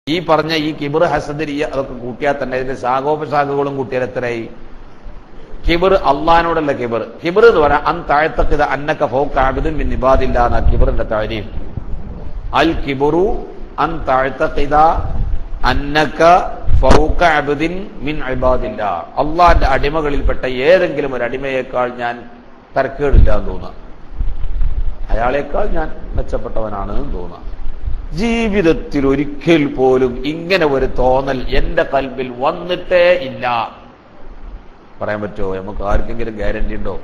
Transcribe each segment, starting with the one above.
ഈ പറഞ്ഞ ഈ കിബിർ ഹസദരിയ അതൊക്കെ കൂട്ടിയാൽ തന്നെ ഇതിന്റെ ശാഖോപശാഖകളും കൂട്ടിയാൽ എത്രയായി കിബിർ അള്ളഹാനോടുള്ള കിബിർ കിബിർ എന്ന് പറയാം അൻ താഴ്ത്തക്കിത് അന്നക്ക ഫോക്കാബിദും മിൻ ഇബാദില്ല എന്ന കിബിറിന്റെ താരീഫ് അൽ കിബുറു അൻ താഴ്ത്തക്കിത അന്നക്ക ഫൗക അബ്ദിൻ മിൻ ഇബാദില്ല അള്ളാന്റെ അടിമകളിൽപ്പെട്ട ഏതെങ്കിലും ഒരു അടിമയേക്കാൾ ഞാൻ തരക്കേടില്ല എന്ന് തോന്നുക അയാളേക്കാൾ ഞാൻ മെച്ചപ്പെട്ടവനാണ് എന്ന് തോന്നുക ജീവിതത്തിൽ ഒരിക്കൽ പോലും ഇങ്ങനെ ഒരു തോന്നൽ എന്റെ കൽബിൽ വന്നിട്ടേ ഇല്ല പറയാൻ പറ്റുമോ നമുക്ക് ആർക്കെങ്കിലും ഗ്യാരണ്ടി ഉണ്ടോ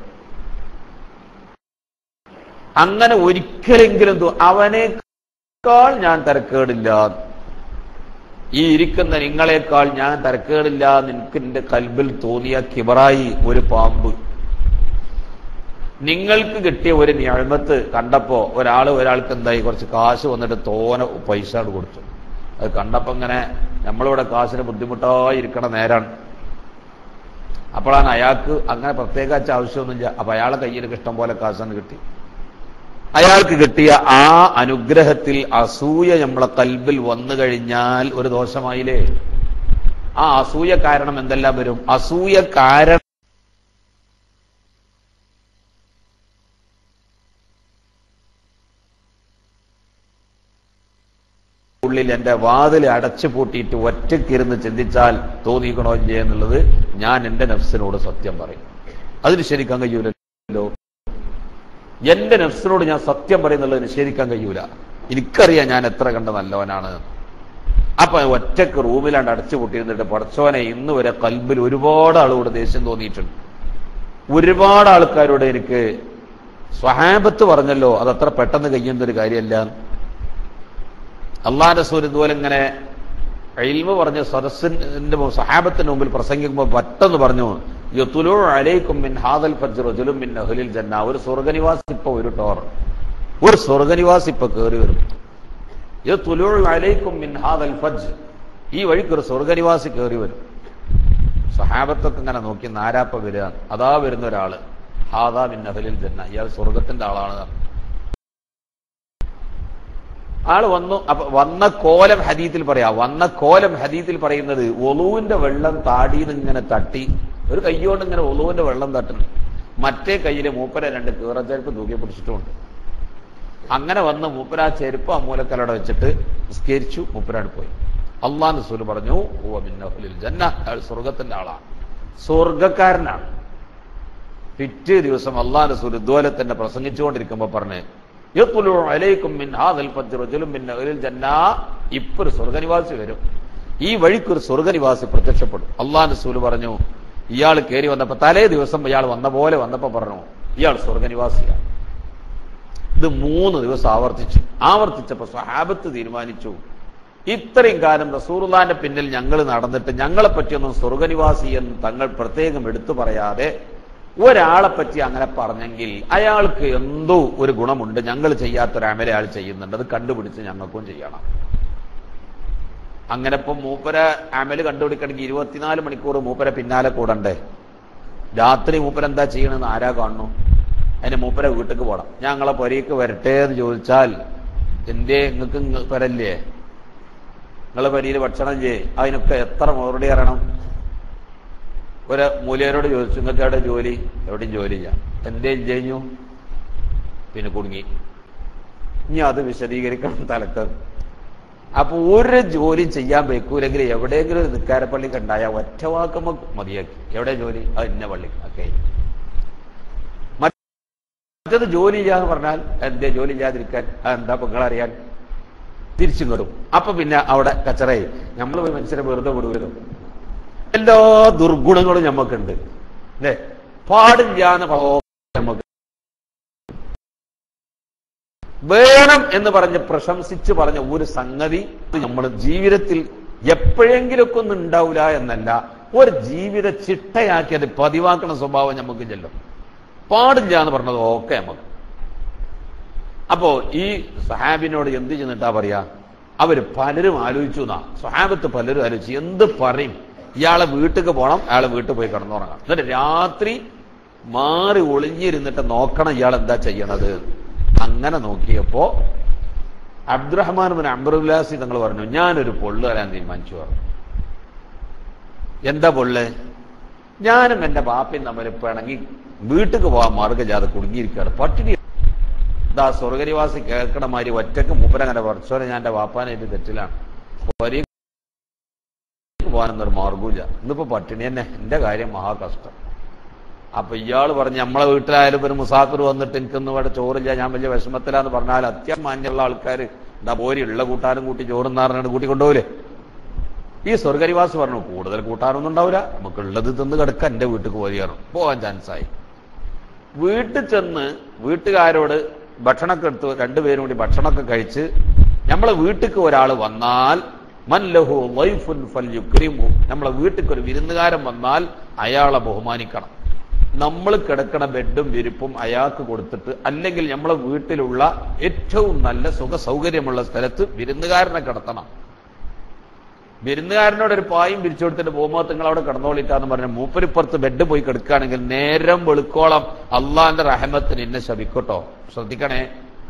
അങ്ങനെ ഒരിക്കലെങ്കിലും തോ- അവനേക്കാൾ ഞാൻ തരക്കേടില്ല ഈ ഇരിക്കുന്ന നിങ്ങളെക്കാൾ ഞാൻ തരക്കേടില്ല എന്ന് എനിക്ക് എന്റെ കൽബിൽ തോന്നിയ കിബറായി ഒരു പാമ്പ് നിങ്ങൾക്ക് കിട്ടിയ ഒരു ഞാഴ്മത്ത് കണ്ടപ്പോ ഒരാള് ഒരാൾക്ക് എന്തായി കുറച്ച് കാശ് വന്നിട്ട് തോന പൈസ അങ്ങട് കൊടുത്തു അത് കണ്ടപ്പോ ഇങ്ങനെ നമ്മളിവിടെ കാശിന് ബുദ്ധിമുട്ടായി ഇരിക്കണ നേരാണ് അപ്പോഴാണ് അയാൾക്ക് അങ്ങനെ പ്രത്യേകിച്ച് ആവശ്യമൊന്നുമില്ല അപ്പൊ അയാളെ കയ്യിൽ ഇഷ്ടം പോലെ കാശാണ് കിട്ടി അയാൾക്ക് കിട്ടിയ ആ അനുഗ്രഹത്തിൽ അസൂയ നമ്മളെ കൽബിൽ വന്നു കഴിഞ്ഞാൽ ഒരു ദോഷമായില്ലേ ആ അസൂയ കാരണം എന്തെല്ലാം വരും അസൂയ കാരണം ഉള്ളിൽ എന്റെ വാതിൽ അടച്ചു പൂട്ടിയിട്ട് ഒറ്റക്കിരുന്ന് ചിന്തിച്ചാൽ തോന്നിക്കണോ ഇല്ലേ എന്നുള്ളത് ഞാൻ എന്റെ നഫ്സിനോട് സത്യം പറയും അതിന് ശരിക്കാൻ കഴിയൂലല്ലോ എന്റെ നഫ്സിനോട് ഞാൻ സത്യം പറയുന്നുള്ളത് നിഷേധിക്കാൻ കഴിയൂല എനിക്കറിയാം ഞാൻ എത്ര കണ്ട നല്ലവനാണ് അപ്പൊ ഒറ്റക്ക് റൂമിലാണ്ട് അടച്ചു പൂട്ടിയിരുന്നിട്ട് പടച്ചോനെ ഇന്ന് വരെ കൽബിൽ ഒരുപാട് ആളുകളുടെ ദേഷ്യം തോന്നിയിട്ടുണ്ട് ഒരുപാട് ആൾക്കാരോട് എനിക്ക് സ്വഹാബത്ത് പറഞ്ഞല്ലോ അതത്ര പെട്ടെന്ന് കഴിയുന്ന ഒരു കാര്യമല്ല അള്ളാഹ് റസൂൽ ഇതുപോലെ ഇങ്ങനെ ഇൽമ പറഞ്ഞ സദസ്സിന്റെ മു- സഹാബത്തിന്റെ മുമ്പിൽ പ്രസംഗിക്കുമ്പോൾ പെട്ടെന്ന് പറഞ്ഞു യത്തുലു അലൈക്കും മിൻ ഹാദൽ ഫജ്ർ റജുലും മിൻ അഹ്ലിൽ ജന്ന ഒരു സ്വർഗനിവാസി ഇപ്പൊ ഒരു ടോർ ഒരു സ്വർഗനിവാസി ഇപ്പൊ കയറി വരും യത്തുലു അലൈക്കും മിൻ ഹാദൽ ഫജ്ർ ഈ വഴിക്ക് ഒരു സ്വർഗനിവാസി കയറി വരും സഹാബത്തൊക്കെ ഇങ്ങനെ നോക്കി നാരാപ്പ വരിക അതാ വരുന്ന ഒരാള് ഹാദാ മിൻ അഹ്ലിൽ ജന്ന ഇയാൾ സ്വർഗത്തിന്റെ ആളാണ് എന്ന് പറഞ്ഞു. ആള് വന്നു അപ്പൊ വന്ന കോലം ഹദീത്തിൽ പറയാ വന്ന കോലം ഹദീത്തിൽ പറയുന്നത് ഒളുവിന്റെ വെള്ളം താടിയിൽ ഇങ്ങനെ തട്ടി ഒരു കൈയോണ്ട് ഇങ്ങനെ ഒളുവിന്റെ വെള്ളം തട്ടുന്നു മറ്റേ കയ്യില് മൂപ്പര രണ്ട് കീറച്ചെരുപ്പ് തൂക്കി പിടിച്ചിട്ടുമുണ്ട് അങ്ങനെ വന്ന് മൂപ്പര ആ ചെരുപ്പ് ആ മൂലക്കലവിടെ വെച്ചിട്ട് നിസ്കരിച്ചു മൂപ്പരാട് പോയി അള്ളാഹ് റസൂൽ പറഞ്ഞു "ഹുവ മിൻ അഹ്ലിൽ ജന്ന അയാൾ സ്വർഗത്തിന്റെ ആളാണ് സ്വർഗക്കാരനാണ് പിറ്റേ ദിവസം അള്ളാഹ് റസൂൽ ഇതുപോലെ തന്നെ പ്രസംഗിച്ചുകൊണ്ടിരിക്കുമ്പോ പറഞ്ഞ് യത്ലു അലൈക്കും മിൻ ഹാദൽ ഫജ്ർ റജുലും മിൻ അഹ്ലിൽ ജന്ന ഇപ്പൊ ഒരു സ്വർഗനിവാസി വരും ഈ വഴിക്ക് ഒരു സ്വർഗനിവാസി പ്രത്യക്ഷപ്പെടും അള്ളാഹ് റസൂൽ പറഞ്ഞു ഇയാൾ കയറി വന്നപ്പോ തലേ ദിവസം ഇയാൾ വന്ന പോലെ വന്നപ്പോ പറഞ്ഞു ഇയാൾ സ്വർഗനിവാസിയാണ് ഇത് മൂന്ന് ദിവസം ആവർത്തിച്ചു ആവർത്തിച്ചപ്പോ സ്വഹാബത്ത് തീരുമാനിച്ചു ഇത്രയും കാലം റസൂറുല്ലാന്റെ പിന്നിൽ ഞങ്ങൾ നടന്നിട്ട് ഞങ്ങളെ പറ്റിയൊന്നും സ്വർഗനിവാസി എന്ന് തങ്ങൾ പ്രത്യേകം എടുത്തു പറയാതെ ഒരാളെ പറ്റി അങ്ങനെ പറഞ്ഞെങ്കിൽ അയാൾക്ക് എന്തോ ഒരു ഗുണമുണ്ട് ഞങ്ങൾ ചെയ്യാത്തൊരു അമല അയാൾ ചെയ്യുന്നുണ്ട് അത് കണ്ടുപിടിച്ച് ഞങ്ങൾക്കും ചെയ്യണം അങ്ങനെ ഇപ്പം മൂപ്പര അമല് കണ്ടുപിടിക്കണമെങ്കിൽ ഇരുപത്തിനാല് മണിക്കൂർ മൂപ്പര പിന്നാലെ കൂടണ്ടേ രാത്രി മൂപ്പര എന്താ ചെയ്യണമെന്ന് ആരാ കാണുന്നു അതിന് മൂപ്പര വീട്ടിക്ക് പോകണം ഞങ്ങളെ പൊരയ്ക്ക് വരട്ടെ എന്ന് ചോദിച്ചാൽ എന്തേ നിങ്ങൾക്ക് വരല്ലേ നിങ്ങളെ പരിയിൽ ഭക്ഷണം ചെയ്യേ അതിനൊക്കെ എത്ര മറുപടി അറിയണം ഒരു മൂല്യരോട് ചോദിച്ചു നിങ്ങൾക്ക് എവിടെ ജോലി എവിടെയും ജോലി ചെയ്യാം എന്തേ കഴിഞ്ഞു പിന്നെ കുടുങ്ങി ഇനി അത് വിശദീകരിക്കണം തലക്ക് അപ്പൊ ഒരു ജോലി ചെയ്യാൻ വെക്കൂലെങ്കിൽ എവിടെയെങ്കിലും ഒരു നിക്കാരപ്പള്ളി കണ്ടായ ഒറ്റ വാക്കുമ്പോ മതിയാക്കി എവിടെ ജോലി അത് ഇന്ന പള്ളി ഒക്കെ മറ്റത് ജോലി ചെയ്യാന്ന് പറഞ്ഞാൽ എന്തേ ജോലി ചെയ്യാതിരിക്കാൻ എന്താ നിങ്ങളറിയാൻ തിരിച്ചും കെടും അപ്പൊ പിന്നെ അവിടെ കച്ചറയായി നമ്മൾ പോയി മനുഷ്യരെ വെറുതെ വിടുവല്ലോ എല്ലാ ദുർഗുണങ്ങളും നമുക്കുണ്ട് അല്ലേ പാടില്ലാന്ന് നമുക്ക് വേണം എന്ന് പറഞ്ഞ് പ്രശംസിച്ച് പറഞ്ഞ ഒരു സംഗതി നമ്മൾ ജീവിതത്തിൽ എപ്പോഴെങ്കിലൊക്കെ ഒന്നും ഉണ്ടാവില്ല എന്നല്ല ഒരു ജീവിത ചിട്ടയാക്കി അത് പതിവാക്കണ സ്വഭാവം നമുക്ക് ചെല്ലും പാടില്ല എന്ന് പറഞ്ഞത് ഓക്കെ നമുക്ക് അപ്പോ ഈ സഹാബിനോട് എന്ത് ചെന്നിട്ടാ പറയാ അവര് പലരും ആലോചിച്ചു എന്നാ സഹാബത്ത് പലരും ആലോചിച്ചു എന്ത് പറയും ഇയാളെ വീട്ടിക്ക് പോകണം അയാളെ വീട്ടിൽ പോയി കിടന്നുറങ്ങാം എന്നിട്ട് രാത്രി മാറി ഒളിഞ്ഞിരുന്നിട്ട് നോക്കണം ഇയാൾ എന്താ ചെയ്യണത് അങ്ങനെ നോക്കിയപ്പോ അബ്ദുറഹ്മാൻ ബിൻ അംബറുല്ലാസി തങ്ങൾ പറഞ്ഞു ഞാനൊരു പൊള്ളു തരാൻ തീരുമാനിച്ചു പറഞ്ഞു എന്താ പൊള്ള് ഞാനും എന്റെ ബാപ്പയും തമ്മിൽ പിണങ്ങി വീട്ടിൽ പോകാൻ മാർഗജാത കുടുങ്ങിയിരിക്കുകയാണ് പട്ടിണി ഇതാ സ്വർഗനിവാസി കേൾക്കണ മാതിരി ഒറ്റക്ക് മൂപ്പരങ്ങനെ പറച്ചോനെ ഞാൻ എന്റെ വാപ്പാനെ എന്റെ തെറ്റിലാണ് ഒരേ പോകാനൊന്നൊരു മാർഗൂല ഇന്നിപ്പോ പട്ടിണി തന്നെ എന്റെ കാര്യം മഹാകഷ്ടം അപ്പൊ ഇയാൾ പറഞ്ഞു നമ്മളെ വീട്ടിലായാലും ഒരു മുസാഫിർ വന്നിട്ട് എനിക്കൊന്നും ഇവിടെ ചോറില്ല ഞാൻ വലിയ വിഷമത്തിലാന്ന് പറഞ്ഞാൽ അത്യാമാന്യമുള്ള ആൾക്കാർ എന്താ പോരി ഉള്ള കൂട്ടാനും കൂട്ടി ചോറുന്നാറിനാണ് കൂട്ടി കൊണ്ടുപോകില്ലേ ഈ സ്വർഗരിവാസ് പറഞ്ഞു കൂടുതൽ കൂട്ടാനൊന്നും ഉണ്ടാവില്ല നമുക്ക് ഉള്ളത് തിന്ന് കിടക്കാൻ എന്റെ വീട്ടിൽ പോരിയാണ് പോകാൻ ചാൻസായി വീട്ടിൽ ചെന്ന് വീട്ടുകാരോട് ഭക്ഷണമൊക്കെ എടുത്ത് രണ്ടുപേരും കൂടി ഭക്ഷണമൊക്കെ കഴിച്ച് നമ്മളെ വീട്ടിക്ക് ഒരാൾ വന്നാൽ മല്ലഹു വൈഫുൻ ഫൽ യുക്രിമു നമ്മളെ വീട്ടിക്ക് ഒരു വിരുന്നുകാരൻ വന്നാൽ അയാളെ ബഹുമാനിക്കണം നമ്മൾ കിടക്കണ ബെഡും വിരിപ്പും അയാൾക്ക് കൊടുത്തിട്ട് അല്ലെങ്കിൽ നമ്മളെ വീട്ടിലുള്ള ഏറ്റവും നല്ല സുഖ സൗകര്യമുള്ള സ്ഥലത്ത് വിരുന്നുകാരനെ കിടത്തണം വിരുന്നുകാരനോട് ഒരു പായും പിരിച്ചു കൊടുത്തിട്ട് പോകുമ്പോൾ നിങ്ങൾ അവിടെ കിടന്നോളിട്ടാന്ന് പറഞ്ഞ മൂപ്പരിപ്പുറത്ത് ബെഡ് പോയി കിടക്കുകയാണെങ്കിൽ നേരം വെളുക്കോളം അള്ളാന്റെ റഹമത്തിന് എന്നെ ശപിക്കട്ടോ ശ്രദ്ധിക്കണേ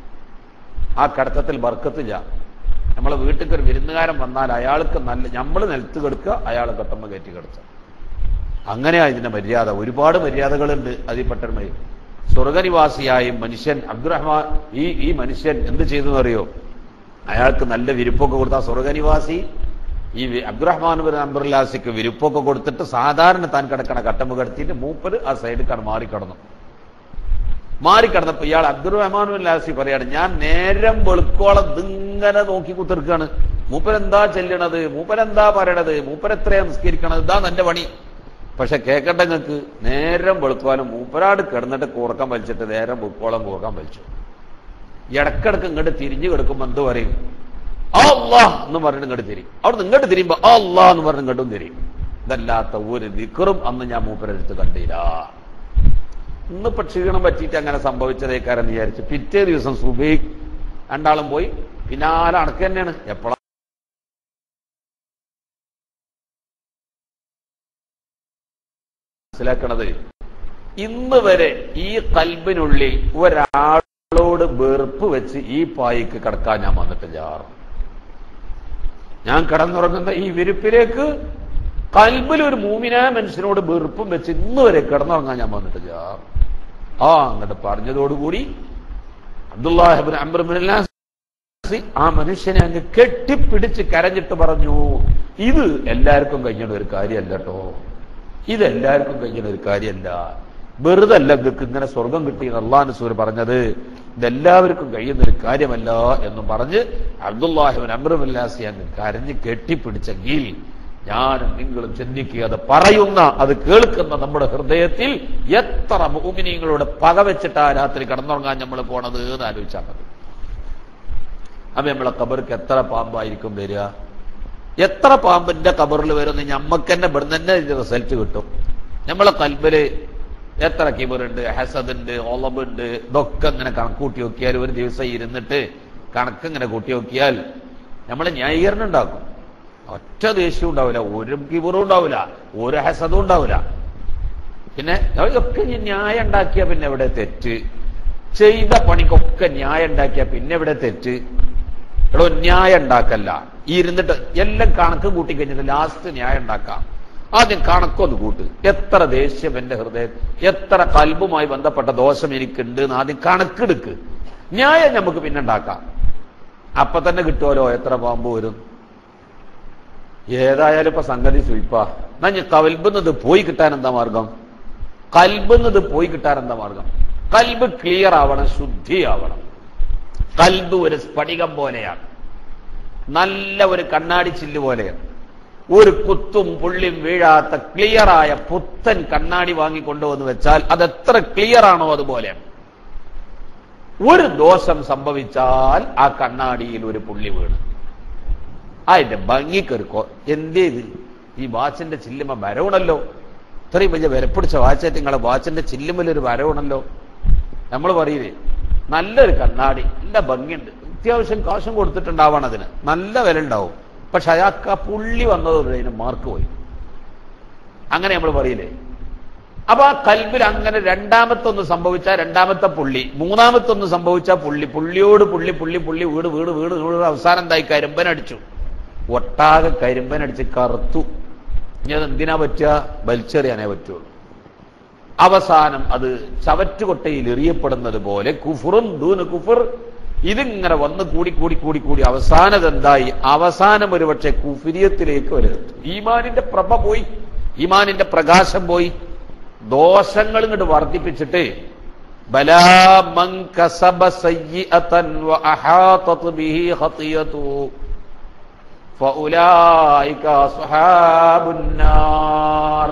ആ കിടത്തത്തിൽ ബർക്കത്തില്ല നമ്മളെ വീട്ടിൽ ഒരു വിരുന്നുകാരൻ വന്നാൽ അയാൾക്ക് നല്ല നമ്മൾ നിലത്ത് കിടക്കുക അയാൾ കെട്ടുമ്പോ കയറ്റി കിടത്തുക അങ്ങനെയാ ഇതിന്റെ മര്യാദ ഒരുപാട് മര്യാദകളുണ്ട് അതിൽപ്പെട്ടമേ സ്വർഗനിവാസിയായ മനുഷ്യൻ അബ്ദുറഹ്മാൻ ഈ ഈ മനുഷ്യൻ എന്ത് ചെയ്തു അറിയോ അയാൾക്ക് നല്ല വിരിപ്പൊക്കെ കൊടുത്ത സ്വർഗനിവാസി ഈ വി- അബ്ദുറഹ്മാൻ ബിൻ അബ്ദുല്ലാസിക്ക് വിരിപ്പൊക്കെ കൊടുത്തിട്ട് സാധാരണ താൻ കിടക്കണ കട്ടമ്പ് കിടത്തിയിട്ട് മൂപ്പര് ആ സൈഡിൽ കട മാറിക്കടന്നു മാറിക്കടന്നപ്പോ ഇയാൾ അബ്ദുറഹ്മാൻ ബിൻ ലാസി പറയാണ് ഞാൻ നേരം വെളുക്കോളം ഇതിങ്ങനെ നോക്കി കുത്തിർക്കാണ് മൂപ്പരെന്താ ചെല്ലണത് മൂപ്പരെന്താ പറയണത് മൂപ്പരെത്രയാ നിസ്കരിക്കണത് ഇതാ എന്റെ പണി പക്ഷെ കേക്കട്ടെ നിങ്ങൾക്ക് നേരം വെളുക്കുവാനും മൂപ്പരാട് കിടന്നിട്ട് കൂർക്കം വലിച്ചിട്ട് നേരം വെളുക്കോളം കൂർക്കം വലിച്ചു ഇടക്കിടക്ക് ഇങ്ങോട്ട് തിരിഞ്ഞു കിടക്കുമ്പോ എന്ത് പറയും അള്ളാ എന്ന് പറഞ്ഞിട്ട് ഇങ്ങോട്ട് തിരിയും അവിടെ ഇങ്ങോട്ട് തിരിയുമ്പോ അള്ളാ എന്ന് പറഞ്ഞ് ഇങ്ങോട്ടും തിരിയും ഇതല്ലാത്ത ഒരു ദിക്കറും അന്ന് ഞാൻ മൂപ്പരെടുത്ത് കണ്ടില്ല ഇന്നിപ്പോ ക്ഷീണം പറ്റിയിട്ട് അങ്ങനെ സംഭവിച്ചതേക്കാരെന്ന് വിചാരിച്ചു പിറ്റേ ദിവസം സുബൈ രണ്ടാളും പോയി പിന്നാലെ അണക്ക് തന്നെയാണ് എപ്പോഴാ മനസ്സിലാക്കണത് ഇന്ന് വരെ ഈ കൽബിനുള്ളിൽ ഒരാളോട് വെറുപ്പ് വെച്ച് ഈ പായിക്ക് കിടക്കാൻ ഞാൻ വന്നിട്ടില്ല ഞാൻ കിടന്നുറങ്ങുന്ന ഈ വിരിപ്പിലേക്ക് കൽബിൽ ഒരു മൂമിനായ മനുഷ്യനോട് വെറുപ്പും വെച്ച് ഇന്ന് വരെ കിടന്നുറങ്ങാൻ ഞാൻ വന്നിട്ടില്ല ആ അങ്ങോട്ട് പറഞ്ഞതോടുകൂടി അബ്ദുല്ലാഹിബിൻ അംബർമിൻ ആ മനുഷ്യനെ അങ്ങ് കെട്ടിപ്പിടിച്ച് കരഞ്ഞിട്ട് പറഞ്ഞു ഇത് എല്ലാവർക്കും കഴിഞ്ഞ ഒരു കാര്യമല്ല കേട്ടോ ഇതെല്ലാവർക്കും കഴിഞ്ഞ ഒരു കാര്യമല്ല വെറുതെ അല്ല നിങ്ങൾക്ക് ഇങ്ങനെ സ്വർഗം കിട്ടി അള്ളാഹു സൂര് പറഞ്ഞത് ഇതെല്ലാവർക്കും കഴിയുന്ന ഒരു കാര്യമല്ല എന്ന് പറഞ്ഞ് അബ്ദുല്ലാഹിബിൻ അമ്രുല്ലാസി അങ്ങ് കരഞ്ഞ് കെട്ടിപ്പിടിച്ചെങ്കിൽ ഞാനും നിങ്ങളും ചിന്തിക്കുക അത് പറയുന്ന അത് കേൾക്കുന്ന നമ്മുടെ ഹൃദയത്തിൽ എത്ര ഭൂമിനിങ്ങളോട് പകവെച്ചിട്ടാ രാത്രി കിടന്നുറങ്ങാൻ നമ്മൾ പോണത് എന്ന് ആലോചിച്ചാൽ മതി അപ്പൊ നമ്മളെ കബർക്ക് എത്ര പാമ്പായിരിക്കും വരിക എത്ര പാമ്പിന്റെ കബറിൽ വരുന്ന ഞമ്മക്ക് തന്നെ ഇവിടുന്ന് തന്നെ ഇതിന്റെ റിസൾട്ട് കിട്ടും നമ്മളെ കൽബില് എത്ര കിബറുണ്ട് ഹസദുണ്ട് ഒളബുണ്ട് ഇതൊക്കെ ഇങ്ങനെ കണക്കൂട്ടി നോക്കിയാൽ ഒരു ദിവസം ഇരുന്നിട്ട് കണക്ക് ഇങ്ങനെ കൂട്ടി നോക്കിയാൽ നമ്മൾ ന്യായീകരണം ഉണ്ടാക്കും ഒറ്റ ദേഷ്യവും ഉണ്ടാവില്ല ഒരു കിബറും ഉണ്ടാവില്ല ഒരു ഹസദും ഉണ്ടാവില്ല പിന്നെ ഇതൊക്കെ ഇനി ന്യായം ഉണ്ടാക്കിയ പിന്നെ എവിടെ തെറ്റ് ചെയ്ത പണിക്കൊക്കെ ന്യായം ഉണ്ടാക്കിയ പിന്നെ എവിടെ തെറ്റ് എടോ ന്യായം ഉണ്ടാക്കല്ല ഈ ഇരുന്നിട്ട് എല്ലാം കണക്ക് കൂട്ടി കഴിഞ്ഞിട്ട് ലാസ്റ്റ് ന്യായം ഉണ്ടാക്കാം ആദ്യം കണക്കൊന്ന് കൂട്ട് എത്ര ദേഷ്യം എന്റെ ഹൃദയം എത്ര കൽബുമായി ബന്ധപ്പെട്ട ദോഷം എനിക്കുണ്ട് എന്ന് ആദ്യം കണക്കെടുക്ക് ന്യായം നമുക്ക് പിന്നെ ഉണ്ടാക്കാം അപ്പൊ തന്നെ കിട്ടുമല്ലോ എത്ര പാമ്പ് വരും ഏതായാലും ഇപ്പൊ സംഗതി സുയിപ്പാ എന്നാ ഞാൻ കൽബുന്നത് പോയി കിട്ടാൻ എന്താ മാർഗം കൽബുന്നത് പോയി കിട്ടാൻ എന്താ മാർഗം കൽബ് ക്ലിയർ ആവണം ശുദ്ധിയാവണം കൽബ് ഒരു സ്ഫടികം പോലെയാണ് നല്ല ഒരു കണ്ണാടി ചില്ല് പോലെയാണ് ഒരു കുത്തും പുള്ളിയും വീഴാത്ത ക്ലിയറായ പുത്തൻ കണ്ണാടി വാങ്ങിക്കൊണ്ടുവന്ന് വെച്ചാൽ അത് എത്ര ക്ലിയർ ആണോ അതുപോലെയാണ് ഒരു ദോഷം സംഭവിച്ചാൽ ആ കണ്ണാടിയിൽ ഒരു പുള്ളി വീണ് അതിന്റെ ഭംഗിക്കൊരുക്കോ എന്തേ ഇത് ഈ വാച്ചിന്റെ ചില്ലുമ വരവണല്ലോ ഇത്രയും വലിയ വിലപ്പിടിച്ച വാച്ചായിട്ട് നിങ്ങളെ വാച്ചിന്റെ ചില്ലുമല്ലൊരു വരവണല്ലോ നമ്മൾ പറയില്ലേ നല്ലൊരു കണ്ണാടി നല്ല ഭംഗിയുണ്ട് അത്യാവശ്യം കാശും കൊടുത്തിട്ടുണ്ടാവണം അതിന് നല്ല വില ഉണ്ടാവും പക്ഷെ അയാൾക്ക് ആ പുള്ളി വന്നതോടെ അതിന് മാർക്ക് പോയി അങ്ങനെ നമ്മൾ പറയില്ലേ അപ്പൊ ആ കൽബിൽ അങ്ങനെ രണ്ടാമത്തൊന്ന് സംഭവിച്ചാൽ രണ്ടാമത്തെ പുള്ളി മൂന്നാമത്തൊന്ന് സംഭവിച്ചാൽ പുള്ളി പുള്ളിയോട് പുള്ളി പുള്ളി പുള്ളി വീട് വീട് വീട് വീട് അവസാനം എന്തായി കരിമ്പനടിച്ചു ഒട്ടാകെ കരിമ്പനടിച്ച് കറുത്തു ഇനി അത് എന്തിനാ പറ്റുക വലിച്ചെറിയാനേ പറ്റുള്ളൂ അവസാനം അത് ചവറ്റുകൊട്ടയിൽ എറിയപ്പെടുന്നത് പോലെ കുഫുറും ദൂന് കുഫുർ ഇതിങ്ങനെ വന്ന് കൂടി കൂടി കൂടി കൂടി അവസാനം എന്തായി അവസാനം ഒരുപക്ഷെ കുഫിരിയത്തിലേക്ക് വരും ഈമാനിന്റെ പ്രഭ പോയി ഈമാനിന്റെ പ്രകാശം പോയി ദോഷങ്ങൾ ഇങ്ങോട്ട് വർദ്ധിപ്പിച്ചിട്ട് ബലാ മൻ കസബ സയ്യിഅതൻ വഅഹാതത് ബിഹി ഖതിയതുഹു ഫഉലൈക അസ്ഹാബുൻ നാർ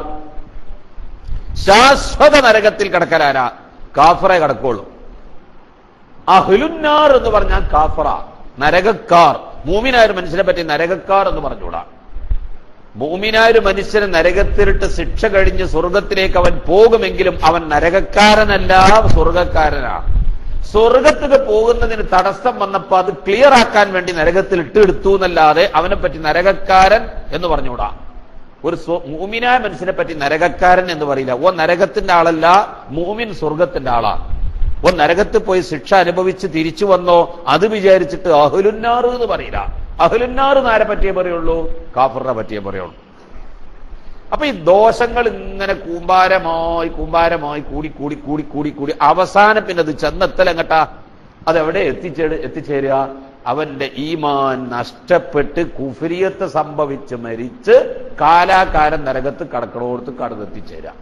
ശാശ്വത നരകത്തിൽ കിടക്കലാരാ കാഫറെ കിടക്കുള്ളൂ അഹ്ലുന്നാർ എന്ന് പറഞ്ഞാൽ കാഫറ നരകക്കാർ മൂമിനായ ഒരു മനുഷ്യനെ പറ്റി നരകക്കാർ എന്ന് പറഞ്ഞുകൂടാ മൂമിനായ ഒരു മനുഷ്യന് നരകത്തിലിട്ട് ശിക്ഷ കഴിഞ്ഞ് സ്വർഗത്തിലേക്ക് അവൻ പോകുമെങ്കിലും അവൻ നരകക്കാരനല്ല സ്വർഗക്കാരനാ സ്വർഗത്തിന് പോകുന്നതിന് തടസ്സം വന്നപ്പോ അത് ക്ലിയർ ആക്കാൻ വേണ്ടി നരകത്തിൽ ഇട്ടെടുത്തു എന്നല്ലാതെ അവനെ പറ്റി നരകക്കാരൻ എന്ന് പറഞ്ഞുകൂടാ ഒരു സ്വ- മൂമിനായ മനുഷ്യനെ പറ്റി നരകക്കാരൻ എന്ന് പറയില്ല ഓ നരകത്തിന്റെ ആളല്ല മൂമിൻ സ്വർഗത്തിന്റെ ആളാ ഓ നരകത്തിൽ പോയി ശിക്ഷ അനുഭവിച്ച് തിരിച്ചു വന്നോ അത് വിചാരിച്ചിട്ട് അഹുലുന്നാറ് എന്ന് പറയില്ല അഹുലുന്നാറ് ആരെ പറ്റിയേ പറയുള്ളൂ കാഫറിനെ പറ്റിയേ പറയുള്ളൂ അപ്പൊ ഈ ദോഷങ്ങൾ ഇങ്ങനെ കൂമ്പാരമായി കൂമ്പാരമായി കൂടി കൂടി കൂടി കൂടി കൂടി അവസാനം പിന്നെ അത് ചെന്നെത്തലെങ്ങട്ടാ അതെവിടെ എത്തിച്ചേ എത്തിച്ചേരുക അവന്റെ ഈമാൻ നഷ്ടപ്പെട്ട് കുഫിരിയത്ത് സംഭവിച്ച് മരിച്ച് കാലാകാലം നരകത്ത് കടക്കണോടത്ത് കടന്നെത്തിച്ചേരാം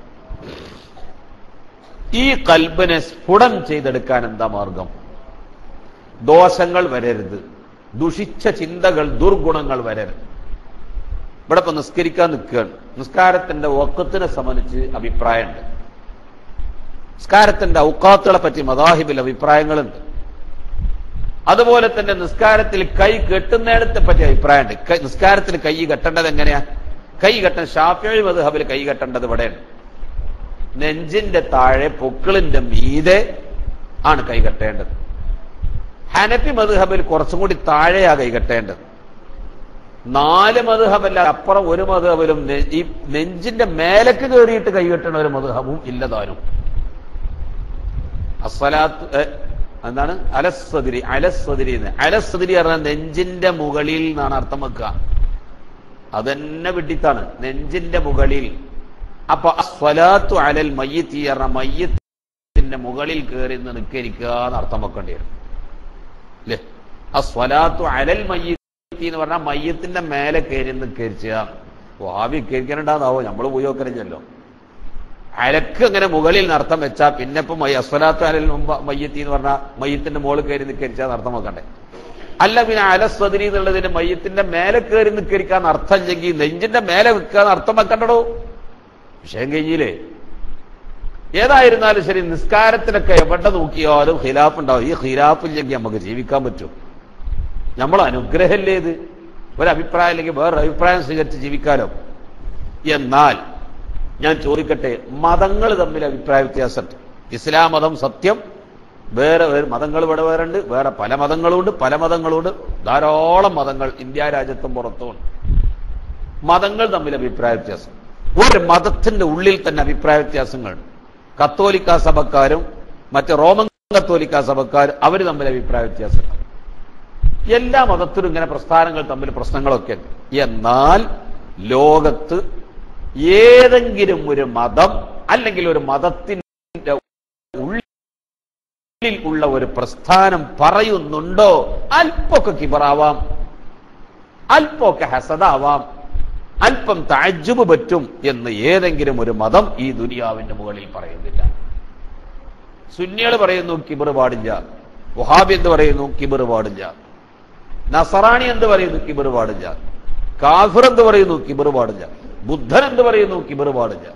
ഈ കൽബിനെ സ്ഫുടം ചെയ്തെടുക്കാൻ എന്താ മാർഗം ദോഷങ്ങൾ വരരുത് ദുഷിച്ച ചിന്തകൾ ദുർഗുണങ്ങൾ വരരുത് ഇവിടെ ഇപ്പൊ നിസ്കരിക്കാൻ നിൽക്കുകയാണ് നിസ്കാരത്തിന്റെ ഒക്കത്തിനെ സംബന്ധിച്ച് അഭിപ്രായമുണ്ട് നിസ്കാരത്തിന്റെ ഔക്കാത്തുകളെ പറ്റി മദാഹിബിൽ അഭിപ്രായങ്ങളുണ്ട് അതുപോലെ തന്നെ നിസ്കാരത്തിൽ കൈ കെട്ടുന്നിടത്തെ പറ്റി അഭിപ്രായമുണ്ട് കൈ- നിസ്കാരത്തിൽ കൈ കെട്ടേണ്ടത് എങ്ങനെയാ കൈ കെട്ടാൻ ഷാഫി മധുഹബിൽ കൈ കെട്ടേണ്ടത് ഇവിടെയാണ് നെഞ്ചിന്റെ താഴെ പൊക്കിളിന്റെ മീതെ ആണ് കൈ കെട്ടേണ്ടത് ഹനഫി മധുഹബിൽ കുറച്ചും കൂടി താഴെയാ കൈ കെട്ടേണ്ടത് നാല് മധുഹബല്ല അപ്പുറം ഒരു മധുഹബിലും നെ- ഈ നെഞ്ചിന്റെ മേലക്ക് കയറിയിട്ട് കൈകെട്ടണ ഒരു മധുഹബും ഇല്ലതാനും അസ്വലാത്ത് ഏ, എന്താണ് അലസ്വതിരി അലസ്വതിരി എന്ന് അലസ്വതിരി പറഞ്ഞാൽ നെഞ്ചിന്റെ മുകളിൽ എന്നാണ് അർത്ഥം വെക്കുക അതന്നെ വിഡിത്താണ് നെഞ്ചിന്റെ മുകളിൽ അപ്പൊ അസ്വലാത്തു അലൽ മയ്യത്തി പറഞ്ഞ മയ്യത്തിന്റെ മുകളിൽ കയറി നിന്ന് നിൽക്കരിക്കുക എന്ന് അർത്ഥം വെക്കേണ്ടി വരും അല്ലേ അസ്വലാത്തു അലൽ മയ്യത്തി എന്ന് പറഞ്ഞാൽ മയ്യത്തിന്റെ മേലെ കയറി നിൽക്കരിച്ചുക വാവി കരിക്കാനുണ്ടാതാവോ നമ്മൾ പോയി നോക്കറിഞ്ഞല്ലോ അലക്ക് അങ്ങനെ മുകളിൽ നർത്ഥം വെച്ചാ പിന്നെ ഇപ്പൊ മയ്യ- അസ്വലാത്തു അലൽ മുമ്പ് മയ്യത്തി എന്ന് പറഞ്ഞാൽ മയ്യത്തിന്റെ മുകളിൽ കയറി നിൽക്കരിച്ചാൽ അർത്ഥം വെക്കണ്ടേ അല്ല പിന്നെ അലസ്വദരി എന്നുള്ളതിന് മയ്യത്തിന്റെ മേലെ കയറി നിൽക്കരിക്കാൻ അർത്ഥം ഇല്ലെങ്കിൽ നെഞ്ചിന്റെ മേലെ നിൽക്കാൻ അർത്ഥം വെക്കണ്ടടോ വിഷയം കഴിഞ്ഞില്ലേ ഏതായിരുന്നാലും ശരി നിസ്കാരത്തിനൊക്കെ എവിടെ നോക്കിയാലും ഖിലാഫ് ഉണ്ടാവും ഈ ഖിലാഫ് ഇല്ലെങ്കിൽ നമുക്ക് ജീവിക്കാൻ പറ്റും നമ്മൾ അനുഗ്രഹമല്ലേ ഇത് ഒരഭിപ്രായം അല്ലെങ്കിൽ വേറൊരു അഭിപ്രായം സ്വീകരിച്ച് ജീവിക്കാലോ എന്നാൽ ഞാൻ ചോദിക്കട്ടെ മതങ്ങൾ തമ്മിൽ അഭിപ്രായ വ്യത്യാസമുണ്ട് ഇസ്ലാം മതം സത്യം വേറെ വേറെ മതങ്ങൾ ഇവിടെ വേറെ ഉണ്ട് വേറെ പല മതങ്ങളുണ്ട് പല മതങ്ങളുണ്ട് ധാരാളം മതങ്ങൾ ഇന്ത്യ രാജ്യത്തും പുറത്തുമുണ്ട് മതങ്ങൾ തമ്മിൽ അഭിപ്രായ വ്യത്യാസം ഒരു മതത്തിന്റെ ഉള്ളിൽ തന്നെ അഭിപ്രായ വ്യത്യാസങ്ങളുണ്ട് കത്തോലിക്ക സഭക്കാരും മറ്റ് റോമൻ കത്തോലിക്ക സഭക്കാരും അവർ തമ്മിൽ അഭിപ്രായ വ്യത്യാസങ്ങൾ എല്ലാ മതത്തിലും ഇങ്ങനെ പ്രസ്ഥാനങ്ങൾ തമ്മിൽ പ്രശ്നങ്ങളൊക്കെ ഉണ്ട് എന്നാൽ ലോകത്ത് ഏതെങ്കിലും ഒരു മതം അല്ലെങ്കിൽ ഒരു മതത്തിന്റെ ഉള്ളിൽ ഉള്ള ഒരു പ്രസ്ഥാനം പറയുന്നുണ്ടോ അല്പമൊക്കെ കിബറാവാം അല്പമൊക്കെ ഹസദാവാം അല്പം താജ്ജുബ് പറ്റും എന്ന് ഏതെങ്കിലും ഒരു മതം ഈ ദുനിയാവിന്റെ മുകളിൽ പറയുന്നില്ല സുന്നികൾ പറയുന്നു കിബർ പാടില്ല വഹാബി എന്ത് പറയുന്നു കിബർ പാടില്ല നസറാണി എന്ത് പറയുന്നു കിബർ പാടില്ല കാഫിർ എന്ത് പറയുന്നു കിബർ പാടില്ല ബുദ്ധൻ എന്ത് പറയുന്നു കിബർ പാടില്ല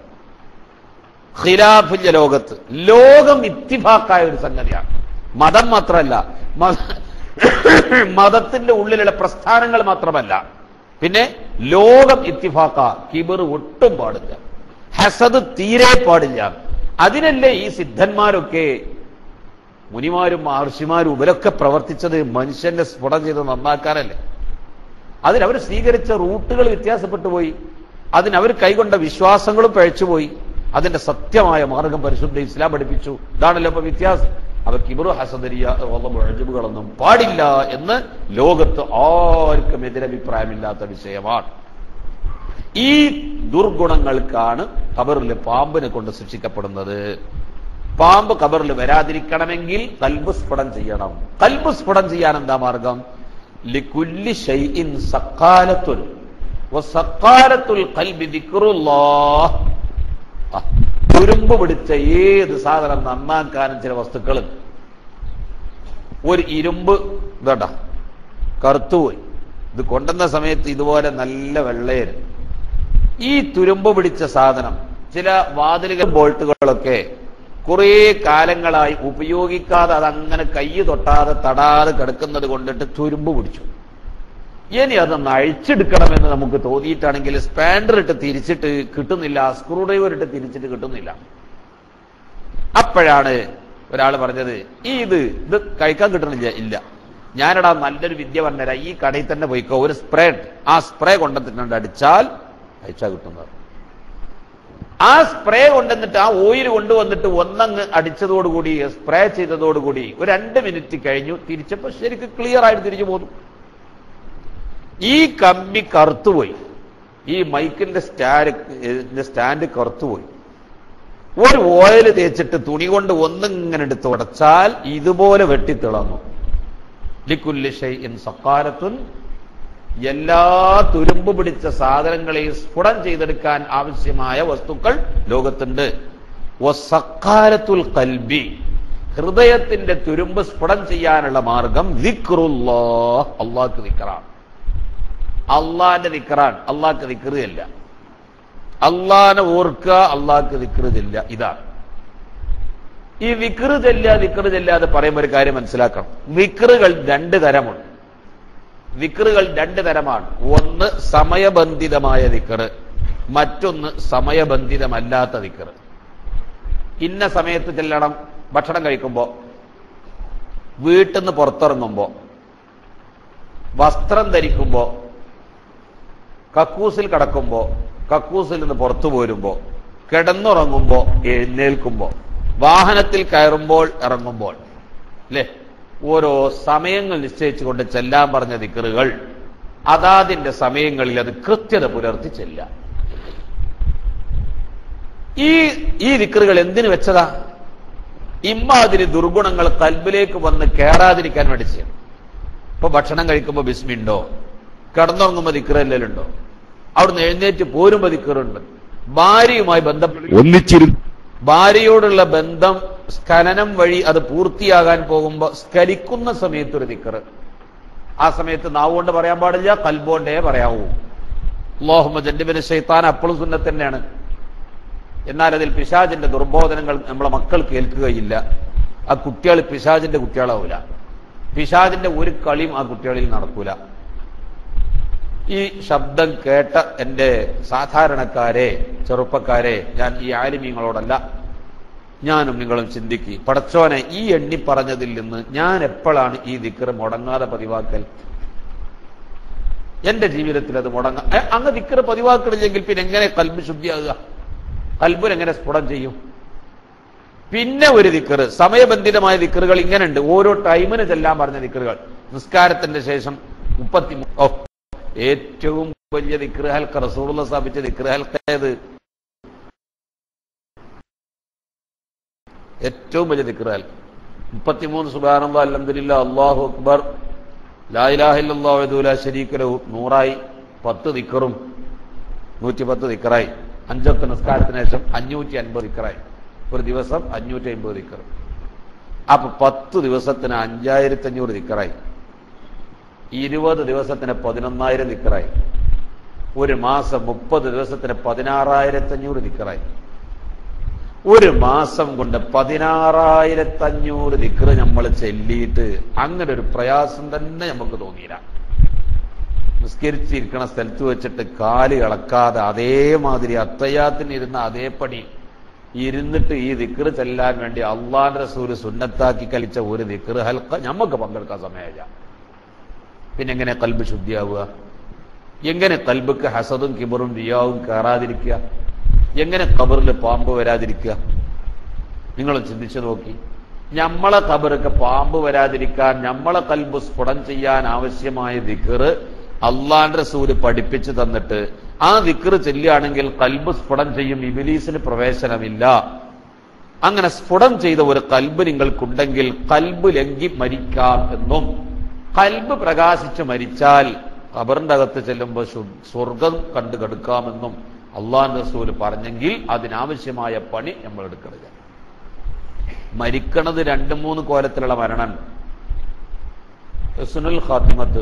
ഖിലാഫിന്റെ ലോകത്ത് ലോകം ഇത്തിഫാക്കായ ഒരു സംഗതിയാണ് മതം മാത്രമല്ല മത- മതത്തിന്റെ ഉള്ളിലുള്ള പ്രസ്ഥാനങ്ങൾ മാത്രമല്ല പിന്നെ ലോകം ഇത്തിഫാക്ക കിബർ ഒട്ടും പാടില്ല ഹസദ് തീരെ പാടില്ല അതിനല്ലേ ഈ സിദ്ധന്മാരൊക്കെ മുനിമാരും മഹർഷിമാരും ഇവരൊക്കെ പ്രവർത്തിച്ചത് മനുഷ്യന്റെ സ്ഫുടം ചെയ്ത് നന്നാക്കാനല്ലേ അതിനവർ സ്വീകരിച്ച റൂട്ടുകൾ വ്യത്യാസപ്പെട്ടു പോയി അതിനവർ കൈകൊണ്ട വിശ്വാസങ്ങളും പഴച്ചുപോയി അതിന്റെ സത്യമായ മാർഗം പരിശുദ്ധ ഇസ്ലാം പഠിപ്പിച്ചു ഇതാണല്ലോ ഇപ്പൊ വ്യത്യാസം അവർ കിബറു ഹസദരിയ മുഴജുബുകളൊന്നും പാടില്ല എന്ന് ലോകത്ത് ആർക്കും എതിരഭിപ്രായമില്ലാത്ത വിഷയമാണ് ഈ ദുർഗുണങ്ങൾക്കാണ് കബറിൽ പാമ്പിനെ കൊണ്ട് ശിക്ഷിക്കപ്പെടുന്നത് പാമ്പ് കബറിൽ വരാതിരിക്കണമെങ്കിൽ കൽബ് സ്ഫുടം ചെയ്യണം കൽബ് സ്ഫുടം ചെയ്യാൻ എന്താ മാർഗം ലിക്കുല്ലി ഷൈഇൻ സക്കാലത്തുൻ വസക്കാലത്തുൽ കൽബി ദിക്റുല്ലാഹ് ആ, തുരുമ്പ് പിടിച്ച ഏത് സാധനം നന്നാക്കാനും ചില വസ്തുക്കൾ ഒരു ഇരുമ്പ് ഇതണ്ട കറുത്തുപോയി ഇത് കൊണ്ടുവന്ന സമയത്ത് ഇതുപോലെ നല്ല വെള്ളയായിരുന്നു ഈ തുരുമ്പ് പിടിച്ച സാധനം ചില വാതിലുകൾ ബോൾട്ടുകളൊക്കെ കുറേ കാലങ്ങളായി ഉപയോഗിക്കാതെ അതങ്ങനെ കൈ തൊട്ടാതെ തടാതെ കിടക്കുന്നത് കൊണ്ടിട്ട് തുരുമ്പ് പിടിച്ചു ഇനി അതൊന്ന് അഴിച്ചെടുക്കണമെന്ന് നമുക്ക് തോന്നിയിട്ടാണെങ്കിൽ സ്പാൻഡർ ഇട്ട് തിരിച്ചിട്ട് കിട്ടുന്നില്ല സ്ക്രൂ ഡ്രൈവർ ഇട്ട് തിരിച്ചിട്ട് കിട്ടുന്നില്ല അപ്പോഴാണ് ഒരാൾ പറഞ്ഞത് ഈ ഇത് ഇത് കഴിക്കാൻ കിട്ടണില്ല ഇല്ല ഞാനിടാ നല്ലൊരു വിദ്യ പറഞ്ഞുതരാം ഈ കടയിൽ തന്നെ പോയിക്കോ ഒരു സ്പ്രേ ആ സ്പ്രേ കൊണ്ടുവന്നിട്ടുണ്ട് അടിച്ചാൽ അയച്ചാൽ കിട്ടുന്നത് ആ സ്പ്രേ കൊണ്ടുവന്നിട്ട് ആ ഓയിൽ കൊണ്ടുവന്നിട്ട് ഒന്നങ്ങ് അടിച്ചതോടുകൂടി സ്പ്രേ ചെയ്തതോടുകൂടി ഒരു രണ്ട് മിനിറ്റ് കഴിഞ്ഞു തിരിച്ചപ്പോ ശരിക്കും ക്ലിയർ ആയിട്ട് തിരിച്ചു പോന്നു ഈ കമ്പി കറുത്തുപോയി ഈ മൈക്കിന്റെ സ്റ്റാൻഡ് സ്റ്റാൻഡ് കറുത്തുപോയി ഒരു ഓയിൽ തേച്ചിട്ട് തുണി കൊണ്ട് ഒന്നിങ്ങനെ എടുത്ത് ഉടച്ചാൽ ഇതുപോലെ വെട്ടിത്തിളങ്ങും ലിക്കുല്ലി ഷൈഇൻ സക്കാലത്തുൻ എല്ലാ തുരുമ്പ് പിടിച്ച സാധനങ്ങളെയും സ്ഫുടം ചെയ്തെടുക്കാൻ ആവശ്യമായ വസ്തുക്കൾ ലോകത്തുണ്ട് വസക്കാലത്തുൽ കൽബി ഹൃദയത്തിന്റെ തുരുമ്പ് സ്ഫുടം ചെയ്യാനുള്ള മാർഗം ദിക്റുല്ലാഹ് അള്ളാഹ്ക്ക് ദിക്റാണ് അള്ളാന്റെ ദിക്റാൻ അള്ളാഹ്ക്ക് ദിക്റുകയല്ല അള്ളാനെ ഓർക്കുക അള്ളാഹ്ക്ക് ദിക്റുതില്ല ഇതാണ് ഈ വിക്റ് ചെല്ല വിക്റ് ചെല്ല എന്ന് പറയുമ്പോൾ ഒരു കാര്യം മനസ്സിലാക്കണം വിക്റുകൾ രണ്ട് തരമുണ്ട് വിക്റുകൾ രണ്ട് തരമാണ് ഒന്ന് സമയബന്ധിതമായ വിക്റ് മറ്റൊന്ന് സമയബന്ധിതമല്ലാത്ത വിക്റ് ഇന്ന സമയത്ത് ചെല്ലണം ഭക്ഷണം കഴിക്കുമ്പോ വീട്ടിൽ നിന്ന് പുറത്തിറങ്ങുമ്പോ വസ്ത്രം ധരിക്കുമ്പോ കക്കൂസിൽ കിടക്കുമ്പോ കക്കൂസിൽ നിന്ന് പുറത്തു പോരുമ്പോ കിടന്നുറങ്ങുമ്പോ എഴുന്നേൽക്കുമ്പോ വാഹനത്തിൽ കയറുമ്പോൾ ഇറങ്ങുമ്പോൾ അല്ലേ ഓരോ സമയങ്ങൾ നിശ്ചയിച്ചുകൊണ്ട് ചെല്ലാൻ പറഞ്ഞ ദിക്കറുകൾ അതാതിന്റെ സമയങ്ങളിൽ അത് കൃത്യത പുലർത്തി ചെല്ലാം ഈ ഈ ദിക്കറുകൾ എന്തിനു വെച്ചതാ ഇമ്മാതിരി ദുർഗുണങ്ങൾ കൽബിലേക്ക് വന്ന് കയറാതിരിക്കാൻ വേണ്ടി ചെയ്യണം ഇപ്പൊ ഭക്ഷണം കഴിക്കുമ്പോ ബിസ്മിണ്ടോ കിടന്നുറങ്ങുമ്പോ ദിക്കറല്ലുണ്ടോ അവിടുന്ന് എഴുന്നേറ്റ് പോരുമ്പോ ദിക്കറുണ്ട് ഭാര്യയുമായി ബന്ധപ്പെട്ട് ഒന്നിച്ചിരുന്ന് ഭാര്യയോടുള്ള ബന്ധം സ്ഖലനം വഴി അത് പൂർത്തിയാകാൻ പോകുമ്പോ സ്കലിക്കുന്ന സമയത്ത് ഒരു ദിക്കറ് ആ സമയത്ത് നാവുകൊണ്ട് പറയാൻ പാടില്ല കൽബോണ്ടേ പറയാവൂ ലോഹമ്മ ജന്റിബിന് ഷെയ്ത്താൻ അപ്പോഴും സുന്നത്ത് തന്നെയാണ് എന്നാൽ അതിൽ പിശാജിന്റെ ദുർബോധനങ്ങൾ നമ്മളെ മക്കൾ കേൾക്കുകയില്ല ആ കുട്ടികൾ പിശാജിന്റെ കുട്ടികളാവൂല പിശാജിന്റെ ഒരു കളിയും ആ കുട്ടികളിൽ നടക്കൂല ഈ ശബ്ദം കേട്ട എന്റെ സാധാരണക്കാരെ ചെറുപ്പക്കാരെ ഞാൻ ഈ ആലിമീങ്ങളോടല്ല ഞാനും നിങ്ങളും ചിന്തിക്കി പടച്ചോനെ ഈ എണ്ണി പറഞ്ഞതിൽ നിന്ന് ഞാൻ എപ്പോഴാണ് ഈ ദിക്കറ് മുടങ്ങാതെ പതിവാക്കൽ എന്റെ ജീവിതത്തിൽ അത് മുടങ്ങ ഏ, അങ്ങ് ദിക്കറ് പതിവാക്കണില്ലെങ്കിൽ പിന്നെ എങ്ങനെ കൽബ് ശുദ്ധിയാകുക കൽബിൽ എങ്ങനെ സ്ഫുടം ചെയ്യും പിന്നെ ഒരു ദിക്കറ് സമയബന്ധിതമായ ദിക്കറുകൾ ഇങ്ങനെയുണ്ട് ഓരോ ടൈമിന് ചെല്ലാൻ പറഞ്ഞ ദിക്കറുകൾ നിസ്കാരത്തിന്റെ ശേഷം മുപ്പത്തി മൂ- ഓ ഏറ്റവും വലിയ ദിക്റ് ഹൽക്ക റസൂറുള്ള സ്ഥാപിച്ച ദിക്റ് ഹൽക്ക ഏത് ഏറ്റവും വലിയ ദിക്റ് ഹൽക്ക മുപ്പത്തിമൂന്ന് സുബാനുള്ള അലഹദില്ല അള്ളാഹു അക്ബർ ലായിലാഹില്ലാ ശരീക്കലു നൂറായി പത്ത് ദിക്കറും നൂറ്റി പത്ത് ദിക്കറായി അഞ്ചൊക്കെ നിസ്കാരത്തിന് ശേഷം അഞ്ഞൂറ്റി അൻപത് ദിക്കറായി ഒരു ദിവസം അഞ്ഞൂറ്റി അൻപത് ദിക്കർ അപ്പൊ പത്ത് ദിവസത്തിന് അഞ്ചായിരത്തി അഞ്ഞൂറ് ദിക്കറായി ഇരുപത് ദിവസത്തിന് പതിനൊന്നായിരം ദിക്കറായി ഒരു മാസം മുപ്പത് ദിവസത്തിന് പതിനാറായിരത്തി അഞ്ഞൂറ് ദിക്കറായി ഒരു മാസം കൊണ്ട് പതിനാറായിരത്തി അഞ്ഞൂറ് ദിക്കറ് നമ്മൾ ചെല്ലിയിട്ട് അങ്ങനെ ഒരു പ്രയാസം തന്നെ നമുക്ക് തോന്നിയില്ല നിസ്കരിച്ചിരിക്കണ സ്ഥലത്ത് വെച്ചിട്ട് കാല് ഇളക്കാതെ അതേമാതിരി അത്തയ്യാത്തിന് ഇരുന്ന അതേപടി ഇരുന്നിട്ട് ഈ ദിക്കറ് ചെല്ലാൻ വേണ്ടി അള്ളാൻ റസൂല് സുന്നത്താക്കി കളിച്ച ഒരു ദിക്കറ് ഹൽക്ക നമുക്ക് പങ്കെടുക്കാൻ സമയമില്ല പിന്നെ എങ്ങനെ കൽബ് ശുദ്ധിയാവുക എങ്ങനെ കൽബക്ക് ഹസദും കിബറും റിയാവും കയറാതിരിക്കുക എങ്ങനെ കബറിൽ പാമ്പ് വരാതിരിക്കുക നിങ്ങൾ ചിന്തിച്ചു നോക്കി നമ്മളെ കബറൊക്കെ പാമ്പ് വരാതിരിക്കാൻ നമ്മളെ കൽബ് സ്ഫുടം ചെയ്യാൻ ആവശ്യമായ ദിക്കറ് അള്ളാന്റെ റസൂല് പഠിപ്പിച്ചു തന്നിട്ട് ആ ദിക്കറ് ചെല്ലുകയാണെങ്കിൽ കൽബ് സ്ഫുടം ചെയ്യും ഇബിലീസിന് പ്രവേശനമില്ല അങ്ങനെ സ്ഫുടം ചെയ്ത ഒരു കൽബ് നിങ്ങൾക്കുണ്ടെങ്കിൽ കൽബ് ലംഘി മരിക്കാം എന്നും കൽബ് പ്രകാശിച്ച് മരിച്ചാൽ ഖബറിന്റെ അകത്ത് ചെല്ലുമ്പോൾ ശു- സ്വർഗം കണ്ടു കെടുക്കാമെന്നും അള്ളാൻ റസൂല് പറഞ്ഞെങ്കിൽ അതിനാവശ്യമായ പണി നമ്മൾ എടുക്കരുത് മരിക്കണത് രണ്ട് മൂന്ന് കോലത്തിലുള്ള മരണം ഹുസ്നുൽ ഖാത്തിമത്ത്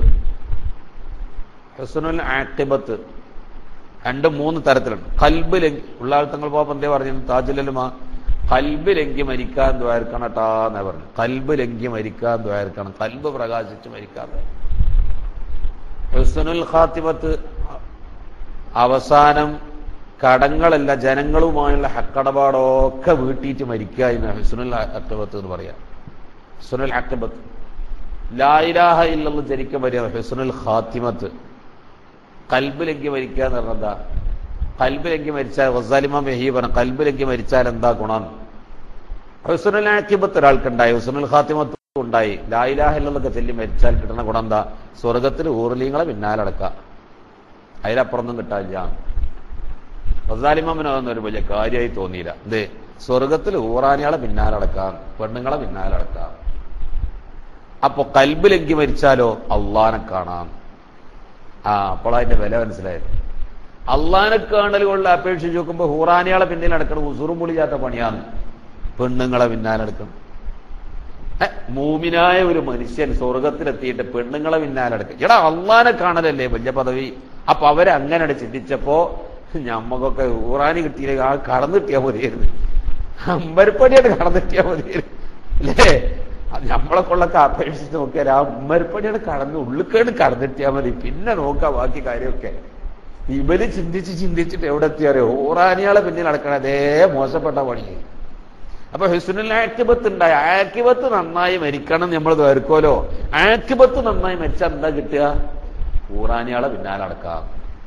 ഹുസ്നുൽ ആക്തിബത്ത് രണ്ട് മൂന്ന് തരത്തിലുണ്ട് കൽബ് ലംഘി ഉള്ള ആൾ തങ്ങൾ പോയപ്പോ എന്തേ പറഞ്ഞു താജുലലുമ കൽബ് ലംഘി മരിക്കാൻ ദ്വാരക്കണട്ടാ എന്നാ പറഞ്ഞു കൽബ് ലംഘി മരിക്കാൻ ദ്വാരക്കണം കൽബ് പ്രകാശിച്ച് മരിക്കാൻ ഹുസ്നുൽ ഖാത്തിമത്ത് അവസാനം കടങ്ങളല്ല ജനങ്ങളുമായുള്ള ഹക്കടപാടൊക്കെ വീട്ടിയിട്ട് മരിക്കുക എന്ന് ഹുസ്നുൽ അക്തബത്ത് എന്ന് പറയാം ഹുസ്നുൽ അക്തബത്ത് ലായിലാഹ ഇല്ലെന്ന് ജനിക്കാൻ പറയാം ഹുസ്നുൽ ഖാത്തിമത്ത് കൽബ് ലംഘി മരിക്കുക എന്ന് പറഞ്ഞാൽ എന്താ കൽബ് ലംഘി മരിച്ചാൽ വസാലിമ മെഹി പറഞ്ഞു കൽബ് ലംഘി മരിച്ചാൽ എന്താ ഗുണം ഹുസ്നുൽ ആക്കിബത്ത് ഒരാൾക്കുണ്ടായി ഹുസ്നുൽ ഖാത്തിമത്ത് ഉണ്ടായി ലായിലാഹ ഇല്ലെന്നൊക്കെ ചൊല്ലി മരിച്ചാൽ കിട്ടുന്ന ഗുണം എന്താ സ്വർഗത്തിൽ ഊർലീങ്ങളെ പിന്നാലടക്കാം അതിലപ്പുറമൊന്നും കിട്ടാനില്ല വസാലിമാമിന് അതൊന്നും ഒരു വലിയ കാര്യമായി തോന്നിയില്ല എന്തേ സ്വർഗത്തിൽ ഊറാനികളെ പിന്നാലടക്കാം പെണ്ണുങ്ങളെ പിന്നാലടക്കാം അപ്പൊ കൽബ് ലംഘി മരിച്ചാലോ അള്ളാനെ കാണാം ആ അപ്പോൾ അതിന്റെ വില മനസ്സിലായത് അള്ളാനെ കാണലുകൊണ്ട് അപേക്ഷിച്ച് നോക്കുമ്പോ ഹൂറാനികളെ പിന്നിൽ നടക്കണം ഉസുറും പൊളിയാത്ത പണിയാണ് പെണ്ണുങ്ങളെ പിന്നാലെടുക്കണം ഏ, മൂമിനായ ഒരു മനുഷ്യൻ സ്വർഗത്തിലെത്തിയിട്ട് പെണ്ണുങ്ങളെ പിന്നാലെടുക്കും എടാ അള്ളാനെ കാണലല്ലേ വലിയ പദവി അപ്പൊ അവരങ്ങനെ ചിന്തിച്ചപ്പോ ഞമ്മക്കൊക്കെ ഊറാനി കിട്ടിയില്ല ആ കടന്നു കിട്ടിയാൽ മതിയായിരുന്നു അമ്പരപ്പടിയായിട്ട് കടന്നു കിട്ടിയാൽ മതിയായിരുന്നു അല്ലേ അത് നമ്മളെ കൊള്ളൊക്കെ അപേക്ഷിച്ച് നോക്കിയാൽ ആ അമ്പരപ്പടിയാണ് കടന്ന് ഉള്ളിക്കേട് കടന്നിട്ടിയാൽ മതി പിന്നെ നോക്കാം ബാക്കി കാര്യമൊക്കെ ഇവര് ചിന്തിച്ച് ചിന്തിച്ചിട്ട് എവിടെ എത്തിയാറിയോ ഊറാനിയാളെ പിന്നിൽ നടക്കണ അതേ മോശപ്പെട്ട പണി അപ്പൊ ഹിസ്നുൽ ആക്കിബത്ത് ഉണ്ടായി ആക്കിബത്ത് നന്നായി മരിക്കണം നമ്മൾ തീർക്കോലോ ആക്കിബത്ത് നന്നായി മരിച്ചാൽ എന്താ കിട്ടുക ഊറാനിയാളെ പിന്നാലെ നടക്കാം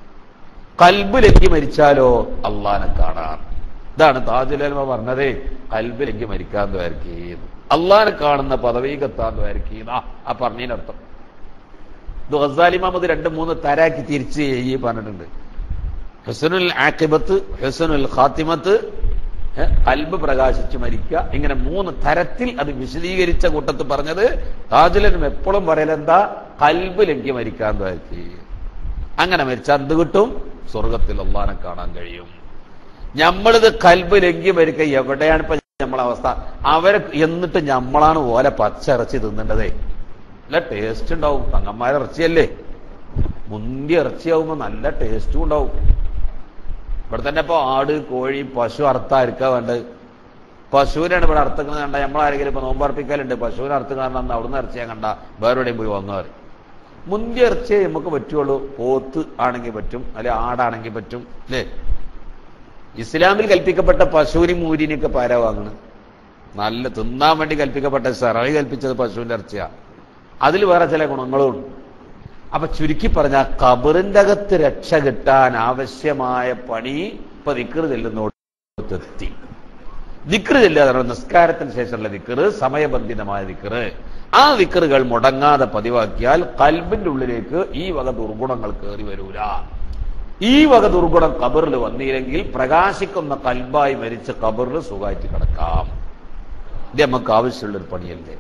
കൽബ് ലംഘി മരിച്ചാലോ അള്ളാനെ കാണാം ഇതാണ് താജുലമ പറഞ്ഞത് കൽബ് ലംഘി മരിക്കാൻ ദ്വാരക്കീന്ന് അള്ളാനെ കാണുന്ന പദവീകത്താൻ ദ്വാരക്കീന്ന് ആ പറഞ്ഞതിനർത്ഥം ഇത് ഗസാലിമാമത് രണ്ട് മൂന്ന് തരാക്കി തിരിച്ച് ഈ പറഞ്ഞിട്ടുണ്ട് ഹുസനുൽ ആക്കിബത്ത് ഹുസനുൽ ഖാത്തിമത്ത് ഏ, കൽബ് പ്രകാശിച്ച് മരിക്കുക ഇങ്ങനെ മൂന്ന് തരത്തിൽ അത് വിശദീകരിച്ച കൂട്ടത്ത് പറഞ്ഞത് താജുലനും എപ്പോഴും പറയലെന്താ കൽബ് ലംഘി മരിക്കാൻ ദ്വാരക്കി അങ്ങനെ മരിച്ചാൽ എന്ത് കിട്ടും സ്വർഗത്തിൽ അള്ളാനെ കാണാൻ കഴിയും നമ്മളിത് കൽബ് ലംഘി മരിക്കുക എവിടെയാണ് ഇപ്പൊ നമ്മളെ അവസ്ഥ അവരെ എന്നിട്ട് നമ്മളാണ് ഓലെ പച്ച ഇറച്ചി തിന്നേണ്ടതേ നല്ല ടേസ്റ്റ് ഉണ്ടാവും തങ്ങന്മാരെ ഇറച്ചിയല്ലേ മുന്തിയ ഇറച്ചിയാവുമ്പോ നല്ല ടേസ്റ്റും ഉണ്ടാവും ഇവിടെ തന്നെ ഇപ്പൊ ആട് കോഴി പശു അറുത്തായിരിക്കാ വേണ്ടത് പശുവിനാണ് ഇവിടെ അർത്ഥക്കുന്നത് കണ്ട നമ്മളാരെങ്കിലും ഇപ്പൊ നോമ്പർപ്പിക്കലുണ്ട് പശുവിനെ അർത്ഥം അന്ന് അവിടുന്ന് ഇറച്ചിയാ കണ്ട വേറെ എവിടെയും പോയി വന്നവർ മുന്തിയ ഇറച്ചിയെ നമുക്ക് പറ്റുള്ളൂ പോത്ത് ആണെങ്കിൽ പറ്റും അല്ലെ ആടാണെങ്കിൽ പറ്റും അല്ലേ ഇസ്ലാമിൽ കൽപ്പിക്കപ്പെട്ട പശുവിനും മൂരിനെയൊക്കെ പാര വാങ്ങണം നല്ല തിന്നാൻ വേണ്ടി കൽപ്പിക്കപ്പെട്ട സെറവി കൽപ്പിച്ചത് പശുവിന്റെ ഇറച്ചിയാ അതിൽ വേറെ ചില ഗുണങ്ങളും ഉണ്ട് അപ്പൊ ചുരുക്കി പറഞ്ഞ കബറിന്റെ അകത്ത് രക്ഷ കിട്ടാൻ ആവശ്യമായ പണി ഇപ്പൊ ദിക്കറ് ചെല്ലുന്നോടെത്തി ദിക്കറ് ചെല്ലാതെ നിസ്കാരത്തിന് ശേഷമുള്ള ദിക്കറ് സമയബന്ധിതമായ ദിക്കറ് ആ ദിക്കറുകൾ മുടങ്ങാതെ പതിവാക്കിയാൽ കൽബിന്റെ ഉള്ളിലേക്ക് ഈ വക ദുർഗുണങ്ങൾ കയറി വരൂല ഈ വക ദുർഗുണം കബറിൽ വന്നില്ലെങ്കിൽ പ്രകാശിക്കുന്ന കൽബായി മരിച്ച കബറിൽ സുഖമായിട്ട് കിടക്കാം ഇത് നമുക്ക് ആവശ്യമുള്ളൊരു പണിയല്ലേ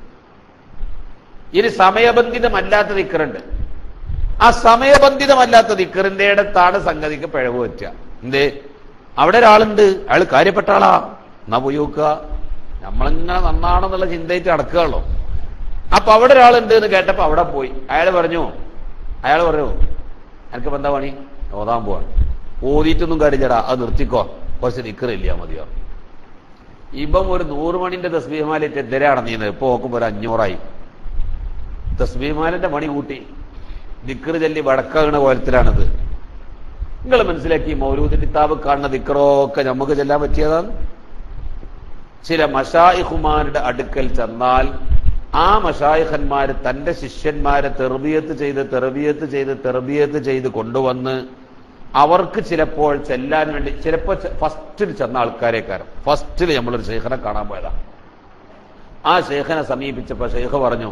ഇനി സമയബന്ധിതമല്ലാത്ത ദിക്കറുണ്ട് ആ സമയബന്ധിതമല്ലാത്ത ദിക്കറിന്റെ ഇടത്താണ് സംഗതിക്ക് പിഴവ് പറ്റുക എന്തേ അവിടെ ഒരാളുണ്ട് അയാൾ കാര്യപ്പെട്ട ആളാ എന്നാ പോയി നോക്കുക നമ്മളിങ്ങനെ നന്നാണെന്നുള്ള ചിന്തയിട്ട് അടക്കുകയുള്ളൂ അപ്പൊ അവിടെ ഒരാളുണ്ട് എന്ന് കേട്ടപ്പോ അവിടെ പോയി അയാൾ പറഞ്ഞു അയാൾ പറഞ്ഞു എനിക്ക് എന്താ പണി ഓതാൻ പോവാണ് ഓതിയിട്ടൊന്നും കാര്യച്ചടാ അത് നിർത്തിക്കോ കുറച്ച് ദിക്കറില്ല മതിയോ ഇപ്പം ഒരു നൂറ് മണിന്റെ തസ്ബീമാലിട്ട് എതിരാണ് നീന്നത് ഇപ്പൊ നോക്കുമ്പോ ഒരു അഞ്ഞൂറായി തസ്ബീമാലിന്റെ മണി കൂട്ടി ദിക്കറ് ചൊല്ലി വടക്കാകണ കോലത്തിലാണിത് നിങ്ങൾ മനസ്സിലാക്കി മൗലൂദ് കിതാബ് കാണുന്ന ദിക്കറൊക്കെ നമുക്ക് ചെല്ലാൻ പറ്റിയതാണ് ചില മഷായിഹുമാരുടെ അടുക്കൽ ചെന്നാൽ ആ മഷായിഖന്മാര് തന്റെ ശിഷ്യന്മാരെ തെർബിയത്ത് ചെയ്ത് തെർബിയത്ത് ചെയ്ത് തെർബിയത്ത് ചെയ്ത് കൊണ്ടുവന്ന് അവർക്ക് ചിലപ്പോൾ ചെല്ലാൻ വേണ്ടി ചിലപ്പോൾ ഫസ്റ്റിൽ ചെന്ന ആൾക്കാരെക്കാരം ഫസ്റ്റിൽ നമ്മളൊരു ഷെയ്ഖനെ കാണാൻ പോയതാ ആ ഷെയ്ഖനെ സമീപിച്ചപ്പോ ഷെയ്ഖ് പറഞ്ഞു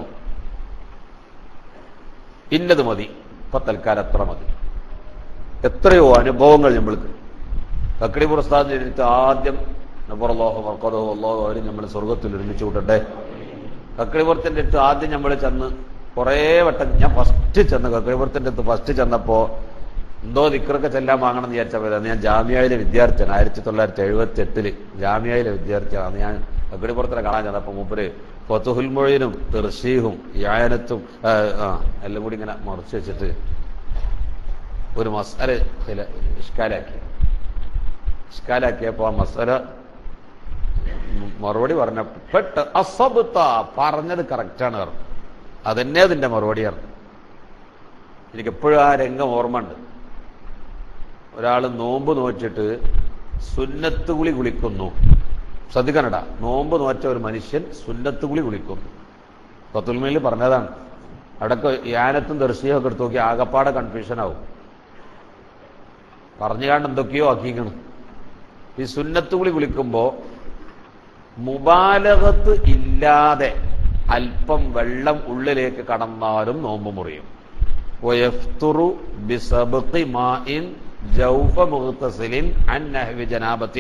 ഇന്നത് മതി ഇപ്പൊ തൽക്കാലം എത്ര മതി എത്രയോ അനുഭവങ്ങൾ നമ്മൾക്ക് കക്കടി പ്രസ്ഥാനം ചെയ്തിട്ട് ആദ്യം നബറലോഹോ വർക്കതോ അള്ളോഹോ അവര് നമ്മൾ സ്വർഗത്തിൽ ഒരുമിച്ച് വിട്ടട്ടെ കക്കടിപുറത്തിന്റെ അടുത്ത് ആദ്യം നമ്മൾ ചെന്ന് കുറേ വട്ടം ഞാൻ ഫസ്റ്റ് ചെന്ന് കക്കടിപുറത്തിന്റെ അടുത്ത് ഫസ്റ്റ് ചെന്നപ്പോ എന്തോ ദിക്കറൊക്കെ ചെല്ലാൻ വാങ്ങണം എന്ന് വിചാരിച്ചപ്പോൾ അന്ന് ഞാൻ ജാമ്യയിലെ വിദ്യാർത്ഥിയാണ് ആയിരത്തി തൊള്ളായിരത്തി എഴുപത്തി എട്ടില് ജാമ്യയിലെ വിദ്യാർത്ഥിയാണ് അന്ന് ഞാൻ കക്കടിപ്പുറത്തിനെ കാണാൻ ചെന്നപ്പോ മൂപ്പര് ഫത്തുഹുൽ മൊഴിനും തെർഷീഹും യായനത്തും ആ, ആ, എല്ലാം കൂടി ഇങ്ങനെ മറച്ചു വെച്ചിട്ട് ഒരു മസാല ചില ഇഷ്കാലാക്കി ഇഷ്കാലാക്കിയപ്പോ ആ മസാല മറുപടി പറഞ്ഞ പെട്ട അസബത്ത പറഞ്ഞത് കറക്റ്റാണ് പറഞ്ഞു അതന്നെ അതിന്റെ മറുപടിയാണ് എനിക്ക് എപ്പോഴും ആ രംഗം ഓർമ്മ ഉണ്ട് ഒരാൾ നോമ്പ് നോച്ചിട്ട് സുന്നത്ത് കുളി കുളിക്കുന്നു ശ്രദ്ധിക്കണടാ നോമ്പ് നോച്ച ഒരു മനുഷ്യൻ സുന്നത്ത് കുളി കുളിക്കുന്നു പത്തുൽമയിൽ പറഞ്ഞതാണ് അവിടൊക്കെ യാനത്തും ദർശിയും ഒക്കെ എടുത്ത് നോക്കി ആകപ്പാടെ കൺഫ്യൂഷൻ ആവും പറഞ്ഞുകാണ്ട് എന്തൊക്കെയോ ആക്കിക്കണം ഈ സുന്നത്ത് കുളി കുളിക്കുമ്പോ മുബാലകത്ത് ഇല്ലാതെ അല്പം വെള്ളം ഉള്ളിലേക്ക് കടന്നാലും നോമ്പ് മുറിയും ويفطر بسبق ماء جوف مغتسل عن نحو جنابة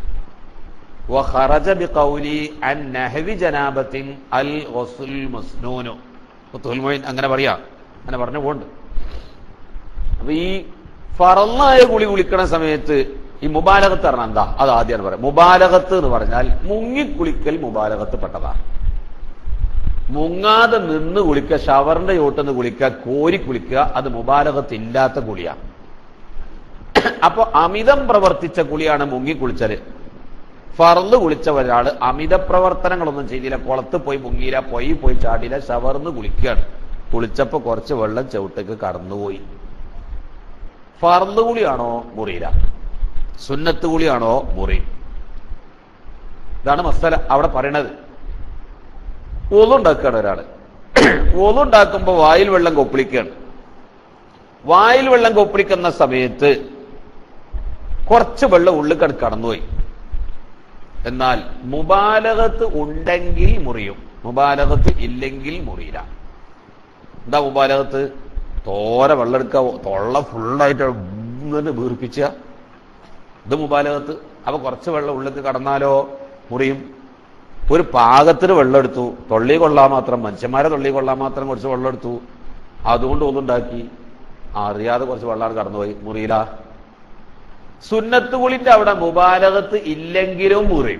وخرج بقولي عن نحو جنابة الغسل المسنون ഫത്തുൽ മൊയ്ൻ അങ്ങനെ പറയാ അങ്ങനെ പറഞ്ഞു പോണ്ട് അപ്പൊ ഈ ഫറന്നായ കുളി കുളിക്കണ സമയത്ത് ഈ മുബാലകത്ത് പറഞ്ഞാൽ എന്താ അത് ആദ്യമാണ് പറയാം മുബാലകത്ത് എന്ന് പറഞ്ഞാൽ മുങ്ങിക്കുളിക്കൽ മുബാലകത്ത് പെട്ടതാണ് മുങ്ങാതെ നിന്ന് കുളിക്കുക ഷവറിന്റെ ചോട്ടെന്ന് കുളിക്കുക കോരി കുളിക്കുക അത് മുബാലകത്ത് ഇല്ലാത്ത കുളിയാണ് അപ്പൊ അമിതം പ്രവർത്തിച്ച കുളിയാണ് മുങ്ങി കുളിച്ചത് ഫർന്ന് കുളിച്ച ഒരാള് അമിത പ്രവർത്തനങ്ങളൊന്നും ചെയ്തില്ല കുളത്ത് പോയി മുങ്ങിയില്ല പോയി പോയി ചാടിയില്ല ഷവർന്ന് കുളിക്കുകയാണ് കുളിച്ചപ്പോ കുറച്ച് വെള്ളം ചവിട്ടേക്ക് കടന്നുപോയി ഫർന്ന് കുളിയാണോ മുറിയില്ല സുന്നത്ത് കുളിയാണോ മുറി ഇതാണ് മസല അവിടെ പറയണത് ഒതുണ്ടാക്കുകയാണ് ഒരാള് ഒതുണ്ടാക്കുമ്പോ വായിൽ വെള്ളം കൊപ്പിളിക്കുകയാണ് വായിൽ വെള്ളം കൊപ്പിളിക്കുന്ന സമയത്ത് കുറച്ച് വെള്ളം ഉള്ളിൽ കട കടന്നുപോയി എന്നാൽ മുബാലകത്ത് ഉണ്ടെങ്കിൽ മുറിയും മുബാലകത്ത് ഇല്ലെങ്കിൽ മുറിയില്ല എന്താ മുബാലകത്ത് തോര വെള്ളം എടുക്കുക തൊള്ള ഫുള്ളായിട്ട് വീർപ്പിച്ച ഇത് മുബാലകത്ത് അപ്പൊ കുറച്ച് വെള്ളം ഉള്ളിൽ കടന്നാലോ മുറിയും ഒരു പാകത്തിന് വെള്ളം എടുത്തു തൊള്ളി കൊള്ളാൻ മാത്രം മനുഷ്യന്മാരെ തൊള്ളി കൊള്ളാൻ മാത്രം കുറച്ച് വെള്ളം എടുത്തു അതുകൊണ്ട് ഒന്നുണ്ടാക്കി അറിയാതെ കുറച്ച് വെള്ളമാണ് കടന്നുപോയി മുറിയില സുന്നത്ത് കുളിന്റെ അവിടെ മുബാലകത്ത് ഇല്ലെങ്കിലും മുറിയും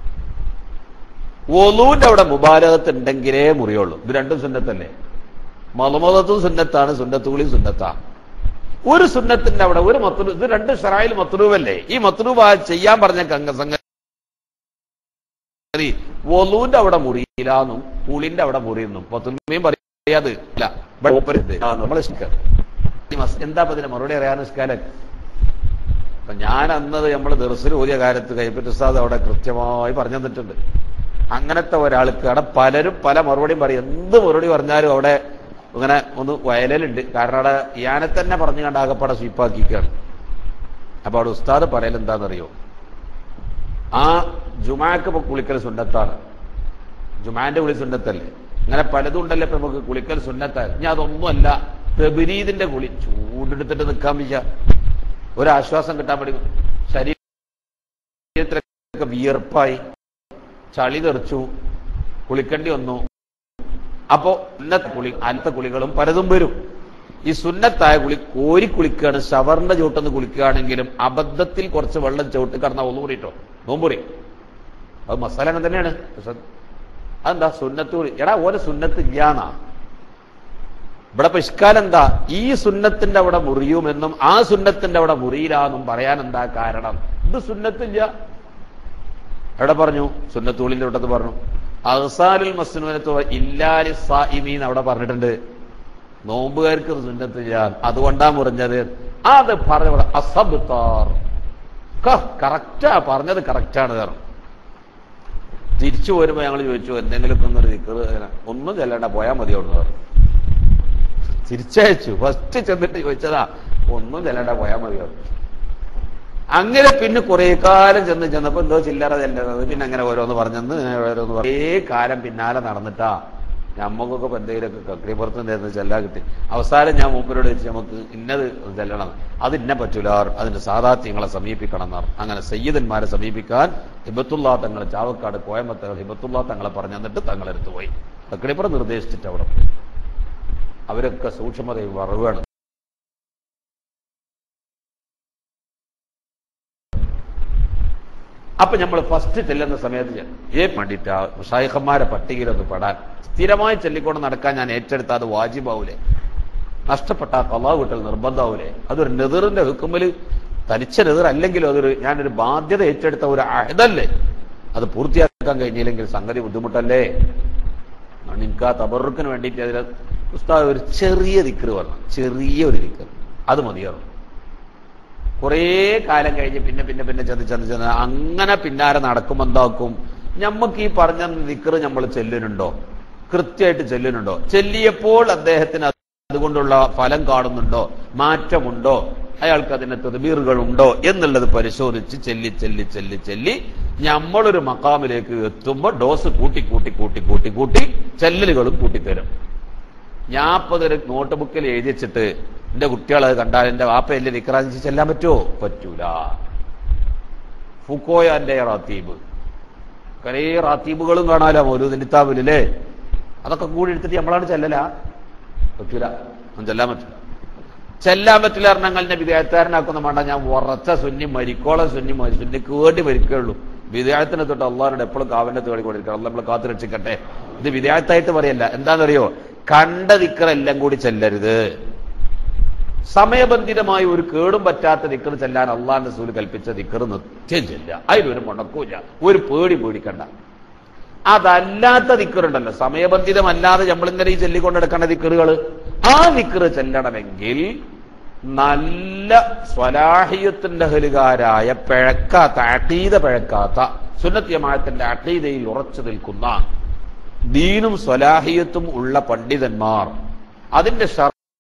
ഒലൂന്റെ അവിടെ മുബാലകത്ത് ഉണ്ടെങ്കിലേ മുറിയുള്ളൂ ഇത് രണ്ടും സുന്നത്തല്ലേ മലമതത്തും സുന്നത്താണ് സുന്നത്ത് കുളി സുന്നത്താ ഒരു സുന്നത്തിന്റെ അവിടെ ഒരു മത്തുലു ഇത് രണ്ട് ഷറായിൽ മത്തുലൂവല്ലേ ഈ മത്തുലൂബ ചെയ്യാൻ പറഞ്ഞ കങ്കസംഗതി ഒലൂന്റെ അവിടെ മുറിയില്ലാന്നും കുളിന്റെ അവിടെ മുറിയുന്നു പത്തുൽമയും പറയാത് ഇല്ല ഇവിടെ മൂപ്പരുത്. ആ, നമ്മളെ ഇഷ്കാർ. ഈ മസ്- എന്താ ഇപ്പൊ ഇതിന്റെ മറുപടി അറിയാൻ ഇഷ്കാലൻ അപ്പൊ ഞാൻ അന്നത് നമ്മൾ ദർസിൽ ഓതിയ കാര്യത്ത് കൈപ്പറ്റ് ഉസ്താദ് അവിടെ കൃത്യമായി പറഞ്ഞു തന്നിട്ടുണ്ട് അങ്ങനത്തെ ഒരാൾക്ക് അവിടെ പലരും പല മറുപടിയും പറയും എന്ത് മറുപടി പറഞ്ഞാലും അവിടെ ഇങ്ങനെ ഒന്ന് വയലലുണ്ട് കാരണം അവിടെ ഇയാനെ തന്നെ പറഞ്ഞു കണ്ട് ആകപ്പാടെ സ്വീപ്പാക്കിക്കാണ് അപ്പൊ അവിടെ ഉസ്താദ് പറയൽ എന്താണെന്നറിയോ ആ ജുമാക്ക് ഇപ്പൊ കുളിക്കൽ സുന്നത്താണ് ജുമാന്റെ കുളി സുന്നത്തല്ലേ അങ്ങനെ പലതും ഉണ്ടല്ലോ ഇപ്പൊ നമുക്ക് കുളിക്കൽ സുന്നത്താണ് ഞാൻ അതൊന്നുമല്ല പ്രബരീതിന്റെ കുളി ചൂടെടുത്തിട്ട് നിൽക്കാൻ വയ്യ ഒരാശ്വാസം കിട്ടാൻ വേണ്ടി ശരീരത്തിലൊക്കെ വിയർപ്പായി ചളി തെറിച്ചു കുളിക്കേണ്ടി വന്നു അപ്പോ ഇന്നത്തെ കുളി അന്നത്തെ കുളികളും പലതും വരും ഈ സുന്നത്തായ കുളി കോരി കുളിക്കുകയാണ് ഷവറിന്റെ ചൂട്ടെന്ന് കുളിക്കുകയാണെങ്കിലും അബദ്ധത്തിൽ കുറച്ച് വെള്ളം ചവിട്ടി കടന്ന ഒന്നുകൂടിട്ടോ നോമ്പുറി അത് മസാല അങ്ങനെ തന്നെയാണ് പക്ഷെ അതെന്താ സുന്നത്ത് കുളി എടാ ഓരോ സുന്നത്ത് ഇല്ലാന്നാ ഇവിടെ ഇപ്പൊ ഇഷ്കാലം എന്താ ഈ സുന്നത്തിന്റെ അവിടെ മുറിയുമെന്നും ആ സുന്നത്തിന്റെ അവിടെ മുറിയില്ലാന്നും പറയാൻ എന്താ കാരണം ഇത് സുന്നത്തില്ല എവിടെ പറഞ്ഞു സുന്നത്തൂളിന്റെ വിട്ടത്ത് പറഞ്ഞു അഹ്സാലുൽ മസ്നുവിനത്ത് ഇല്ലാലി സായിമീന്ന് അവിടെ പറഞ്ഞിട്ടുണ്ട് നോമ്പുകാർക്ക് ഇത് സുന്നത്തില്ല അതുകൊണ്ടാ മുറിഞ്ഞത് അത് പറഞ്ഞ അസബ്താർ കറക്റ്റാ പറഞ്ഞത് കറക്റ്റാണ് കാരണം തിരിച്ചു പോരുമ്പോ ഞങ്ങൾ ചോദിച്ചു എന്തെങ്കിലുമൊക്കെ ഒന്നൊരു ദിക്കറ് ഇങ്ങനെ ഒന്നും ചെല്ലണ്ട പോയാൽ മതി അവിടെ പറഞ്ഞു തിരിച്ചയച്ചു ഫസ്റ്റ് ചെന്നിട്ട് ചോദിച്ചതാ ഒന്നും ചെല്ലണ്ട പോയാൽ മതിയോ അങ്ങനെ പിന്നെ കുറെ കാലം ചെന്ന് ചെന്നപ്പോ എന്തോ ചില്ലറ ചെല്ലുന്നത് പിന്നെ അങ്ങനെ ഓരോന്ന് പറഞ്ഞെന്ന് ഇങ്ങനെ ഓരോന്ന് കുറേ കാലം പിന്നാലെ നടന്നിട്ടാ ഞമ്മക്കൊക്കെ ഇപ്പൊ എന്തെങ്കിലുമൊക്കെ കക്രിപ്പുറത്ത് നിന്ന് ചെല്ലാൻ കിട്ടി അവസാനം ഞാൻ മൂപ്പരോട് ചോദിച്ചു നമുക്ക് ഇന്നത് ചെല്ലണം അത് ഇന്ന പറ്റൂല അതിന്റെ സാധാത്യങ്ങളെ സമീപിക്കണം എന്നാർ അങ്ങനെ സയ്യിദന്മാരെ സമീപിക്കാൻ ഹിബത്തുള്ള തങ്ങൾ ചാവക്കാട് കോയമ്പത്തകൾ ഹിബത്തുള്ള തങ്ങളെ പറഞ്ഞു തന്നിട്ട് തങ്ങളെടുത്ത് പോയി കക്രിപ്പുറം നിർദ്ദേശിച്ചിട്ട് അവിടെ പോയി അവരൊക്കെ സൂക്ഷ്മതയും വറവാണ് അപ്പൊ നമ്മൾ ഫസ്റ്റ് ചെല്ലുന്ന സമയത്ത് ഏ പണ്ടിട്ട് ഷായിഖന്മാരെ പട്ടികയിലൊന്ന് പെടാൻ സ്ഥിരമായി ചൊല്ലിക്കൊണ്ട് നടക്കാൻ ഞാൻ ഏറ്റെടുത്ത അത് വാജിബാവൂലേ നഷ്ടപ്പെട്ട ആ കലാ വീട്ടൽ നിർബന്ധാവൂലേ അതൊരു നെതിറിന്റെ ഹുക്കുമ്പല് തനിച്ച നെതിർ അല്ലെങ്കിലും അതൊരു ഞാനൊരു ബാധ്യത ഏറ്റെടുത്ത ഒരു അഹദല്ലേ അത് പൂർത്തിയാക്കാൻ കഴിഞ്ഞില്ലെങ്കിൽ സംഗതി ബുദ്ധിമുട്ടല്ലേ അതുകൊണ്ട് എനിക്ക് ആ തബറുക്കിന് വേണ്ടിയിട്ട് അതിൽ ഉസ്താദ് ഒരു ചെറിയ ദിക്കറ് പറഞ്ഞു ചെറിയ ഒരു ദിക്കറ് അത് മതിയാറും കുറേ കാലം കഴിഞ്ഞ് പിന്നെ പിന്നെ പിന്നെ ചെന്ന് ചെന്ന് ചെന്ന് അങ്ങനെ പിന്നാലെ നടക്കും എന്താക്കും ഞമ്മക്ക് ഈ പറഞ്ഞ ദിക്കറ് നമ്മൾ ചെല്ലുന്നുണ്ടോ കൃത്യമായിട്ട് ചെല്ലുന്നുണ്ടോ ചെല്ലിയപ്പോൾ അദ്ദേഹത്തിന് അതുകൊണ്ടുള്ള ഫലം കാണുന്നുണ്ടോ മാറ്റമുണ്ടോ അയാൾക്ക് അതിന് തെതുബീറുകൾ ഉണ്ടോ എന്നുള്ളത് പരിശോധിച്ച് ചെല്ലി ചെല്ലി ചെല്ലി ചെല്ലി നമ്മളൊരു മക്കാമിലേക്ക് എത്തുമ്പോൾ ഡോസ് കൂട്ടി കൂട്ടി കൂട്ടി കൂട്ടി കൂട്ടി ചെല്ലലുകളും കൂട്ടിത്തരും ഞാൻ ഇപ്പൊ ഒരു നോട്ട് ബുക്കിൽ എഴുതി വെച്ചിട്ട് എന്റെ കുട്ടികളത് കണ്ടാൽ എന്റെ വാപ്പയല്ലേ നിക്കറാഞ്ചി ചെല്ലാൻ പറ്റുമോ പറ്റൂല ഫുക്കോയാന്റെ റാത്തീബ് കുറേ റാത്തീബുകളും കാണാലോ മൗലൂദ് നിത്താബിലല്ലേ അതൊക്കെ കൂടി എടുത്തിട്ട് നമ്മളാണ് ചെല്ലല പറ്റൂല ഒന്നും ചെല്ലാൻ പറ്റില്ല ചെല്ലാൻ പറ്റില്ല എറണാകുളന്റെ വിദ്യാർത്ഥിക്കാരനാക്കുന്ന വേണ്ട ഞാൻ ഉറച്ച സുന്നി മരിക്കോളം സുന്നി മരി സുന്നിക്ക് വേണ്ടി മരിക്കുള്ളൂ വിദ്യാർത്ഥിനെ തൊട്ട് അള്ളാഹിനോട് എപ്പോഴും കാവന്റെ തേടി കൊടുക്കണം നമ്മൾ കാത്തു രക്ഷിക്കട്ടെ ഇത് വിദ്യാർത്ഥിയായിട്ട് പറയല്ല എന്താണെന്നറിയോ കണ്ട ദിക്കറെല്ലാം കൂടി ചെല്ലരുത് സമയബന്ധിതമായി ഒരു കേടും പറ്റാത്ത ദിക്കർ ചെല്ലാൻ അള്ളാന്റെ സൂല് കൽപ്പിച്ച ദിക്കർ നിത്യം ചെല്ല അതിലൊരു മുടക്കൂല ഒരു പേടി പേടിക്കണ്ട അതല്ലാത്ത ദിക്കറുണ്ടല്ലോ സമയബന്ധിതമല്ലാതെ നമ്മളിങ്ങനെ ഈ ചൊല്ലിക്കൊണ്ടെടുക്കേണ്ട ദിക്കറുകൾ ആ ദിക്കറ് ചെല്ലണമെങ്കിൽ നല്ല സ്വലാഹിയത്തിന്റെ ഹലുകാരായ പിഴക്കാത്ത അട്ടീത പിഴക്കാത്ത സുന്നത്യമായത്തിന്റെ അട്ടീതയിൽ ഉറച്ചു നിൽക്കുന്ന ദീനും സ്വലാഹിയത്തും ഉള്ള പണ്ഡിതന്മാർ അതിന്റെ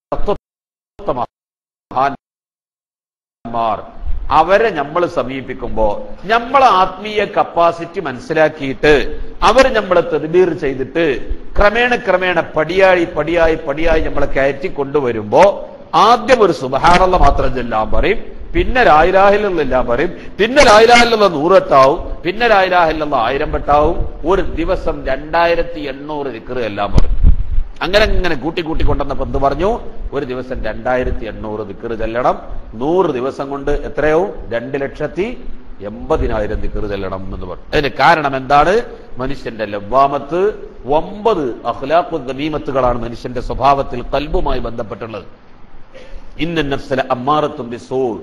മഹാന്മാർ അവരെ നമ്മൾ സമീപിക്കുമ്പോ നമ്മളെ ആത്മീയ കപ്പാസിറ്റി മനസ്സിലാക്കിയിട്ട് അവർ നമ്മളെ തെതുബീർ ചെയ്തിട്ട് ക്രമേണ ക്രമേണ പടിയായി പടിയായി പടിയായി നമ്മളെ കയറ്റി കൊണ്ടുവരുമ്പോ ആദ്യം ഒരു സുബഹാനുള്ള മാത്രം ചെല്ലാൻ പറയും പിന്നെ രായിരാഹിലെല്ലാം പറയും പിന്നെ രായിരാഹിലുള്ള നൂറെട്ടാവും പിന്നെ രായിരാഹിലുള്ള ആയിരം വെട്ടാവും ഒരു ദിവസം രണ്ടായിരത്തി എണ്ണൂറ് ദിക്കറ് എല്ലാം പറയും അങ്ങനെ ഇങ്ങനെ കൂട്ടി കൂട്ടി കൊണ്ടുവന്നപ്പോ എന്ത് പറഞ്ഞു ഒരു ദിവസം രണ്ടായിരത്തി എണ്ണൂറ് ദിക്കറ് ചെല്ലണം നൂറ് ദിവസം കൊണ്ട് എത്രയാവും രണ്ട് ലക്ഷത്തി എൺപതിനായിരം ദിക്കറ് ചെല്ലണം എന്ന് പറഞ്ഞു അതിന് കാരണം എന്താണ് മനുഷ്യന്റെ ലവ്വാമത്ത് ഒമ്പത് അഖ്ലാഖു ദമീമത്തുകളാണ് മനുഷ്യന്റെ സ്വഭാവത്തിൽ കൽബുമായി ബന്ധപ്പെട്ടുള്ളത് ഇന്ന നഫ്സല അമ്മാറത്തും ബിസൂൾ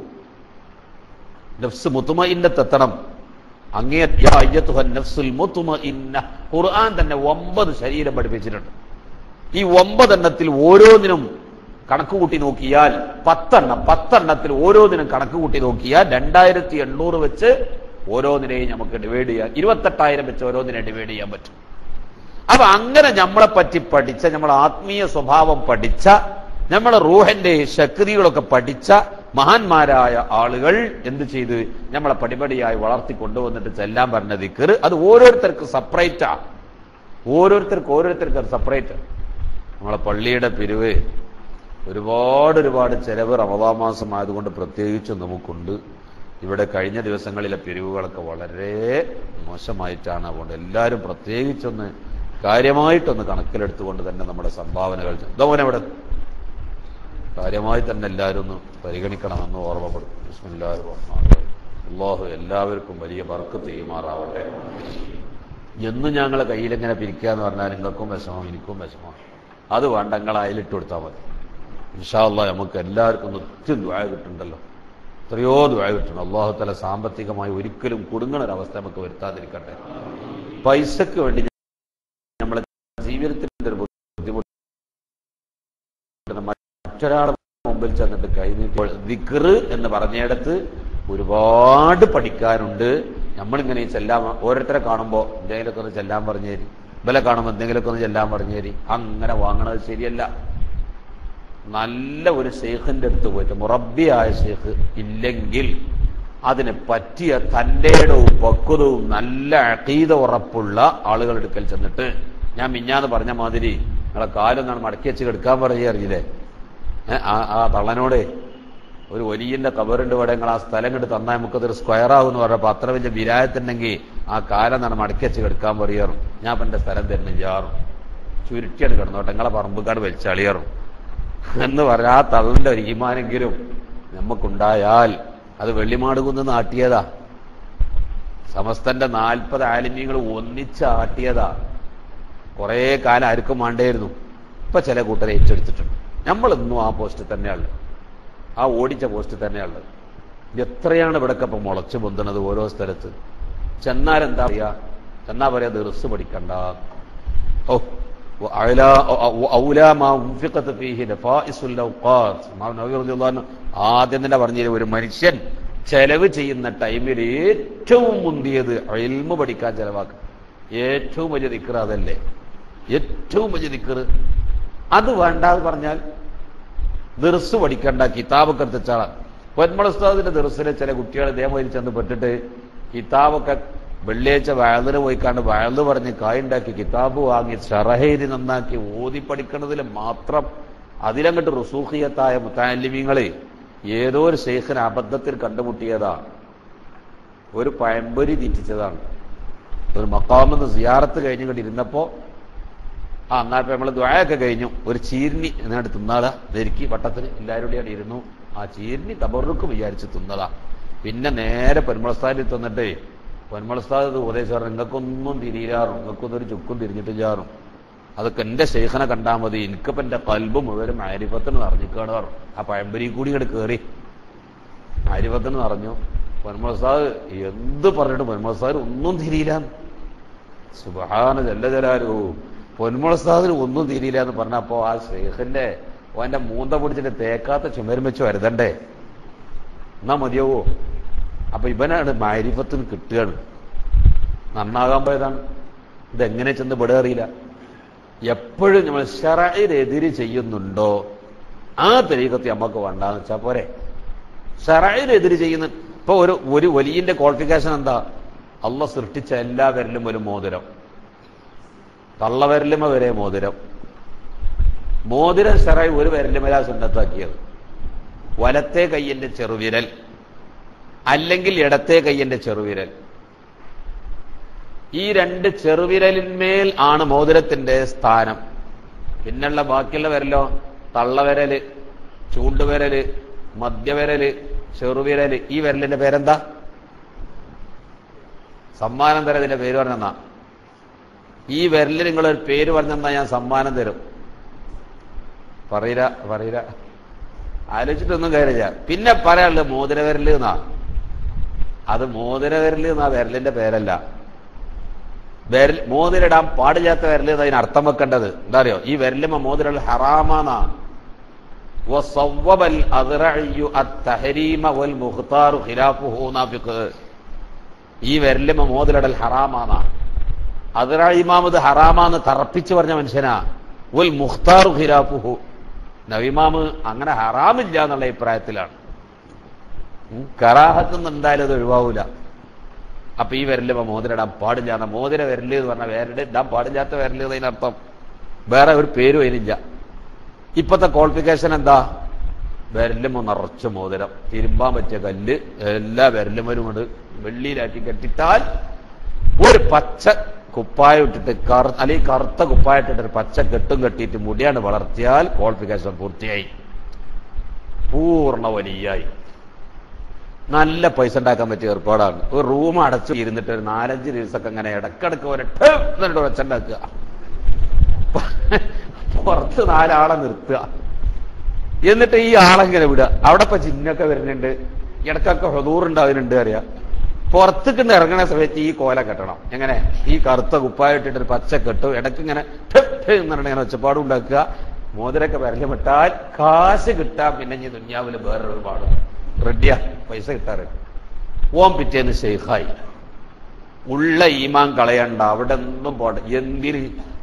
നഫ്സ് മുത്തുമഇന്നത്തെത്തണം അങ്ങേയത്തുഹൻ നഫ്സുൽ മുത്തുമഇന്ന ഖുർആൻ തന്നെ ഒമ്പത് ശരീരം പഠിപ്പിച്ചിട്ടുണ്ട് ഈ ഒമ്പതെണ്ണത്തിൽ ഓരോന്നിനും കണക്ക് കൂട്ടി നോക്കിയാൽ പത്തെണ്ണം പത്തെണ്ണത്തിൽ ഓരോന്നിനും കണക്ക് കൂട്ടി നോക്കിയാൽ രണ്ടായിരത്തി എണ്ണൂറ് വെച്ച് ഓരോന്നിനെയും നമുക്ക് ഡിവൈഡ് ചെയ്യാം ഇരുപത്തെട്ടായിരം വെച്ച് ഓരോന്നിനെ ഡിവൈഡ് ചെയ്യാൻ പറ്റും അപ്പൊ അങ്ങനെ നമ്മളെ പറ്റി പഠിച്ച നമ്മളെ ആത്മീയ സ്വഭാവം പഠിച്ച നമ്മളെ റൂഹന്റെ ശക്തികളൊക്കെ പഠിച്ച മഹാന്മാരായ ആളുകൾ എന്ത് ചെയ്ത് നമ്മളെ പടിപടിയായി വളർത്തി കൊണ്ടുവന്നിട്ട് ചെല്ലാൻ പറഞ്ഞ ദിക്കർ അത് ഓരോരുത്തർക്ക് സെപ്പറേറ്റാ ഓരോരുത്തർക്ക് ഓരോരുത്തർക്ക് സെപ്പറേറ്റ് നമ്മളെ പള്ളിയുടെ പിരിവ് ഒരുപാട് ഒരുപാട് ചെലവ് റമദാ മാസം ആയതുകൊണ്ട് പ്രത്യേകിച്ചും നമുക്കുണ്ട് ഇവിടെ കഴിഞ്ഞ ദിവസങ്ങളിലെ പിരിവുകളൊക്കെ വളരെ മോശമായിട്ടാണ് അതുകൊണ്ട് എല്ലാവരും പ്രത്യേകിച്ചൊന്ന് കാര്യമായിട്ടൊന്ന് കണക്കിലെടുത്തുകൊണ്ട് തന്നെ നമ്മുടെ സംഭാവനകൾ ഇതോനെ ഇവിടെ കാര്യമായി തന്നെ എല്ലാവരും ഒന്ന് പരിഗണിക്കണമെന്ന് ഓർമ്മപ്പെടുത്തും ബിസ്മില്ലാഹിർ റഹ്മാനിർ റഹീം. അള്ളാഹു എല്ലാവർക്കും വലിയ ബർക്കത്ത് ചെയ്യുമാറാവട്ടെ എന്നും ഞങ്ങളെ കയ്യിലെങ്ങനെ പിരിക്കുക എന്ന് പറഞ്ഞാൽ നിങ്ങൾക്കും വിഷമം എനിക്കും വിഷമം അത് വേണ്ട നിങ്ങൾ അയലിട്ട് കൊടുത്താൽ മതി ഇൻഷാല്ല നമുക്ക് എല്ലാവർക്കും നിത്യം ദ്വായ കിട്ടുന്നുണ്ടല്ലോ എത്രയോ ദ്വായ കിട്ടണം അള്ളാഹു തല സാമ്പത്തികമായി ഒരിക്കലും കുടുങ്ങണ ഒരവസ്ഥ നമുക്ക് വരുത്താതിരിക്കട്ടെ പൈസക്ക് വേണ്ടി നമ്മളെ ജീവിതത്തിന്റെ ഒരു ബുദ്ധിമുട്ട് മറ്റൊരാളുടെ മുമ്പിൽ ചെന്നിട്ട് കൈനീപ്പോൾ ദിക്റ് എന്ന് പറഞ്ഞിടത്ത് ഒരുപാട് പഠിക്കാനുണ്ട് നമ്മളിങ്ങനെ ഈ ചെല്ലാൻ ഓരോരുത്തരെ കാണുമ്പോൾ എന്തെങ്കിലുമൊക്കെ ഒന്ന് ചെല്ലാൻ പറഞ്ഞു തരി ഇവലെ കാണുമ്പോൾ എന്തെങ്കിലുമൊക്കെ ഒന്ന് ചെല്ലാൻ പറഞ്ഞു തരി അങ്ങനെ വാങ്ങണത് ശരിയല്ല നല്ല ഒരു ഷെയ്ഖിന്റെ അടുത്ത് പോയിട്ട് മുറബിയായ ഷെയ്ഖ് ഇല്ലെങ്കിൽ അതിന് പറ്റിയ തന്റെ ഇടവും പക്വതവും നല്ല അക്കീത ഉറപ്പുള്ള ആളുകളുടെ അടുക്കൽ ചെന്നിട്ട് ഞാൻ മിഞ്ഞാന്ന് പറഞ്ഞ മാതിരി നിങ്ങളെ കാലൊന്നാണ് മടക്കി വെച്ച് കിടക്കാൻ പറയുക അറിയില്ലേ ഏ, ആ ആ തള്ളനോട് ഒരു വലിയന്റെ കബറുണ്ട് ഇവിടെ നിങ്ങൾ ആ സ്ഥലം കണ്ട് തന്നാൽ നമുക്കതൊരു സ്ക്വയർ ആകുമെന്ന് പറഞ്ഞപ്പോ അത്ര വലിയ വിരായത്തുണ്ടെങ്കിൽ ആ കാലം എന്നാണ് മടക്കി വെച്ച് കിടക്കാൻ പറയാറും ഞാൻ ഇപ്പൊ എന്റെ സ്ഥലം തരുന്ന ജാറും ചുരുട്ടിയാണ് കിടന്നോട്ടെ നിങ്ങളെ പറമ്പുകാട് വലിച്ചളിയാറും എന്ന് പറഞ്ഞ ആ തള്ളിന്റെ ഒരു ഈമാനെങ്കിലും നമുക്കുണ്ടായാൽ അത് വെള്ളിമാടുകുന്ന് നാട്ടിയതാ സമസ്തന്റെ നാൽപ്പത് ആലിമ്യങ്ങൾ ഒന്നിച്ച് ആട്ടിയതാ കുറെ കാലം ആർക്കും വേണ്ടായിരുന്നു ഇപ്പൊ ചില കൂട്ടരെ ഏറ്റെടുത്തിട്ടുണ്ട് നമ്മളിന്നും ആ പോസ്റ്റ് തന്നെയുള്ളത് ആ ഓടിച്ച പോസ്റ്റ് തന്നെയുള്ളത് ഇത് എത്രയാണ് ഇവിടൊക്കെ ഇപ്പൊ മുളച്ചു പൊന്തുന്നത് ഓരോ സ്ഥലത്ത് ചെന്നാൽ എന്താ പറയാ ചെന്നാ പറയാ ദർസ് പഠിക്കണ്ട ഓ وأعلى أولى ما أنفقت فيه نفائس الأوقات ഇമാം നവവി റളിയല്ലാഹു അൻഹു ആദ്യം തന്നെ പറഞ്ഞില്ല ഒരു മനുഷ്യൻ ചെലവ് ചെയ്യുന്ന ടൈമിൽ ഏറ്റവും മുന്തിയത് ഇൽമു പഠിക്കാൻ ചെലവാക്കുക ഏറ്റവും വലിയ ദിക്കർ അതല്ലേ ഏറ്റവും വലിയ ദിക്കർ അത് വേണ്ട എന്ന് പറഞ്ഞാൽ ദർസ് പഠിക്കണ്ട കിതാബൊക്കെ എടുത്താളാണ് പൊന്മളസ്താദിന്റെ ദർസിലെ ചില കുട്ടികൾ ഇതേമാതിരി ചെന്ന് പെട്ടിട്ട് കിതാബൊക്കെ വെള്ളിയാഴ്ച വയലിന് പോയിക്കാണ്ട് വയല് പറഞ്ഞ് കായുണ്ടാക്കി കിതാബ് വാങ്ങി ഷറഹേരി നന്നാക്കി ഓതി പഠിക്കണതിൽ മാത്രം അതിലങ്ങട്ട് റുസൂഖിയത്തായ മുത്താലിമീങ്ങളെ ഏതോ ഒരു ശേഖന അബദ്ധത്തിൽ കണ്ടുമുട്ടിയതാണ് ഒരു പഴമ്പൊരി തീറ്റിച്ചതാണ് ഒരു മക്കാമെന്ന് സിയാറത്ത് കഴിഞ്ഞുകൊണ്ട് ഇരുന്നപ്പോ ആ എന്നാ ഇപ്പൊ നമ്മള് ദ്വായൊക്കെ കഴിഞ്ഞു ഒരു ചീരിനി എന്നിട്ട് തിന്നാളാ ധരിക്കി വട്ടത്തിന് എല്ലാവരും കൂടി അവിടെ ഇരുന്നു ആ ചീരിനി തബറുക്കും വിചാരിച്ച് തിന്നതാ പിന്നെ നേരെ പെരുമളസ്ഥാനിൽ തന്നിട്ടേ പൊന്മളസ്ഥാനത്ത് ഉപദേശം പറഞ്ഞു നിങ്ങൾക്കൊന്നും തിരിയാറും നിങ്ങൾക്കൊന്നും ഒരു ചുക്കും തിരിഞ്ഞിട്ട് ചാറും അതൊക്കെ എന്റെ ശേഖനെ കണ്ടാൽ മതി എനിക്കിപ്പോ എന്റെ കൽബ് മുഴുവനും ആരിഫത്തിന് നിറഞ്ഞിക്കാണ് പറഞ്ഞു ആ പഴമ്പരി കൂടി ഇങ്ങോട്ട് കയറി ആരിഫത്തിന് നിറഞ്ഞു പൊന്മളസ്ഥാദ് എന്ത് പറഞ്ഞിട്ട് പൊന്മളസ്ഥാദ് ഒന്നും തിരിയില്ല സുബഹാന ജല്ല ജലാലു പൊന്മുളസ്ഥാദിന് ഒന്നും തിരിയില്ല എന്ന് പറഞ്ഞപ്പോ ആ ശേഖന്റെ ഓന്റെ മൂന്ത പിടിച്ചിട്ട് തേക്കാത്ത ചുമരും വെച്ച് വരുതണ്ടേ എന്നാ മതിയാവോ അപ്പൊ ഇവനാണ് മാരിഫത്തിന് കിട്ടുകയാണ് നന്നാകാൻ പോയതാണ് ഇതെങ്ങനെ ചെന്ന് പെടുക അറിയില്ല എപ്പോഴും നമ്മൾ ഷറയിലെതിര് ചെയ്യുന്നുണ്ടോ ആ തെരീക്കത്തി നമുക്ക് വേണ്ടാന്ന് വെച്ചാ പോരെ ഷറയിലെതിര് ചെയ്യുന്ന ഇപ്പൊ ഒരു ഒരു വലിയന്റെ ക്വാളിഫിക്കേഷൻ എന്താ അള്ള സൃഷ്ടിച്ച എല്ലാവരിലും ഒരു മോതിരം തള്ളവരലുമ വരെ മോതിരം മോതിരം ഷറായി ഒരു വിരലുമല സുന്നത്താക്കിയത് വലത്തെ കയ്യന്റെ ചെറുവിരൽ അല്ലെങ്കിൽ ഇടത്തെ കയ്യന്റെ ചെറുവിരൽ ഈ രണ്ട് ചെറുവിരലിന്മേൽ ആണ് മോതിരത്തിന്റെ സ്ഥാനം പിന്നുള്ള ബാക്കിയുള്ള വിരലോ തള്ളവിരല് ചൂണ്ടുവിരല് മധ്യവിരല് ചെറുവിരല് ഈ വിരലിന്റെ പേരെന്താ സമ്മാനം തരാം ഇതിന്റെ പേര് പറഞ്ഞെന്നാ ഈ വിരലിൽ നിങ്ങളൊരു പേര് പറഞ്ഞെന്നാ ഞാൻ സമ്മാനം തരും പറയില്ല പറയില്ല ആലോചിച്ചിട്ടൊന്നും കാര്യമില്ല പിന്നെ പറയാനുള്ളത് മോതിരവിരല് എന്നാ അത് മോതിരവിരല് എന്നാ വിരലിന്റെ പേരല്ല വിരൽ മോതിരിടാൻ പാടില്ലാത്ത വിരല് എന്ന് അതിന് അർത്ഥം വെക്കേണ്ടത് എന്താ അറിയോ ഈ വിരലുമ മോതിരൽ ഹറാമാന്നാ وصوب الأذرعي التحريم والمختار خلافه نافق ഈ വിരലുമ മോതിരടൽ ഹറാമാന്നാ അതിറ ഇമാമത് ഹറാമാന്ന് തറപ്പിച്ച് പറഞ്ഞ മനുഷ്യനാ ഉൽ മുഖ്താറു ഖിലാഫുഹു നവിമാമ് അങ്ങനെ ഹറാമില്ല എന്നുള്ള അഭിപ്രായത്തിലാണ് ഉം, കറാഹത്തുനിന്ന് എന്തായാലും അത് ഒഴിവാവൂല അപ്പൊ ഈ വിരല് മോതിരിടാൻ പാടില്ല എന്ന മോതിര വിരല് എന്ന് പറഞ്ഞ വിരല് ഇടാൻ പാടില്ലാത്ത വിരല് എന്നതിനർത്ഥം വേറെ ഒരു പേരും അതിനില്ല ഇപ്പത്തെ ക്വാളിഫിക്കേഷൻ എന്താ വിരലുമ നിറച്ച മോതിരം തിരുമ്പാൻ പറ്റിയ കല്ല് എല്ലാ വിരലുമരും കൊണ്ട് വെള്ളിയിലാക്കി കെട്ടിട്ടാൽ ഒരു പച്ച കുപ്പായം ഇട്ടിട്ട് കറു അല്ലെങ്കിൽ കറുത്ത കുപ്പായം ഇട്ടിട്ട് ഒരു പച്ച കെട്ടും കെട്ടിയിട്ട് മുടിയാണ് വളർത്തിയാൽ ക്വാളിഫിക്കേഷൻ പൂർത്തിയായി പൂർണ്ണ വലിയായി നല്ല പൈസ ഉണ്ടാക്കാൻ പറ്റിയ ഏർപ്പാടാണ് ഒരു റൂം അടച്ചു ഇരുന്നിട്ട് ഒരു നാലഞ്ച് ദിവസമൊക്കെ അങ്ങനെ ഇടക്കിടക്ക് ഒരൊറ്റ എന്നിട്ട് ഒച്ചണ്ടാക്കുക പുറത്ത് നാലാളെ നിർത്തുക എന്നിട്ട് ഈ ആളെങ്ങനെ വിടുക അവിടെ ഇപ്പൊ ചിഹ്നൊക്കെ വരുന്നുണ്ട് ഇടക്കൊക്കെ ഹൊതൂറുണ്ടാവുന്നുണ്ട് അറിയാം പുറത്തേക്ക് ഇറങ്ങണ സമയത്ത് ഈ കോല കെട്ടണം എങ്ങനെ ഈ കറുത്ത കുപ്പായിട്ടിട്ട് ഒരു പച്ച കെട്ടും ഇടയ്ക്ക് ഇങ്ങനെ ഇങ്ങനെ ഒച്ചപ്പാടും ഉണ്ടാക്കുക മോതിരൊക്കെ വരല് വിട്ടാൽ കാശ് കിട്ടാൻ പിന്നെ ഈ ദുന്യാവില് വേറൊരു പാടും റെഡിയാ പൈസ കിട്ടാറ് ഓം പിറ്റേന്ന് ഷെയ്ഖായി ഉള്ള ഈമാൻ കളയണ്ട അവിടെ ഒന്നും പോട്ടെ എന്തിന്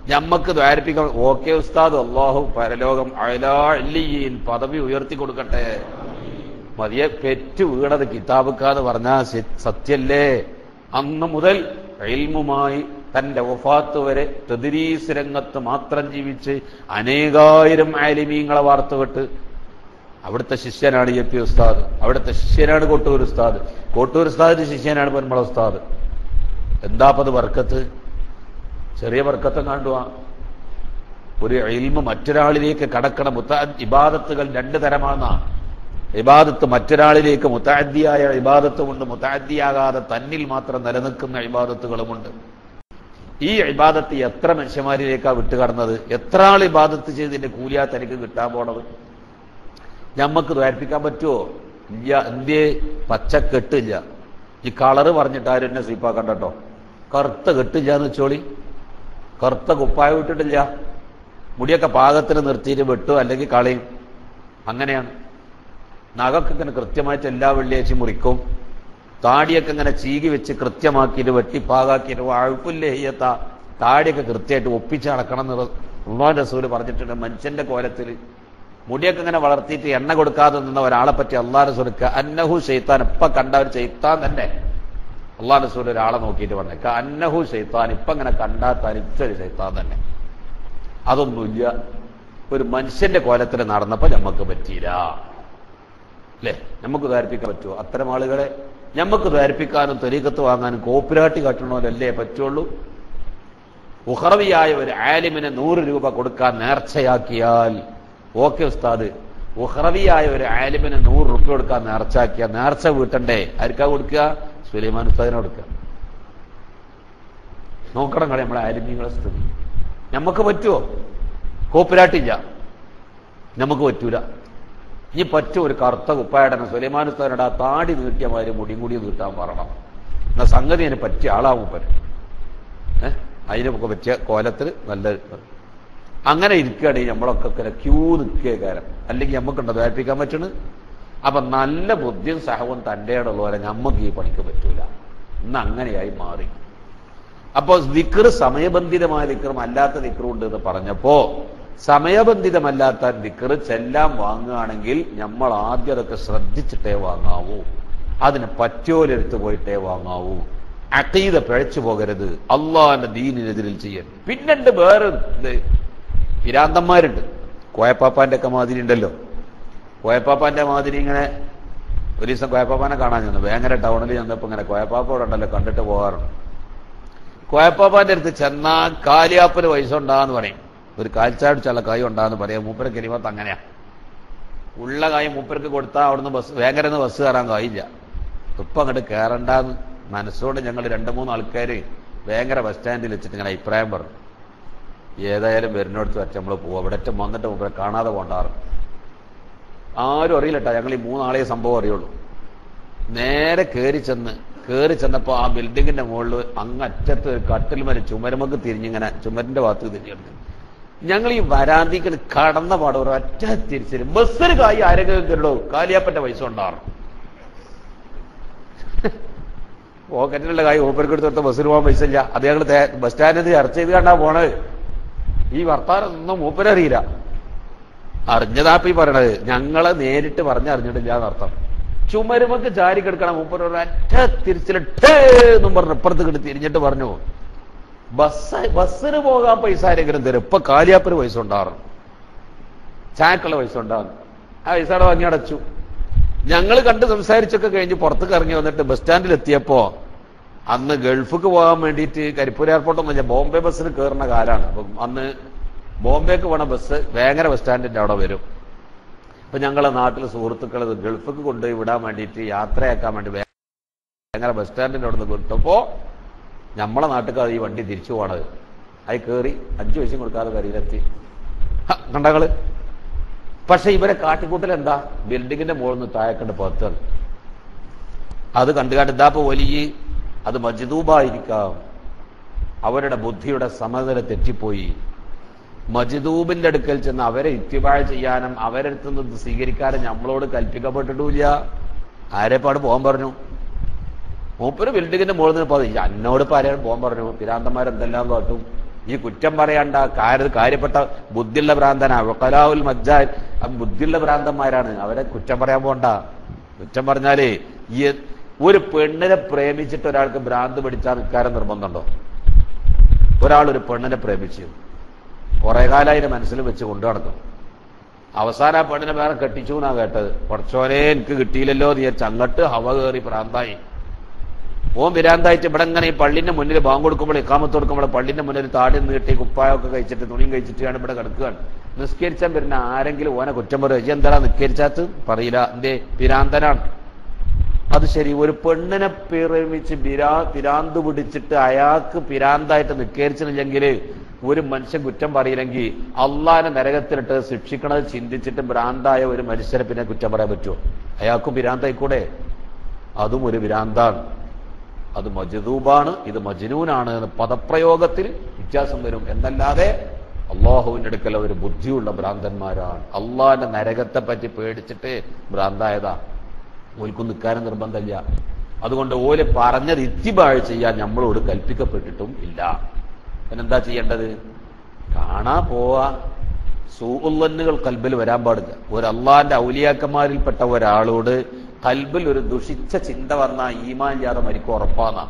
ഞമ്മക്ക് ദ്വാരിപ്പിക്കാൻ ഓക്കെ ഉസ്താദ് അള്ളാഹു പരലോകം അയലാൻ പദവി ഉയർത്തി കൊടുക്കട്ടെ മതിയെ പെറ്റ് വീണത് കിതാബുക്കാന്ന് പറഞ്ഞാൽ സത്യല്ലേ അന്ന് മുതൽ ഇൽമുമായി തന്റെ വഫാത്ത് വരെ തെതിരീസ് രംഗത്ത് മാത്രം ജീവിച്ച് അനേകായിരം ആലിമീങ്ങളെ വാർത്തുവിട്ട് അവിടുത്തെ ശിഷ്യനാണ് എ പി ഉസ്താദ് അവിടുത്തെ ശിഷ്യനാണ് കോട്ടൂർ ഉസ്താദ് കോട്ടൂർ ഉസ്താദിന്റെ ശിഷ്യനാണ് പൊന്മള ഉസ്താദ് എന്താപ്പത് വർക്കത്ത് ചെറിയ വർക്കത്തെ കാണുക ഒരു ഇൽമ മറ്റൊരാളിലേക്ക് കടക്കണ മുത്ത ഇബാദത്തുകൾ രണ്ട് തരമാണെന്നാണ് ഇബാദത്ത് മറ്റൊരാളിലേക്ക് മുത്താദ്ദിയായ ഇബാദത്തുമുണ്ട് മുത്താദ്ദിയാകാതെ തന്നിൽ മാത്രം നിലനിൽക്കുന്ന ഇബാദത്തുകളുമുണ്ട് ഈ ഇബാദത്ത് എത്ര മനുഷ്യന്മാരിലേക്കാ വിട്ടുകടന്നത് എത്ര ആൾ ഇബാദത്ത് ചെയ്തതിന്റെ കൂലിയാ തനിക്ക് കിട്ടാൻ പോണത് ഞമ്മക്ക് ദ്വാരിപ്പിക്കാൻ പറ്റുമോ ഇല്ല എന്തേ പച്ച കെട്ടില്ല ഈ കളറ് പറഞ്ഞിട്ട് ആരും എന്നെ സ്വീപ്പാക്കണ്ട കേട്ടോ കറുത്ത കെട്ടില്ല എന്ന് വെച്ചോളി കറുത്ത കുപ്പായ വിട്ടിട്ടില്ല മുടിയൊക്കെ പാകത്തിന് നിർത്തിയിട്ട് വെട്ടു അല്ലെങ്കിൽ കളയും അങ്ങനെയാണ് നഖമൊക്കെ ഇങ്ങനെ കൃത്യമായിട്ട് എല്ലാ വെള്ളിയാഴ്ചയും മുറിക്കും താടിയൊക്കെ ഇങ്ങനെ ചീകി വെച്ച് കൃത്യമാക്കിയിട്ട് വെട്ടിപ്പാകാക്കിയിട്ട് അഴുപ്പില്ലേ ചെയ്യത്ത താടിയൊക്കെ കൃത്യമായിട്ട് ഒപ്പിച്ച് നടക്കണം എന്ന് ഉള്ളാൻ റസൂല് പറഞ്ഞിട്ടുണ്ട് മനുഷ്യന്റെ കോലത്തിൽ മുടിയൊക്കെ ഇങ്ങനെ വളർത്തിയിട്ട് എണ്ണ കൊടുക്കാതെ നിന്ന ഒരാളെ പറ്റി അള്ളാഹ് റസൂല് അന്നഹു ഷെയ്ത്താൻ ഇപ്പൊ കണ്ട ഒരു ചെയ്ത്താൻ തന്നെ അള്ളാഹ് റസൂൽ ഒരാളെ നോക്കിയിട്ട് പറഞ്ഞു അന്നഹു ഷെയ്ത്താൻ ഇപ്പൊ ഇങ്ങനെ കണ്ടാൽ തനിച്ചൊരു ചെയ്ത്താൻ തന്നെ അതൊന്നുമില്ല ഒരു മനുഷ്യന്റെ കോലത്തിൽ നടന്നപ്പോ നമുക്ക് പറ്റിയില്ല അല്ലേ നമുക്ക് ധാരിപ്പിക്കാൻ പറ്റുമോ അത്തരം ആളുകളെ നമുക്ക് ധാരിപ്പിക്കാനും തെരീക്കത്ത് വാങ്ങാനും കോപ്പിരാട്ടി കാട്ടണമല്ലേ പറ്റുള്ളൂ ഉഹറവിയായ ഒരു ആലിമിന് നൂറ് രൂപ കൊടുക്കാൻ നേർച്ചയാക്കിയാൽ ഓക്കെ ഉസ്താദ് ഉഹറവിയായ ഒരു ആലിമിന് നൂറ് റുപ്യ കൊടുക്കാൻ നേർച്ചയാക്കിയ നേർച്ച വീട്ടണ്ടേ ആർക്കാ കൊടുക്കുക സുലൈമാൻ ഉസ്താദിനെ കൊടുക്കുക നോക്കണം കളി നമ്മളെ ആലിമ്യങ്ങളെ സ്ഥിതി നമുക്ക് പറ്റുമോ കോപ്പിരാട്ടില്ല നമുക്ക് പറ്റൂല ഇനി പറ്റും ഒരു കറുത്ത കുപ്പായടനെ സുലൈമാൻ ഉസ്താദിനോട് ആ താടി നീട്ടിയ മാതിരി മുടിയും കൂടി നീട്ടാൻ പറയണം എന്നാ സംഗതി അതിന് പറ്റിയ ആളാവും പറ്റും ഏഹ് അതിനൊക്കെ പറ്റിയ കോലത്തിൽ നല്ല അങ്ങനെ ഇരിക്കുകയാണെങ്കിൽ നമ്മളൊക്കെ ഇങ്ങനെ ക്യൂ നിൽക്കുക കാരം അല്ലെങ്കിൽ നമുക്കുണ്ടോ ദ്വാരിപ്പിക്കാൻ പറ്റണ് അപ്പൊ നല്ല ബുദ്ധിയും സഹവും തൻ്റെ ഉള്ളവരെ നമുക്ക് ഈ പണിക്ക് പറ്റൂല ഇന്ന് അങ്ങനെയായി മാറി അപ്പോ ദിക്ർ സമയബന്ധിതമായ ദിക്റും അല്ലാത്ത ദിക്റും ഉണ്ട് എന്ന് പറഞ്ഞപ്പോ സമയബന്ധിതമല്ലാത്ത ദിക്ർ ചെല്ലാൻ വാങ്ങുകയാണെങ്കിൽ നമ്മൾ ആദ്യം അതൊക്കെ ശ്രദ്ധിച്ചിട്ടേ വാങ്ങാവൂ അതിന് പറ്റോലെടുത്ത് പോയിട്ടേ വാങ്ങാവൂ അക്കീത പിഴച്ചു പോകരുത് അള്ളാഹിന്റെ ദീനിനെതിരിൽ ചെയ്യാൻ പിന്നുണ്ട് വേറെ ഇത് പിരാന്തന്മാരുണ്ട് കോയപ്പാപ്പാന്റെ ഒക്കെ മാതിരി ഉണ്ടല്ലോ കോയപ്പാപ്പാന്റെ മാതിരി ഇങ്ങനെ ഒരു ദിവസം കോയപ്പാപ്പാനെ കാണാൻ ചെന്നു വേങ്ങര ടൗണിൽ ചെന്നപ്പോ ഇങ്ങനെ കോയപ്പാപ്പ ഇവിടെ ഉണ്ടല്ലോ കണ്ടിട്ട് പോകാറുണ്ട് കോയപ്പാപ്പാന്റെ അടുത്ത് ചെന്നാ കാലിയാപ്പിന് പൈസ ഉണ്ടാന്ന് പറയും ഒരു കാൽച്ചാടിച്ചുള്ള കായ് ഉണ്ടാന്ന് പറയാം മൂപ്പര കരിമത്ത് അങ്ങനെയാ ഉള്ള കായ് മൂപ്പർക്ക് കൊടുത്താൽ അവിടുന്ന് ബസ് വേങ്ങരന്ന് ബസ് കയറാൻ കായില്ല ഇപ്പൊ അങ്ങോട്ട് കയറണ്ടാന്ന് മനസ്സോട് ഞങ്ങൾ രണ്ട് മൂന്ന് ആൾക്കാർ വേങ്ങര ബസ് സ്റ്റാൻഡിൽ വെച്ചിട്ട് ഇങ്ങനെ അഭിപ്രായം പറഞ്ഞു ഏതായാലും വരുന്നിടത്ത് വെച്ച് നമ്മൾ പോവും അവിടെ ഒറ്റ വന്നിട്ട് മൂപ്പരെ കാണാതെ പോണ്ടാറ് ആരും അറിയില്ലട്ടാ ഞങ്ങൾ ഈ മൂന്നാളെ സംഭവം അറിയുള്ളൂ നേരെ കയറി ചെന്ന് കയറി ചെന്നപ്പോ ആ ബിൽഡിങ്ങിന്റെ മുകളിൽ അങ്ങറ്റത്ത് ഒരു കട്ടിൽ മരം ചുമരമക്ക് തിരിഞ്ഞിങ്ങനെ ചുമരിന്റെ ഭാഗത്ത് തിരിഞ്ഞെടുക്കും ഞങ്ങൾ ഈ വരാന്തിക്ക് കടന്ന പാട് ഒരു ഒറ്റ തിരിച്ചു ബസ്സിന് കായി ആരെങ്കിലും കയറിടോ കാലിയാപ്പറ്റ പൈസ ഉണ്ടാറും പോക്കറ്റിലുള്ള കായ് ഓപ്പർക്ക് എടുത്ത് ബസ്സിന് പോകാൻ പൈസ ഇല്ല അത് ഞങ്ങൾ ബസ് സ്റ്റാൻഡിൽ ചർച്ച ചെയ്ത് കണ്ടാ പോണത് ഈ വർത്താനം ഒന്നും മൂപ്പരറിയില്ല അറിഞ്ഞതാപ്പ ഈ പറയണത് ഞങ്ങളെ നേരിട്ട് പറഞ്ഞറിഞ്ഞിട്ടില്ല എന്നർത്ഥം ചുമരുമക്ക് ചാരി കിടക്കണം മൂപ്പര് ഒരൊറ്റ തിരിച്ചിലിട്ടേ എന്നും പറഞ്ഞു ഇപ്പുറത്ത് കിട്ടി തിരിഞ്ഞിട്ട് പറഞ്ഞു ബസ് ബസ്സിന് പോകാൻ പൈസ ആരെങ്കിലും തരും ഇപ്പൊ കാലിയാപ്പിന് പൈസ ഉണ്ടാറും ചായക്കുള്ള പൈസ ഉണ്ടാകും ആ പൈസ അവിടെ വാങ്ങി അടച്ചു ഞങ്ങൾ കണ്ട് സംസാരിച്ചൊക്കെ കഴിഞ്ഞ് പുറത്തേക്ക് ഇറങ്ങി വന്നിട്ട് ബസ് സ്റ്റാൻഡിൽ എത്തിയപ്പോ അന്ന് ഗൾഫിക്ക് പോകാൻ വേണ്ടിയിട്ട് കരിപ്പൂർ എയർപോർട്ടൊന്നും ബോംബെ ബസ്സിന് കയറുന്ന കാലാണ് അപ്പം അന്ന് ബോംബെക്ക് പോണ ബസ് വേങ്ങര ബസ് സ്റ്റാൻഡിന്റെ അവിടെ വരും അപ്പൊ ഞങ്ങളെ നാട്ടിലെ സുഹൃത്തുക്കൾ ഇത് ഗൾഫിക്ക് കൊണ്ടുപോയി വിടാൻ വേണ്ടിയിട്ട് യാത്രയാക്കാൻ വേണ്ടി വേങ്ങര ബസ് സ്റ്റാൻഡിന്റെ അവിടെ നിന്ന് വിട്ടപ്പോ നമ്മളെ നാട്ടുകാർ ഈ വണ്ടി തിരിച്ചു പോണത് അത് കയറി അഞ്ചു പൈസയും കൊടുക്കാതെ കരയിലെത്തി കണ്ടങ്ങള് പക്ഷെ ഇവരെ കാട്ടിക്കൂട്ടൽ എന്താ ബിൽഡിങ്ങിന്റെ മുകളിൽ നിന്ന് താഴെക്കണ്ട് പത്താണ് അത് കണ്ടുകാട്ട് ഇതാപ്പോ വലിയ അത് മജിദൂബായിരിക്കാം അവരുടെ ബുദ്ധിയുടെ സമനില തെറ്റിപ്പോയി മജിദൂബിന്റെ അടുക്കൽ ചെന്ന് അവരെ ഇത്തിബാഴ ചെയ്യാനും അവരടുത്ത് നിന്ന് സ്വീകരിക്കാനും നമ്മളോട് കൽപ്പിക്കപ്പെട്ടിട്ടില്ല ആരെപ്പാട് പോകാൻ പറഞ്ഞു മൂപ്പര് ബിൽഡിങ്ങിന്റെ മുകളിൽ നിന്ന് പോയി എന്നോട് ഇപ്പൊ ആരെയാണ് പോകാൻ പറഞ്ഞു പിരാന്തന്മാരെന്തെല്ലാം കാട്ടും ഈ കുറ്റം പറയണ്ട കാര്യ കാര്യപ്പെട്ട ബുദ്ധിയുള്ള ഭ്രാന്തനാ വക്കലാവുൽ മജ്ജാൻ ബുദ്ധിയുള്ള ഭ്രാന്തന്മാരാണ് അവരെ കുറ്റം പറയാൻ പോണ്ട കുറ്റം പറഞ്ഞാലേ ഈ ഒരു പെണ്ണിനെ പ്രേമിച്ചിട്ട് ഒരാൾക്ക് ഭ്രാന്ത് പിടിച്ചാൽ നിൽക്കാരം നിർബന്ധമുണ്ടോ ഒരാൾ ഒരു പെണ്ണിനെ പ്രേമിച്ചു കുറെ കാലം അതിന്റെ മനസ്സിൽ വെച്ച് കൊണ്ടു നടക്കും അവസാനം ആ പെണ്ണിനെ വേറെ കെട്ടിച്ചു എന്നാ കേട്ടത് കുറച്ചോനെ എനിക്ക് കിട്ടിയില്ലല്ലോ എന്ന് വിചാരിച്ച് അങ്ങട്ട് ഹവ കയറി ഭ്രാന്തായി ഓൻ വിരാന്തായിട്ട് ഇവിടെ ഇങ്ങനെ ഈ പള്ളിന്റെ മുന്നിൽ ബാങ്ക് കൊടുക്കുമ്പോൾ ഇക്കാമത്ത് കൊടുക്കുമ്പോൾ പള്ളിന്റെ മുന്നിൽ താടി നീട്ടി കുപ്പായൊക്കെ കഴിച്ചിട്ട് തുണിയും കഴിച്ചിട്ടാണ് ഇവിടെ കിടക്കുകയാണ് നിസ്കരിച്ചാൻ വരുന്ന ആരെങ്കിലും ഓനെ കുറ്റം പറയും എന്താ നിസ്കരിച്ചാത്ത് പറയില്ല എന്തേ പിരാന്തനാണ് അത് ശരി ഒരു പെണ്ണിനെ പ്രേമിച്ച് പിരാ പിരാന്ത് പിടിച്ചിട്ട് അയാൾക്ക് പിരാന്തായിട്ട് നിൽക്കരിച്ചില്ലെങ്കിൽ ഒരു മനുഷ്യൻ കുറ്റം പറയില്ലെങ്കിൽ അള്ളാനെ നരകത്തിലിട്ട് ശിക്ഷിക്കണത് ചിന്തിച്ചിട്ട് ഭ്രാന്തായ ഒരു മനുഷ്യനെ പിന്നെ കുറ്റം പറയാൻ പറ്റുമോ അയാൾക്കും പിരാന്തായിക്കൂടെ അതും ഒരു പിരാന്താണ് അത് മജ്ദൂബാണ് ഇത് മജ്നൂനാണ് എന്ന് പദപ്രയോഗത്തിൽ വ്യത്യാസം വരും എന്നല്ലാതെ അള്ളാഹുവിന്റെ അടുക്കൽ ഒരു ബുദ്ധിയുള്ള ഭ്രാന്തന്മാരാണ് അള്ളാഹിന്റെ നരകത്തെ പറ്റി പേടിച്ചിട്ട് ഭ്രാന്തായതാ ഓൽക്കും നിൽക്കാനും നിർബന്ധമില്ല അതുകൊണ്ട് ഓല് പറഞ്ഞത് ഇത്തിബാഴ് ചെയ്യാൻ നമ്മളോട് കൽപ്പിക്കപ്പെട്ടിട്ടും ഇല്ല പിന്നെന്താ ചെയ്യേണ്ടത് കാണാ പോവാ സൂഉല്ലന്നുകൾ കൽബിൽ വരാൻ പാടില്ല ഒരു അള്ളാന്റെ ഔലിയാക്കന്മാരിൽപ്പെട്ട ഒരാളോട് കൽബിൽ ഒരു ദുഷിച്ച ചിന്ത വന്ന ഈമാൻ ചെയ്യാതെ മരിക്കും ഉറപ്പാന്ന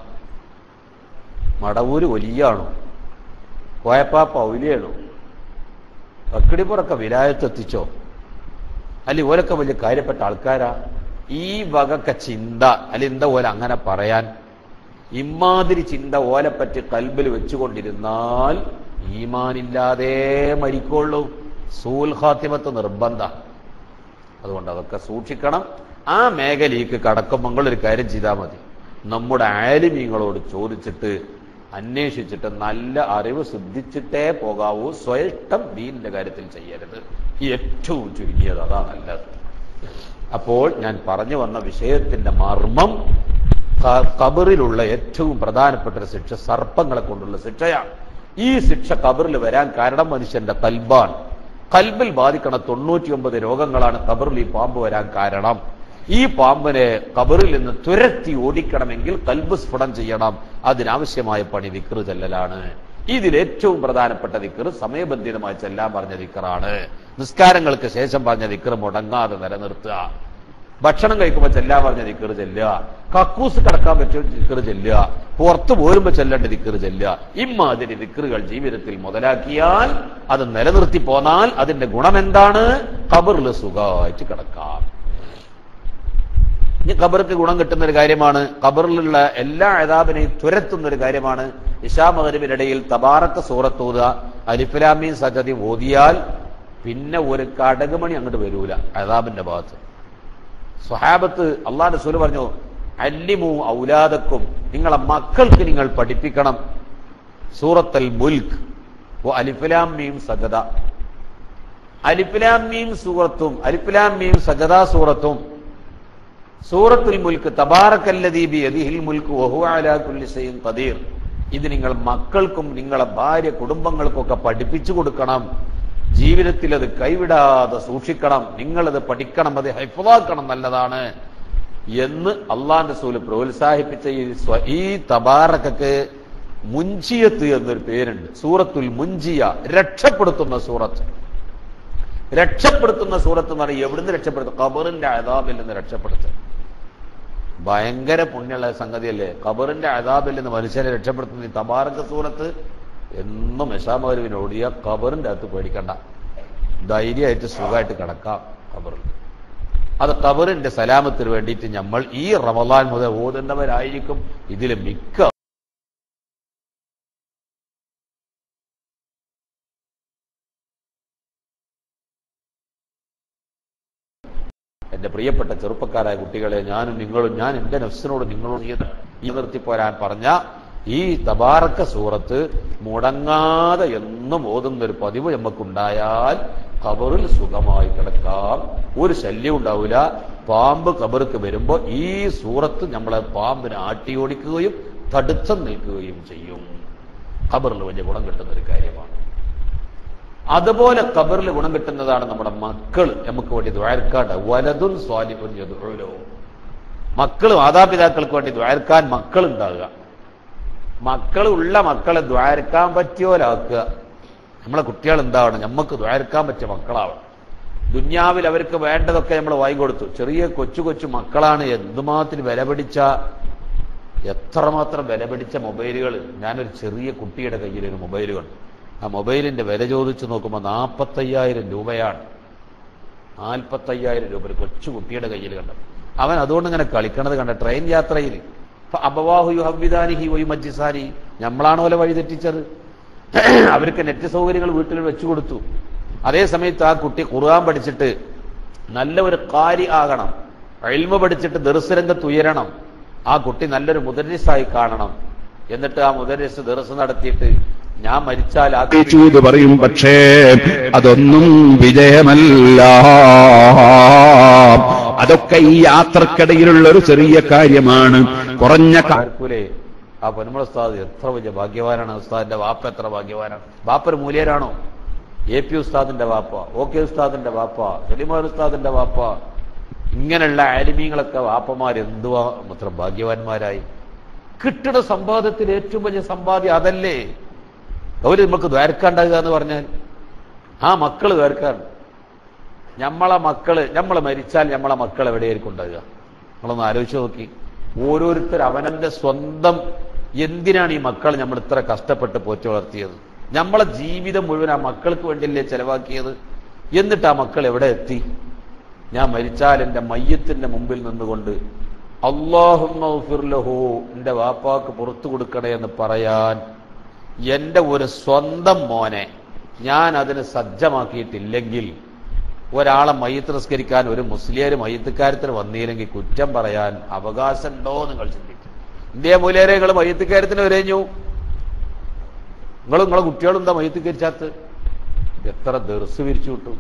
മടവൂര് വലിയാണോ കോയപ്പാപ്പ ഔലിയാണോ കക്കിടിപ്പുറൊക്കെ വിലായത്തെത്തിച്ചോ അല്ലെ ഓരൊക്കെ വലിയ കാര്യപ്പെട്ട ആൾക്കാരാ ഈ വകക്ക ചിന്ത അല്ലെ എന്താ ഓല അങ്ങനെ പറയാൻ ഇമാതിരി ചിന്ത ഓലെപ്പറ്റി കൽബിൽ വെച്ചുകൊണ്ടിരുന്നാൽ ഈമാനില്ലാതെ മരിക്കുള്ളൂ സൂൽ ഖാത്തിമത്ത് നിർബന്ധ അതുകൊണ്ട് അതൊക്കെ സൂക്ഷിക്കണം ആ മേഖലയ്ക്ക് കടക്കുമ്പോൾ ഒരു കാര്യം ചെയ്താൽ മതി നമ്മുടെ ആലിമീങ്ങളോട് ചോദിച്ചിട്ട് അന്വേഷിച്ചിട്ട് നല്ല അറിവ് സിദ്ധിച്ചിട്ടേ പോകാവൂ സ്വയഷ്ടം ദീനിന്റെ കാര്യത്തിൽ ചെയ്യരുത് ഏറ്റവും ചുരുങ്ങിയത് അതാ നല്ലത് അപ്പോൾ ഞാൻ പറഞ്ഞു വന്ന വിഷയത്തിന്റെ മർമ്മം ക- കബറിലുള്ള ഏറ്റവും പ്രധാനപ്പെട്ട ഒരു ശിക്ഷ സർപ്പങ്ങളെ കൊണ്ടുള്ള ശിക്ഷയാണ് ഈ ശിക്ഷ കബറിൽ വരാൻ കാരണം മനുഷ്യന്റെ കൽബാണ് കൽബിൽ ബാധിക്കണ തൊണ്ണൂറ്റിയൊമ്പത് രോഗങ്ങളാണ് കബറിൽ ഈ പാമ്പ് വരാൻ കാരണം ഈ പാമ്പിനെ കബറിൽ നിന്ന് തുരത്തി ഓടിക്കണമെങ്കിൽ കൽബ് സ്ഫുടം ചെയ്യണം അതിനാവശ്യമായ പണി വിക്റ് ചെല്ലലാണ് ഇതിൽ ഏറ്റവും പ്രധാനപ്പെട്ട ദിക്കറ് സമയബന്ധിതമായി ചെല്ലാൻ പറഞ്ഞ ദിക്കറാണ് നിസ്കാരങ്ങൾക്ക് ശേഷം പറഞ്ഞ ദിക്കറ് മുടങ്ങാതെ നിലനിർത്തുക ഭക്ഷണം കഴിക്കുമ്പോൾ ചെല്ലാൻ പറഞ്ഞ ദിക്കറ് ചെല്ലുക കക്കൂസ് കിടക്കാൻ പറ്റിയ ദിക്കറ് ചെല്ലുക പുറത്തു പോരുമ്പോ ചെല്ലേണ്ട ദിക്കറ് ചെല്ലുക ഇമ്മാതിരി ദിക്കറുകൾ ജീവിതത്തിൽ മുതലാക്കിയാൽ അത് നിലനിർത്തി പോന്നാൽ അതിന്റെ ഗുണം എന്താണ് കബറിൽ സുഖമായിട്ട് കിടക്കാം ഇനി ഖബർക്ക് ഗുണം കിട്ടുന്ന ഒരു കാര്യമാണ് ഖബറിലുള്ള എല്ലാ അതാബിനെയും തുരത്തുന്ന ഒരു കാര്യമാണ് ഇഷാ മകരിവിനിടയിൽ തബാറക്ക സൂറത്തൂത അലിഫലാമീൻ സജതി ഓതിയാൽ പിന്നെ ഒരു കടകുമണി അങ്ങോട്ട് വരൂല അതാബിന്റെ ഭാഗത്ത് സ്വഹാബത്ത് അള്ളാഹ് റസൂൽ പറഞ്ഞു അല്ലിമു ഔലാദക്കും നിങ്ങളെ മക്കൾക്ക് നിങ്ങൾ പഠിപ്പിക്കണം സൂറത്തൽ മുൽക്ക് ഓ അലിഫലാം മീം സജദ അലിഫലാം മീം സൂറത്തും അലിഫലാം മീം സജദ സൂറത്തും സൂറത്തുൽ മുൽക്ക് തബാറക്കല്ലദീ ബിയദിഹിൽ മുൽക്ക് വഹുവ അലാ കുല്ലി ഷൈഇൻ ഖദീർ ഇത് നിങ്ങൾ മക്കൾക്കും നിങ്ങളെ ഭാര്യ കുടുംബങ്ങൾക്കൊക്കെ പഠിപ്പിച്ചു കൊടുക്കണം ജീവിതത്തിൽ അത് കൈവിടാതെ സൂക്ഷിക്കണം നിങ്ങളത് പഠിക്കണം അത് ഹൈഫാക്കണം നല്ലതാണ് എന്ന് അള്ളാന്റെ സൂല് പ്രോത്സാഹിപ്പിച്ച ഈ സ്വ- ഈ തബാറക്കക്ക് മുഞ്ചിയത്ത് എന്നൊരു പേരുണ്ട് സൂറത്തുൽ മുഞ്ചിയ രക്ഷപ്പെടുത്തുന്ന സൂറത്ത് രക്ഷപ്പെടുത്തുന്ന സൂറത്ത് എന്ന് പറഞ്ഞാൽ എവിടുന്ന് രക്ഷപ്പെടുത്തും ഖബറിന്റെ അതാബിൽ നിന്ന് രക്ഷപ്പെടുത്തും ഭയങ്കര പുണ്യമുള്ള സംഗതിയല്ലേ ഖബറിന്റെ അതാബിൽ നിന്ന് മനുഷ്യനെ രക്ഷപ്പെടുത്തുന്ന ഈ തബാറക സൂറത്ത് എന്നും മെഷാമരുവിന് ഓടിയ ഖബറിന്റെ അകത്ത് പേടിക്കണ്ട ധൈര്യമായിട്ട് സുഖമായിട്ട് കിടക്കാം ഖബറിൽ അത് ഖബറിന്റെ സലാമത്തിന് വേണ്ടിയിട്ട് നമ്മൾ ഈ റമലാൻ മുതൽ ഓതുന്നവരായിരിക്കും ഇതിൽ മിക്ക എന്റെ പ്രിയപ്പെട്ട ചെറുപ്പക്കാരായ കുട്ടികളെ ഞാനും നിങ്ങളും ഞാൻ എന്റെ നഫ്സിനോട് നിങ്ങളോട് ഈ ഈ നിർത്തിപ്പോരാൻ പറഞ്ഞ ഈ തബാറക്ക സൂറത്ത് മുടങ്ങാതെ എന്നും ഓതുന്ന ഒരു പതിവ് നമുക്കുണ്ടായാൽ കബറിൽ സുഖമായി കിടക്കാം ഒരു ശല്യം ഉണ്ടാവില്ല പാമ്പ് കബർക്ക് വരുമ്പോ ഈ സൂറത്ത് നമ്മളെ പാമ്പിനെ ആട്ടിയോടിക്കുകയും തടുത്തം നിൽക്കുകയും ചെയ്യും ഖബറിൽ വലിയ ഗുണം കിട്ടുന്ന ഒരു കാര്യമാണ് അതുപോലെ ഖബറിൽ ഗുണം കിട്ടുന്നതാണ് നമ്മുടെ മക്കൾ നമുക്ക് വേണ്ടി ദ്വാരക്കാട്ട് വലതും സ്വാലിഹുൻ യദ്ഉലോ മക്കൾ മാതാപിതാക്കൾക്ക് വേണ്ടി ദ്വാരക്കാൻ മക്കൾ ഉണ്ടാകുക മക്കൾ ഉള്ള മക്കളെ ദ്വാരക്കാൻ പറ്റിയോലാക്കുക നമ്മളെ കുട്ടികൾ എന്താണ് നമുക്ക് ദ്വാരക്കാൻ പറ്റിയ മക്കളാവണം ദുന്യാവിൽ അവർക്ക് വേണ്ടതൊക്കെ നമ്മൾ വാങ്ങിക്കൊടുത്തു ചെറിയ കൊച്ചു കൊച്ചു മക്കളാണ് എന്തുമാത്രം വില പിടിച്ച എത്രമാത്രം വില പിടിച്ച മൊബൈലുകൾ ഞാനൊരു ചെറിയ കുട്ടിയുടെ കയ്യിൽ ഒരു മൊബൈൽ കണ്ടു ആ മൊബൈലിന്റെ വില ചോദിച്ചു നോക്കുമ്പോൾ നാൽപ്പത്തയ്യായിരം രൂപയാണ് നാൽപ്പത്തയ്യായിരം രൂപ ഒരു കൊച്ചു കുട്ടിയുടെ കയ്യിൽ കണ്ടു അവൻ അതുകൊണ്ട് ഇങ്ങനെ കളിക്കണത് കണ്ട ട്രെയിൻ യാത്രയിൽ അബവാഹു ഹബ്ബിദാനിഹി വൈ മജ്ജിസാനി നമ്മളാണോ പോലെ വഴി തെറ്റിച്ചത് അവർക്ക് നെറ്റ് സൗകര്യങ്ങൾ വീട്ടിൽ വെച്ചു കൊടുത്തു അതേ സമയത്ത് ആ കുട്ടി ഖുർആൻ പഠിച്ചിട്ട് നല്ല ഒരു കാരി ആകണം എൽമ പഠിച്ചിട്ട് ദർശരംഗത്ത് ഉയരണം ആ കുട്ടി നല്ലൊരു മുദരിസായി കാണണം എന്നിട്ട് ആ മുദരിസ് ദർസ് നടത്തിയിട്ട് ഞാൻ മരിച്ചാൽ ആ കുട്ടി ചൂത് പറയും പക്ഷേ അതൊന്നും വിജയമല്ല അതൊക്കെ ഈ യാത്രക്കിടയിലുള്ള ഒരു ചെറിയ കാര്യമാണ് കുറഞ്ഞ കാ- ആർക്കൂലേ ആ പൊന്മള ഉസ്താദ് എത്ര വലിയ ഭാഗ്യവാനാണ് ഉസ്താദിന്റെ വാപ്പ എത്ര ഭാഗ്യവാനാണ് വാപ്പ ഒരു മൂല്യരാണോ എ പി ഉസ്താദിന്റെ വാപ്പ ഓ കെ ഉസ്താദിന്റെ വാപ്പ സലിമാൻ ഉസ്താദിന്റെ വാപ്പ ഇങ്ങനെയുള്ള ആലിമീങ്ങളൊക്കെ വാപ്പമാർ എന്തുവാ അത്ര ഭാഗ്യവാന്മാരായി കിട്ടുന്ന സമ്പാദത്തിൽ ഏറ്റവും വലിയ സമ്പാദ്യം അതല്ലേ അവര് നമുക്ക് ദ്വാരക്കാണ്ടാകുക എന്ന് പറഞ്ഞാൽ ആ മക്കള് ദ്വാരക്കാൻ നമ്മളെ മക്കള് നമ്മൾ മരിച്ചാൽ നമ്മളെ മക്കൾ എവിടെയായിരിക്കും ഉണ്ടാകുക നമ്മളൊന്ന് ആലോചിച്ച് നോക്കി ഓരോരുത്തർ അവനന്റെ സ്വന്തം എന്തിനാണ് ഈ മക്കൾ നമ്മൾ ഇത്ര കഷ്ടപ്പെട്ട് പോറ്റി വളർത്തിയത് നമ്മളെ ജീവിതം മുഴുവൻ ആ മക്കൾക്ക് വേണ്ടിയല്ലേ ചെലവാക്കിയത് എന്നിട്ട് ആ മക്കൾ എവിടെ എത്തി ഞാൻ മരിച്ചാൽ എന്റെ മയ്യത്തിന്റെ മുമ്പിൽ നിന്നുകൊണ്ട് അള്ളാഹുലഹു എന്റെ വാപ്പാക്ക് പുറത്തു കൊടുക്കണേ എന്ന് പറയാൻ എന്റെ ഒരു സ്വന്തം മോനെ ഞാൻ അതിന് സജ്ജമാക്കിയിട്ടില്ലെങ്കിൽ ഒരാളെ മയ്യത്ത് നിസ്കരിക്കാൻ ഒരു മുസ്ലിയാർ മയ്യത്തുകാര്യത്തിന് വന്നില്ലെങ്കിൽ കുറ്റം പറയാൻ അവകാശമുണ്ടോ നിങ്ങൾ ചിന്തിക്കും ഇന്ത്യ മൂലേരെ നിങ്ങൾ മയ്യത്തുകാര്യത്തിന് വരഞ്ഞു നിങ്ങളും നിങ്ങളെ കുട്ടികളും എന്താ മയ്യത്തുകരിച്ചാത്ത് എത്ര ദർസ് വിരിച്ചു വിട്ടു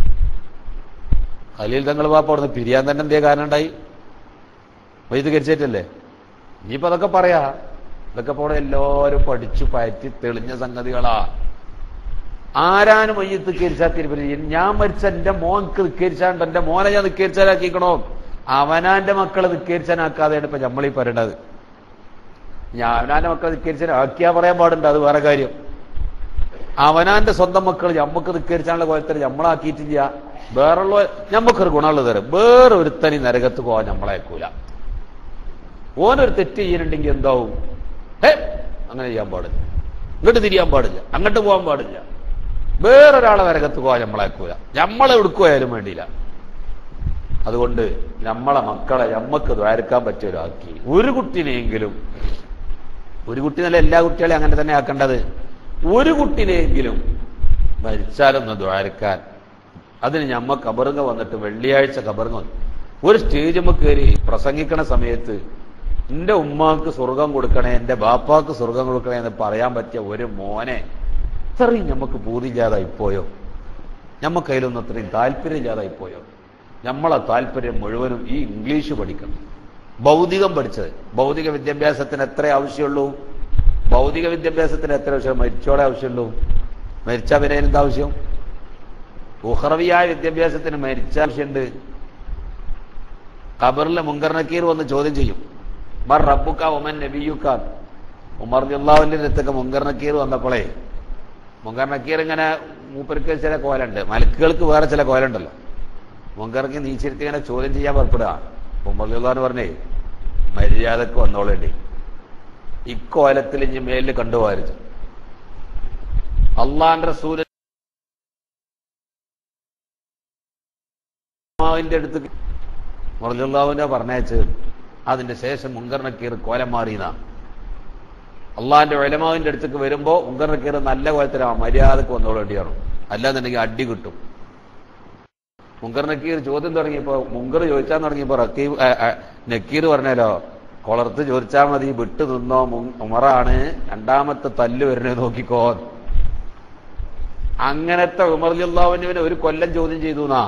ഖലീൽ തങ്ങൾ വാപ്പ അവിടുന്ന് പിരിയാൻ തന്നെ എന്തേ കാരണം ഉണ്ടായി മയ്യത്തുകരിച്ചേറ്റല്ലേ ഇനിയിപ്പോ അതൊക്കെ പറയാ ഇതൊക്കെ പോടെ എല്ലാവരും പഠിച്ചു പയറ്റി തെളിഞ്ഞ സംഗതികളാ ആരാനും മയ്യത്ത് കരിച്ചാ തിരുപ്പതി ഞാൻ മരിച്ച എന്റെ മോൻക്ക് നിക്കരിച്ചാണ്ട് എന്റെ മോനെ ഞാൻ നിക്കരിച്ചാലാക്കിക്കണോ അവനാന്റെ മക്കളെ നിക്കരിച്ചാനാക്കാതെയാണ് ഇപ്പൊ നമ്മളീ പറയണത് ഞാൻ അവനാന്റെ മക്കളെ നിക്കരിച്ചാൽ ആക്കിയാ പറയാൻ പാടുണ്ട് അത് വേറെ കാര്യം അവനാന്റെ സ്വന്തം മക്കൾ ഞമ്മക്ക് നിക്കരിച്ചാനുള്ള കോലത്തിൽ നമ്മളാക്കിയിട്ടില്ല വേറുള്ള ഞമ്മക്കൊരു ഗുണമുള്ള തരും വേറെ ഒരുത്തനി നരകത്ത് പോവാൻ നമ്മളേക്കൂല ഓനൊരു തെറ്റ് ചെയ്യുന്നുണ്ടെങ്കിൽ എന്താവും ഹേ അങ്ങനെ ചെയ്യാൻ പാടില്ല ഇങ്ങോട്ട് തിരിയാൻ പാടില്ല അങ്ങോട്ട് പോകാൻ പാടില്ല വേറൊരാളെ നരകത്ത് പോകാൻ നമ്മളേക്കൂല നമ്മളെ എടുക്കുവായാലും വേണ്ടിയില്ല അതുകൊണ്ട് നമ്മളെ മക്കളെ നമ്മക്ക് ദ്വാരക്കാൻ പറ്റിയ ഒരാക്കി ഒരു കുട്ടിനെയെങ്കിലും ഒരു കുട്ടി നല്ല എല്ലാ കുട്ടികളെയും അങ്ങനെ തന്നെ ആക്കേണ്ടത് ഒരു കുട്ടിനെയെങ്കിലും മരിച്ചാലൊന്ന് ദ്വാരക്കാൻ അതിന് ഞമ്മ കബറുങ്ങ വന്നിട്ട് വെള്ളിയാഴ്ച കബറുങ്ങ വന്നു ഒരു സ്റ്റേജുമ്മ കയറി പ്രസംഗിക്കണ സമയത്ത് എന്റെ ഉമ്മാക്ക് സ്വർഗം കൊടുക്കണേ എന്റെ ബാപ്പാക്ക് സ്വർഗം കൊടുക്കണേ എന്ന് പറയാൻ പറ്റിയ ഒരു മോനെ ഇത്രയും നമുക്ക് പൂതിയില്ലാതായി പോയോ നമുക്ക് അതിലൊന്നും അത്രയും താല്പര്യമില്ലാതായി പോയോ നമ്മളെ താല്പര്യം മുഴുവനും ഈ ഇംഗ്ലീഷ് പഠിക്കണം ഭൗതികം പഠിച്ചത് ഭൗതിക വിദ്യാഭ്യാസത്തിന് എത്ര ആവശ്യമുള്ളൂ ഭൗതിക വിദ്യാഭ്യാസത്തിന് എത്ര ആവശ്യം മരിച്ചോടെ ആവശ്യമുള്ളൂ മരിച്ച പിന്നെ എന്താ ആവശ്യം ഉഹറവിയായ വിദ്യാഭ്യാസത്തിന് മരിച്ച ആവശ്യമുണ്ട് ഖബറിലെ മുങ്കർ നക്കീർ വന്ന് ചോദ്യം ചെയ്യും മർ റബ്ബുക്ക ഉമൻ നബിയുക്കാൻ ഉമർ ജുല്ലാവിന്റെ അടുത്തൊക്കെ മുങ്കർ നക്കീർ വന്നപ്പോളേ മുങ്കർ നക്കീർ ഇങ്ങനെ മൂപ്പർക്ക് ചില കോലുണ്ട് മലക്കുകൾക്ക് വേറെ ചില കോലുണ്ടല്ലോ മുങ്കർക്ക് നീച്ചിരുത്തി ഇങ്ങനെ ചോദ്യം ചെയ്യാൻ പുറപ്പെടുക ഉമർ ജുല്ലാന്ന് പറഞ്ഞേ മര്യാദക്ക് വന്നോളേണ്ടി ഇക്കോലത്തിൽ ഇനി മേലിൽ കണ്ടുപോകരുത് അള്ളാന്റെ റസൂല് ന്റെ അടുത്ത് മുറജുല്ലാവിനെ പറഞ്ഞയച്ച് അതിന്റെ ശേഷം മുങ്കർ നക്കീർ കോലം മാറിയത അള്ളാന്റെ ഒലമാവിന്റെ അടുത്തേക്ക് വരുമ്പോ മുങ്കർ നക്കീർ നല്ല കോലത്തിലാ മര്യാദക്ക് വന്നോളേണ്ടിയാണ് അല്ലാന്നുണ്ടെങ്കിൽ അടി കിട്ടും മുങ്കർ നക്കീർ ചോദ്യം തുടങ്ങിയപ്പോ മുങ്കർ ചോദിച്ചാൻ തുടങ്ങിയപ്പോ റക്കീബ് ആ, ആ, നക്കീർ പറഞ്ഞാലോ കൊളർത്ത് ചോദിച്ചാൽ മതി വിട്ടു നിന്നോ മു- ഉമറാണ് രണ്ടാമത്തെ തല്ല് വരുന്നത് നോക്കിക്കോ അങ്ങനത്തെ ഉമർ ജില്ലാവിനെ ഒരു കൊല്ലം ചോദ്യം ചെയ്തു എന്നാ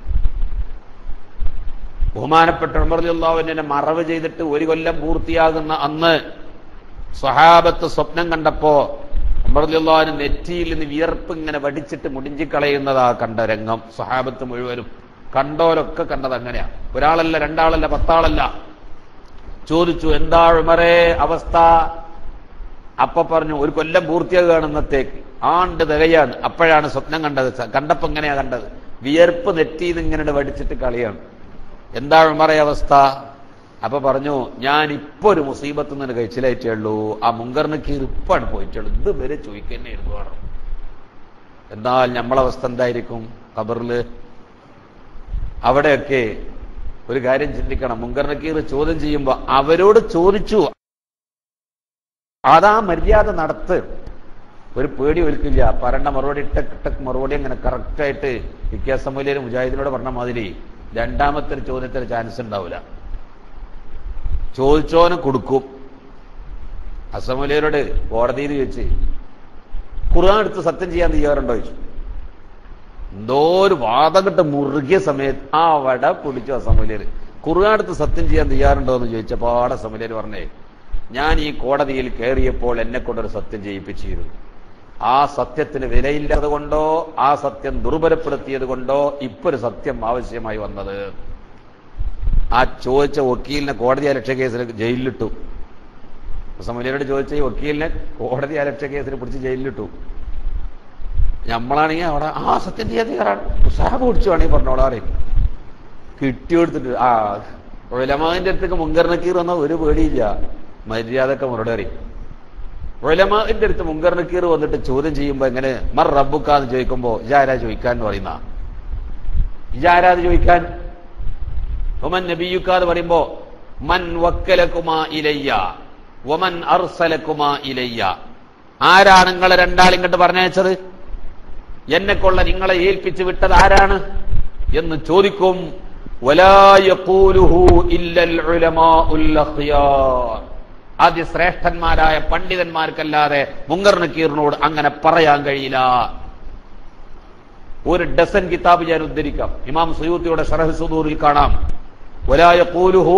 ബഹുമാനപ്പെട്ട ഉമർ ജില്ലാവിനെ മറവ് ചെയ്തിട്ട് ഒരു കൊല്ലം പൂർത്തിയാകുന്ന അന്ന് സ്വഹാബത്ത് സ്വപ്നം കണ്ടപ്പോ ഉമർ ജില്ലാവിന് നെറ്റിയിൽ നിന്ന് വിയർപ്പ് ഇങ്ങനെ വടിച്ചിട്ട് മുടിഞ്ചിക്കളയുന്നതാ കണ്ട രംഗം സ്വഹാബത്ത് മുഴുവനും കണ്ടോലൊക്കെ കണ്ടത് അങ്ങനെയാ ഒരാളല്ല രണ്ടാളല്ല പത്താളല്ല ചോദിച്ചു എന്താ ഉമറേ അവസ്ഥ അപ്പൊ പറഞ്ഞു ഒരു കൊല്ലം പൂർത്തിയാകുകയാണ് ഇന്നത്തേക്ക് ആണ്ട് തികയാണ് അപ്പോഴാണ് സ്വപ്നം കണ്ടത് സ- കണ്ടപ്പോ എങ്ങനെയാ കണ്ടത് വിയർപ്പ് നെറ്റിന്ന് ഇങ്ങനെ വടിച്ചിട്ട് കളിയാണ് എന്താണ് ഉമറേ അവസ്ഥ അപ്പൊ പറഞ്ഞു ഞാൻ ഇപ്പൊ ഒരു മുസീബത്ത് നിന്ന് കഴിച്ചിലായിട്ടേ ഉള്ളൂ ആ മുങ്കറിന് കീറിപ്പാണ് പോയിട്ടുള്ളൂ ഇത് വരെ ചോദിക്കന്നെയായിരുന്നു പറഞ്ഞു എന്നാൽ നമ്മളവസ്ഥ എന്തായിരിക്കും ഖബറില് അവിടെയൊക്കെ ഒരു കാര്യം ചിന്തിക്കണം മുങ്കർ നക്കീർ ചോദ്യം ചെയ്യുമ്പോ അവരോട് ചോദിച്ചു അതാ മര്യാദ നടത്ത് ഒരു പേടി ഒരിക്കില്ല പറണ്ട മറുപടി ടക്ക് ടക്ക് മറുപടി അങ്ങനെ കറക്റ്റായിട്ട് വിദ്യാസമൂല്യര് മുജാഹിദിനോട് പറഞ്ഞ മാതിരി രണ്ടാമത്തെ ഒരു ചോദ്യത്തിന് ചാൻസ് ഉണ്ടാവില്ല ചോദിച്ചോന് കൊടുക്കും അസമൂല്യരോട് കോടതിയിൽ വെച്ച് ഖുർആൻ എടുത്ത് സത്യം ചെയ്യാൻ തയ്യാറുണ്ടോ ചോദിച്ചു എന്തോ ഒരു വാദം കിട്ട് മുറുകിയ സമയത്ത് ആ വട പിടിച്ചു അസമൂല്യര് ഖുർആൻ എടുത്ത് സത്യം ചെയ്യാൻ തയ്യാറുണ്ടോ എന്ന് ചോദിച്ചപ്പോ ആടെ അസമൂല്യര് പറഞ്ഞേ ഞാൻ ഈ കോടതിയിൽ കയറിയപ്പോൾ എന്നെ കൊണ്ടൊരു സത്യം ചെയ്യിപ്പിച്ചിരുന്നു ആ സത്യത്തിന് വിലയില്ലാതെ കൊണ്ടോ ആ സത്യം ദുർബലപ്പെടുത്തിയത് കൊണ്ടോ ഇപ്പൊ ഒരു സത്യം ആവശ്യമായി വന്നത് ആ ചോദിച്ച വക്കീലിനെ കോടതി അലക്ഷ കേസിൽ ജയിലിലിട്ടു സമലിയോട് ചോദിച്ച ഈ വക്കീലിനെ കോടതി അലക്ഷ കേസിൽ പിടിച്ച് ജയിലിലിട്ടു നമ്മളാണെങ്കിൽ അവിടെ ആ സത്യം ചെയ്യാൻ തയ്യാറാണ് ഉത്സാഹം പിടിച്ചു വേണമെങ്കിൽ പറഞ്ഞോളാറേ കിട്ടിയെടുത്തിട്ട് ആ ഒലമാവിന്റെ അടുത്തേക്ക് മുങ്കർണക്കീർ വന്ന ഒരു പേടിയില്ല മര്യാദക്ക് മറുപടി അറിയും ഒലമാവിന്റെ അടുത്ത് മുങ്കർണക്കീർ വന്നിട്ട് ചോദ്യം ചെയ്യുമ്പോ എങ്ങനെ മർ റബ്ബുക്കാന്ന് ചോദിക്കുമ്പോ ഇജാരാ ചോദിക്കാൻ എന്ന് പറയുന്ന ഇജാരാത് ചോദിക്കാൻ ഒമൻ നബിയുക്കാന്ന് പറയുമ്പോ മൻ വക്കലക്കുമാ ഇലയ്യ ഒമൻ അർസലക്കുമാ ഇലയ്യ ആരാണ് നിങ്ങളെ രണ്ടാളിങ്ങോട്ട് പറഞ്ഞയച്ചത് എന്നെ കൊള്ള നിങ്ങളെ ഏൽപ്പിച്ചു വിട്ടത് ആരാണ് എന്ന് ചോദിക്കും ولا يقوله إلا العلماء الأخيار അതിശ്രേഷ്ഠന്മാരായ പണ്ഡിതന്മാർക്കല്ലാതെ മുങ്കർ നക്കീറിനോട് അങ്ങനെ പറയാൻ കഴിയില്ല ഒരു ഡസൻ കിതാബ് ഞാൻ ഉദ്ധരിക്കാം ഇമാം സുയൂത്തിയുടെ ഷറഹ് സുദൂറിൽ കാണാം ഒലായ കൂലുഹു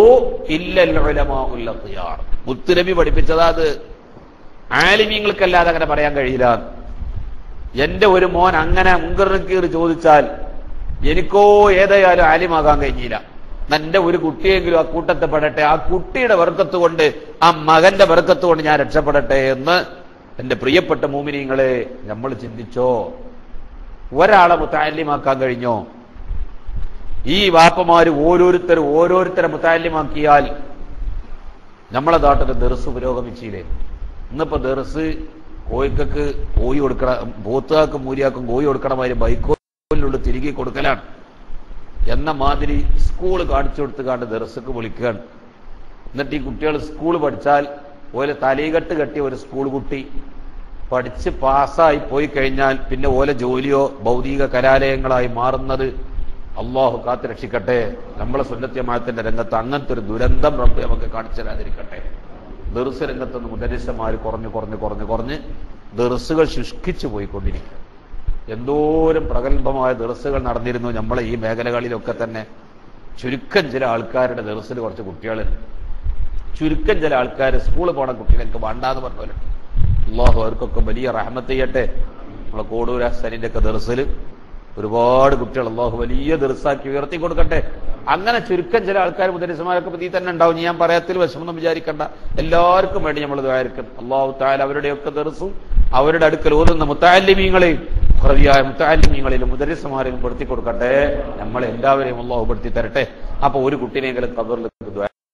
ഇല്ലൽ മുത്തുനബി പഠിപ്പിച്ചതാ അത് ആലിമീങ്ങൾക്കല്ലാതെ അങ്ങനെ പറയാൻ കഴിയില്ല എന്റെ ഒരു മോൻ അങ്ങനെ മുങ്കർ നക്കീർ ചോദിച്ചാൽ എനിക്കോ ഏതായാലും ആലിമാകാൻ കഴിഞ്ഞില്ല എന്റെ ഒരു കുട്ടിയെങ്കിലും ആ കൂട്ടത്തെ പെടട്ടെ ആ കുട്ടിയുടെ വർക്കത്ത് കൊണ്ട് ആ മകന്റെ വർക്കത്ത് കൊണ്ട് ഞാൻ രക്ഷപ്പെടട്ടെ എന്ന് എന്റെ പ്രിയപ്പെട്ട മൂമിനിങ്ങളെ നമ്മൾ ചിന്തിച്ചോ ഒരാളെ മുത്താല്യമാക്കാൻ കഴിഞ്ഞോ ഈ വാപ്പമാര് ഓരോരുത്തരും ഓരോരുത്തരെ മുത്താല്യമാക്കിയാൽ നമ്മളെ നാട്ടിൽ ദർസ് പുരോഗമിച്ചില്ലേ ഇന്നിപ്പോ ദർസ് കോഴിക്കക്ക് കോഴി കൊടുക്കണ പോത്തുകാക്കും മൂരിയാക്കും കോഴി കൊടുക്കണമാതിരി ബൈക്കോലിലുള്ള തിരികെ കൊടുക്കലാണ് എന്ന മാതിരി സ്കൂൾ കാണിച്ചു കൊടുത്ത് കാണ്ട് ദർസക്ക് വിളിക്കുകയാണ് എന്നിട്ട് ഈ കുട്ടികൾ സ്കൂൾ പഠിച്ചാൽ ഓലെ തലീകെട്ട് കെട്ടിയ ഒരു സ്കൂൾ കുട്ടി പഠിച്ച് പാസ്സായി പോയി കഴിഞ്ഞാൽ പിന്നെ ഓലെ ജോലിയോ ഭൗതിക കലാലയങ്ങളായി മാറുന്നത് അള്ളാഹു കാത്ത് രക്ഷിക്കട്ടെ നമ്മളെ സുന്നത്യമായത്തിന്റെ രംഗത്ത് അങ്ങനത്തെ ഒരു ദുരന്തം റബ്ബ് നമുക്ക് കാണിച്ചു തരാതിരിക്കട്ടെ ദർസ് രംഗത്തുനിന്ന് മുദരിസന്മാർ കുറഞ്ഞു കുറഞ്ഞു കുറഞ്ഞു കുറഞ്ഞ് ദർസുകൾ ശുഷ്കിച്ചു പോയിക്കൊണ്ടിരിക്കുക എന്തോരം പ്രഗത്ഭമായ ദർസുകൾ നടന്നിരുന്നു നമ്മളെ ഈ മേഖലകളിലൊക്കെ തന്നെ ചുരുക്കം ചില ആൾക്കാരുടെ ദർസിൽ കുറച്ച് കുട്ടികൾ ചുരുക്കം ചില ആൾക്കാർ സ്കൂളിൽ പോണ കുട്ടികൾക്ക് വേണ്ടാന്ന് പറഞ്ഞല്ലോ അള്ളാഹു അവർക്കൊക്കെ വലിയ റഹ്മത്ത് ചെയ്യട്ടെ നമ്മളെ കോടൂർ ഹസനിന്റെ ഒക്കെ ദർസിൽ ഒരുപാട് കുട്ടികൾ അള്ളാഹു വലിയ ദർസാക്കി ഉയർത്തി കൊടുക്കട്ടെ അങ്ങനെ ചുരുക്കം ചില ആൾക്കാർ മുദരിസമാരൊക്കെ പറ്റി തന്നെ ഉണ്ടാവും ഞാൻ പറയത്തിൽ വിഷമൊന്നും വിചാരിക്കണ്ട എല്ലാവർക്കും വേണ്ടി നമ്മൾ ദ്വാരിക്കും അള്ളാഹു താല അവരുടെയൊക്കെ ദർസും അവരുടെ അടുക്കൽ ഓതുന്ന മുത്താലിമീങ്ങളെയും ഹൃദയായ മുത്താലിമീങ്ങളിലും മുദരിസമാരെയും പെടുത്തി കൊടുക്കട്ടെ നമ്മളെ എല്ലാവരെയും അള്ളാഹു പെടുത്തി തരട്ടെ അപ്പൊ ഒരു കുട്ടീനെങ്കിലും കബറിലേക്ക്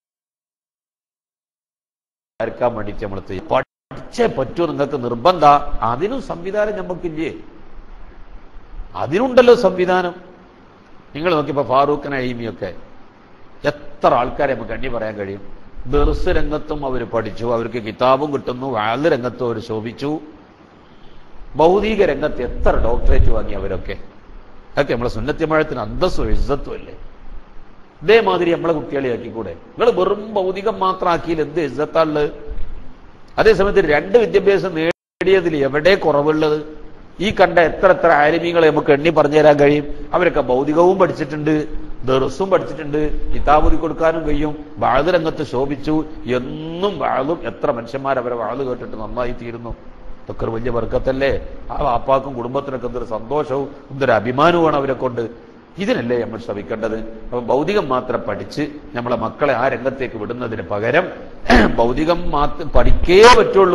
ദ്വാരിക്കാൻ വേണ്ടിയിട്ട് നമ്മൾ ചെയ്യും. പഠിച്ചേ പറ്റൂ നിങ്ങൾക്ക് നിർബന്ധ അതിനും സംവിധാനം നമുക്കില്ലേ അതിനുണ്ടല്ലോ സംവിധാനം നിങ്ങൾ നോക്കിയപ്പോ ഫാറൂഖ് നഈമിയൊക്കെ എത്ര ആൾക്കാരെ നമുക്ക് എണ്ണി പറയാൻ കഴിയും ദർസ് രംഗത്തും അവർ പഠിച്ചു അവർക്ക് കിതാബും കിട്ടുന്നു വാല് രംഗത്തും അവർ ശോഭിച്ചു ഭൗതിക രംഗത്ത് എത്ര ഡോക്ടറേറ്റ് വാങ്ങി അവരൊക്കെ അതൊക്കെ നമ്മളെ സുന്നത്യമഴത്തിന് അന്തസ്സും ഇജ്ജത്തും അല്ലേ ഇതേമാതിരി നമ്മളെ കുട്ടികളെ ആക്കിക്കൂടെ നിങ്ങൾ വെറും ഭൗതികം മാത്രം ആക്കിയിൽ എന്ത് ഇജ്ജത്താണുള്ളത് അതേസമയത്ത് രണ്ട് വിദ്യാഭ്യാസം നേടിയതിൽ എവിടെ കുറവുള്ളത് ഈ കണ്ട എത്ര എത്ര ആലിമീങ്ങളെ നമുക്ക് എണ്ണി പറഞ്ഞു തരാൻ കഴിയും അവരൊക്കെ ഭൗതികവും പഠിച്ചിട്ടുണ്ട് ദർസും പഠിച്ചിട്ടുണ്ട് കിതാബുതി കൊടുക്കാനും കഴിയും വാഴ് രംഗത്ത് ശോഭിച്ചു എന്നും വാഴും എത്ര മനുഷ്യന്മാർ അവരെ വാഴ് കേട്ടിട്ട് നന്നായി തീരുന്നു ഇതൊക്കെ ഒരു വലിയ വർക്കത്തല്ലേ ആ വാപ്പാക്കും കുടുംബത്തിനൊക്കെ എന്തൊരു സന്തോഷവും എന്തൊരു അഭിമാനവുമാണ് അവരെ കൊണ്ട് ഇതിനല്ലേ നമ്മൾ ശ്രമിക്കേണ്ടത് അപ്പൊ ഭൗതികം മാത്രം പഠിച്ച് നമ്മളെ മക്കളെ ആ രംഗത്തേക്ക് വിടുന്നതിന് പകരം ഭൗതികം മാത്രം പഠിക്കേ പറ്റുള്ളൂ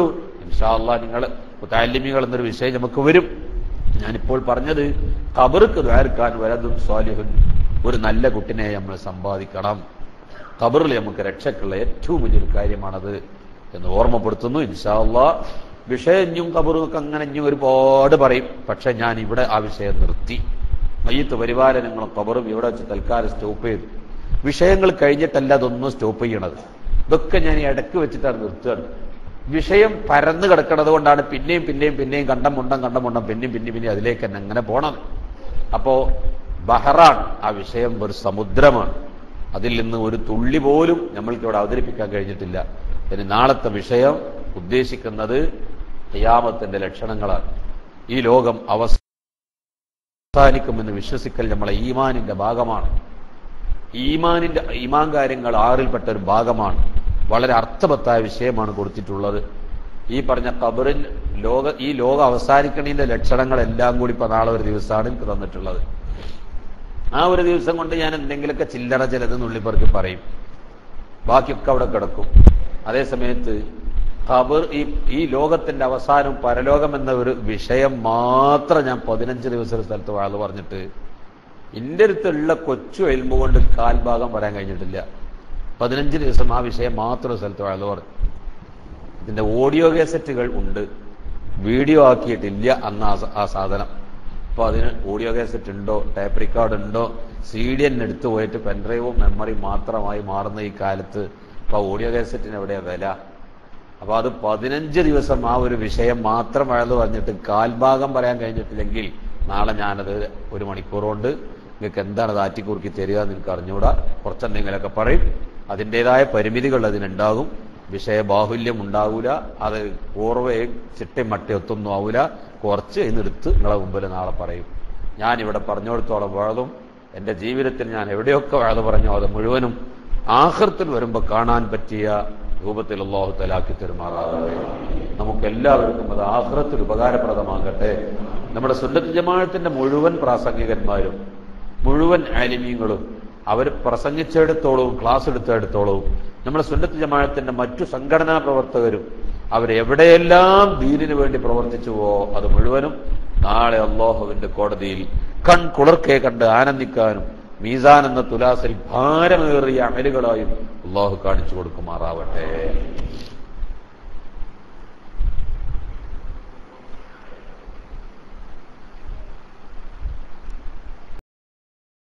ഇൻഷാല്ല നിങ്ങൾ മുത്താലിമികൾ എന്നൊരു വിഷയം നമുക്ക് വരും ഞാനിപ്പോൾ പറഞ്ഞത് കബർക്ക് ദ്വാരക്കാൻ വലതും സ്വാലിഹുൻ ഒരു നല്ല കുട്ടിനെ നമ്മൾ സമ്പാദിക്കണം കബറിൽ നമുക്ക് രക്ഷക്കുള്ള ഏറ്റവും വലിയൊരു കാര്യമാണത് എന്ന് ഓർമ്മപ്പെടുത്തുന്നു ഇൻഷാല്ല വിഷയം ഇഞ്ഞും കബറുമൊക്കെ അങ്ങനെ ഇഞ്ഞും ഒരുപാട് പറയും പക്ഷെ ഞാൻ ഇവിടെ ആ വിഷയം നിർത്തി മയ്യത്ത് പരിപാലനങ്ങളും കബറും ഇവിടെ വെച്ച് തൽക്കാലം സ്റ്റോപ്പ് ചെയ്തു വിഷയങ്ങൾ കഴിഞ്ഞിട്ടല്ല അതൊന്നും സ്റ്റോപ്പ് ചെയ്യണത് ഇതൊക്കെ ഞാൻ ഈ ഇടയ്ക്ക് വെച്ചിട്ടാണ് നിർത്തുകയാണ് വിഷയം പരന്നു കിടക്കുന്നത് കൊണ്ടാണ് പിന്നെയും പിന്നെയും പിന്നെയും കണ്ടം മുണ്ടം കണ്ടം മുണ്ടം പിന്നെയും പിന്നെയും പിന്നെ അതിലേക്ക് തന്നെ അങ്ങനെ പോണത് അപ്പോ ബഹറാൻ ആ വിഷയം ഒരു സമുദ്രമാണ് അതിൽ നിന്ന് ഒരു തുള്ളി പോലും നമ്മൾക്ക് ഇവിടെ അവതരിപ്പിക്കാൻ കഴിഞ്ഞിട്ടില്ല ഇനി നാളത്തെ വിഷയം ഉദ്ദേശിക്കുന്നത് ഖിയാമത്തിന്റെ ലക്ഷണങ്ങളാണ് ഈ ലോകം അവസാനിക്കുമെന്ന് വിശ്വസിക്കൽ നമ്മളെ ഈമാനിന്റെ ഭാഗമാണ് ഈമാനിന്റെ ഈമാൻ കാര്യങ്ങൾ ആറിൽപ്പെട്ട ഒരു ഭാഗമാണ് വളരെ അർത്ഥവത്തായ വിഷയമാണ് കൊടുത്തിട്ടുള്ളത് ഈ പറഞ്ഞ കബറിൻ ലോക ഈ ലോകം അവസാനിക്കണതിന്റെ ലക്ഷണങ്ങളെല്ലാം കൂടി ഇപ്പൊ നാളെ ഒരു ദിവസമാണ് എനിക്ക് തന്നിട്ടുള്ളത് ആ ഒരു ദിവസം കൊണ്ട് ഞാൻ എന്തെങ്കിലുമൊക്കെ ചില്ലറ ചിലത് നുള്ളിപ്പറക്കി പറയും ബാക്കിയൊക്കെ അവിടെ കിടക്കും അതേ സമയത്ത് ഖബർ ഈ ഈ ലോകത്തിന്റെ അവസാനം പരലോകം എന്ന ഒരു വിഷയം മാത്രം ഞാൻ പതിനഞ്ച് ദിവസം ഒരു സ്ഥലത്ത് വാഴ പറഞ്ഞിട്ട് എന്റെ അടുത്തുള്ള കൊച്ചു എൽമ്പ് കൊണ്ട് കാൽഭാഗം പറയാൻ കഴിഞ്ഞിട്ടില്ല പതിനഞ്ച് ദിവസം ആ വിഷയം മാത്രം ഒരു സ്ഥലത്ത് വാഴ പറഞ്ഞു ഇതിന്റെ ഓഡിയോ കേസറ്റുകൾ ഉണ്ട് വീഡിയോ ആക്കിയിട്ടില്ല അന്ന് ആ സ- ആ സാധനം അപ്പൊ അതിന് ഓഡിയോ കേസറ്റ് ഉണ്ടോ ടേപ്പ് റെക്കോർഡ് ഉണ്ടോ സി ഡി എൻ എടുത്തു പോയിട്ട് പെൻഡ്രൈവും മെമ്മറി മാത്രമായി മാറുന്ന ഈ കാലത്ത് ഇപ്പൊ ഓഡിയോ കേസറ്റിന് എവിടെയാ വില അപ്പൊ അത് പതിനഞ്ച് ദിവസം ആ ഒരു വിഷയം മാത്രം അഴന്ന് പറഞ്ഞിട്ട് കാൽഭാഗം പറയാൻ കഴിഞ്ഞിട്ടില്ലെങ്കിൽ നാളെ ഞാനത് ഒരു മണിക്കൂർ കൊണ്ട് നിങ്ങൾക്ക് എന്താണ് അത് ആറ്റിക്കുറുക്കി തരിക എന്ന് നിങ്ങൾക്ക് അറിഞ്ഞുകൂടാ കുറച്ചെന്തെങ്കിലുമൊക്കെ പറയും അതിൻ്റെതായ പരിമിതികൾ അതിനുണ്ടാകും വിഷയബാഹുല്യം ഉണ്ടാവൂല അത് ഓർവയും ചിട്ടയും മട്ടയൊത്തൊന്നും ആവൂല കുറച്ച് ഇന്നെടുത്ത് നിങ്ങളെ മുമ്പിൽ നാളെ പറയും ഞാൻ ഇവിടെ പറഞ്ഞിടത്തോളം വാഴും എന്റെ ജീവിതത്തിൽ ഞാൻ എവിടെയൊക്കെ വാഴ പറഞ്ഞോ അത് മുഴുവനും ആഹൃത്തിൽ വരുമ്പോൾ കാണാൻ പറ്റിയ രൂപത്തിൽ അള്ളാഹു തലാക്കി തെരുമാറാകട്ടെ നമുക്ക് എല്ലാവർക്കും അത് ആഹ്റത്തിൽ ഉപകാരപ്രദമാകട്ടെ നമ്മുടെ സുന്നത്ത് ജമാഅത്തിന്റെ മുഴുവൻ പ്രാസംഗികന്മാരും മുഴുവൻ ആലിമീങ്ങളും അവർ പ്രസംഗിച്ചെടുത്തോളവും ക്ലാസ് എടുത്തെടുത്തോളവും നമ്മുടെ സുന്നത്ത് ജമാഅത്തിന്റെ മറ്റു സംഘടനാ പ്രവർത്തകരും അവരെവിടെയെല്ലാം ദീനിനു വേണ്ടി പ്രവർത്തിച്ചുവോ അത് മുഴുവനും നാളെ അള്ളാഹുവിന്റെ കോടതിയിൽ കൺ കുളിർക്കെ കണ്ട് ആനന്ദിക്കാനും മീസാൻ എന്ന തുലാസിൽ ഭാരമേറിയ അമലുകളായും അള്ളാഹു കാണിച്ചു കൊടുക്കുമാറാവട്ടെ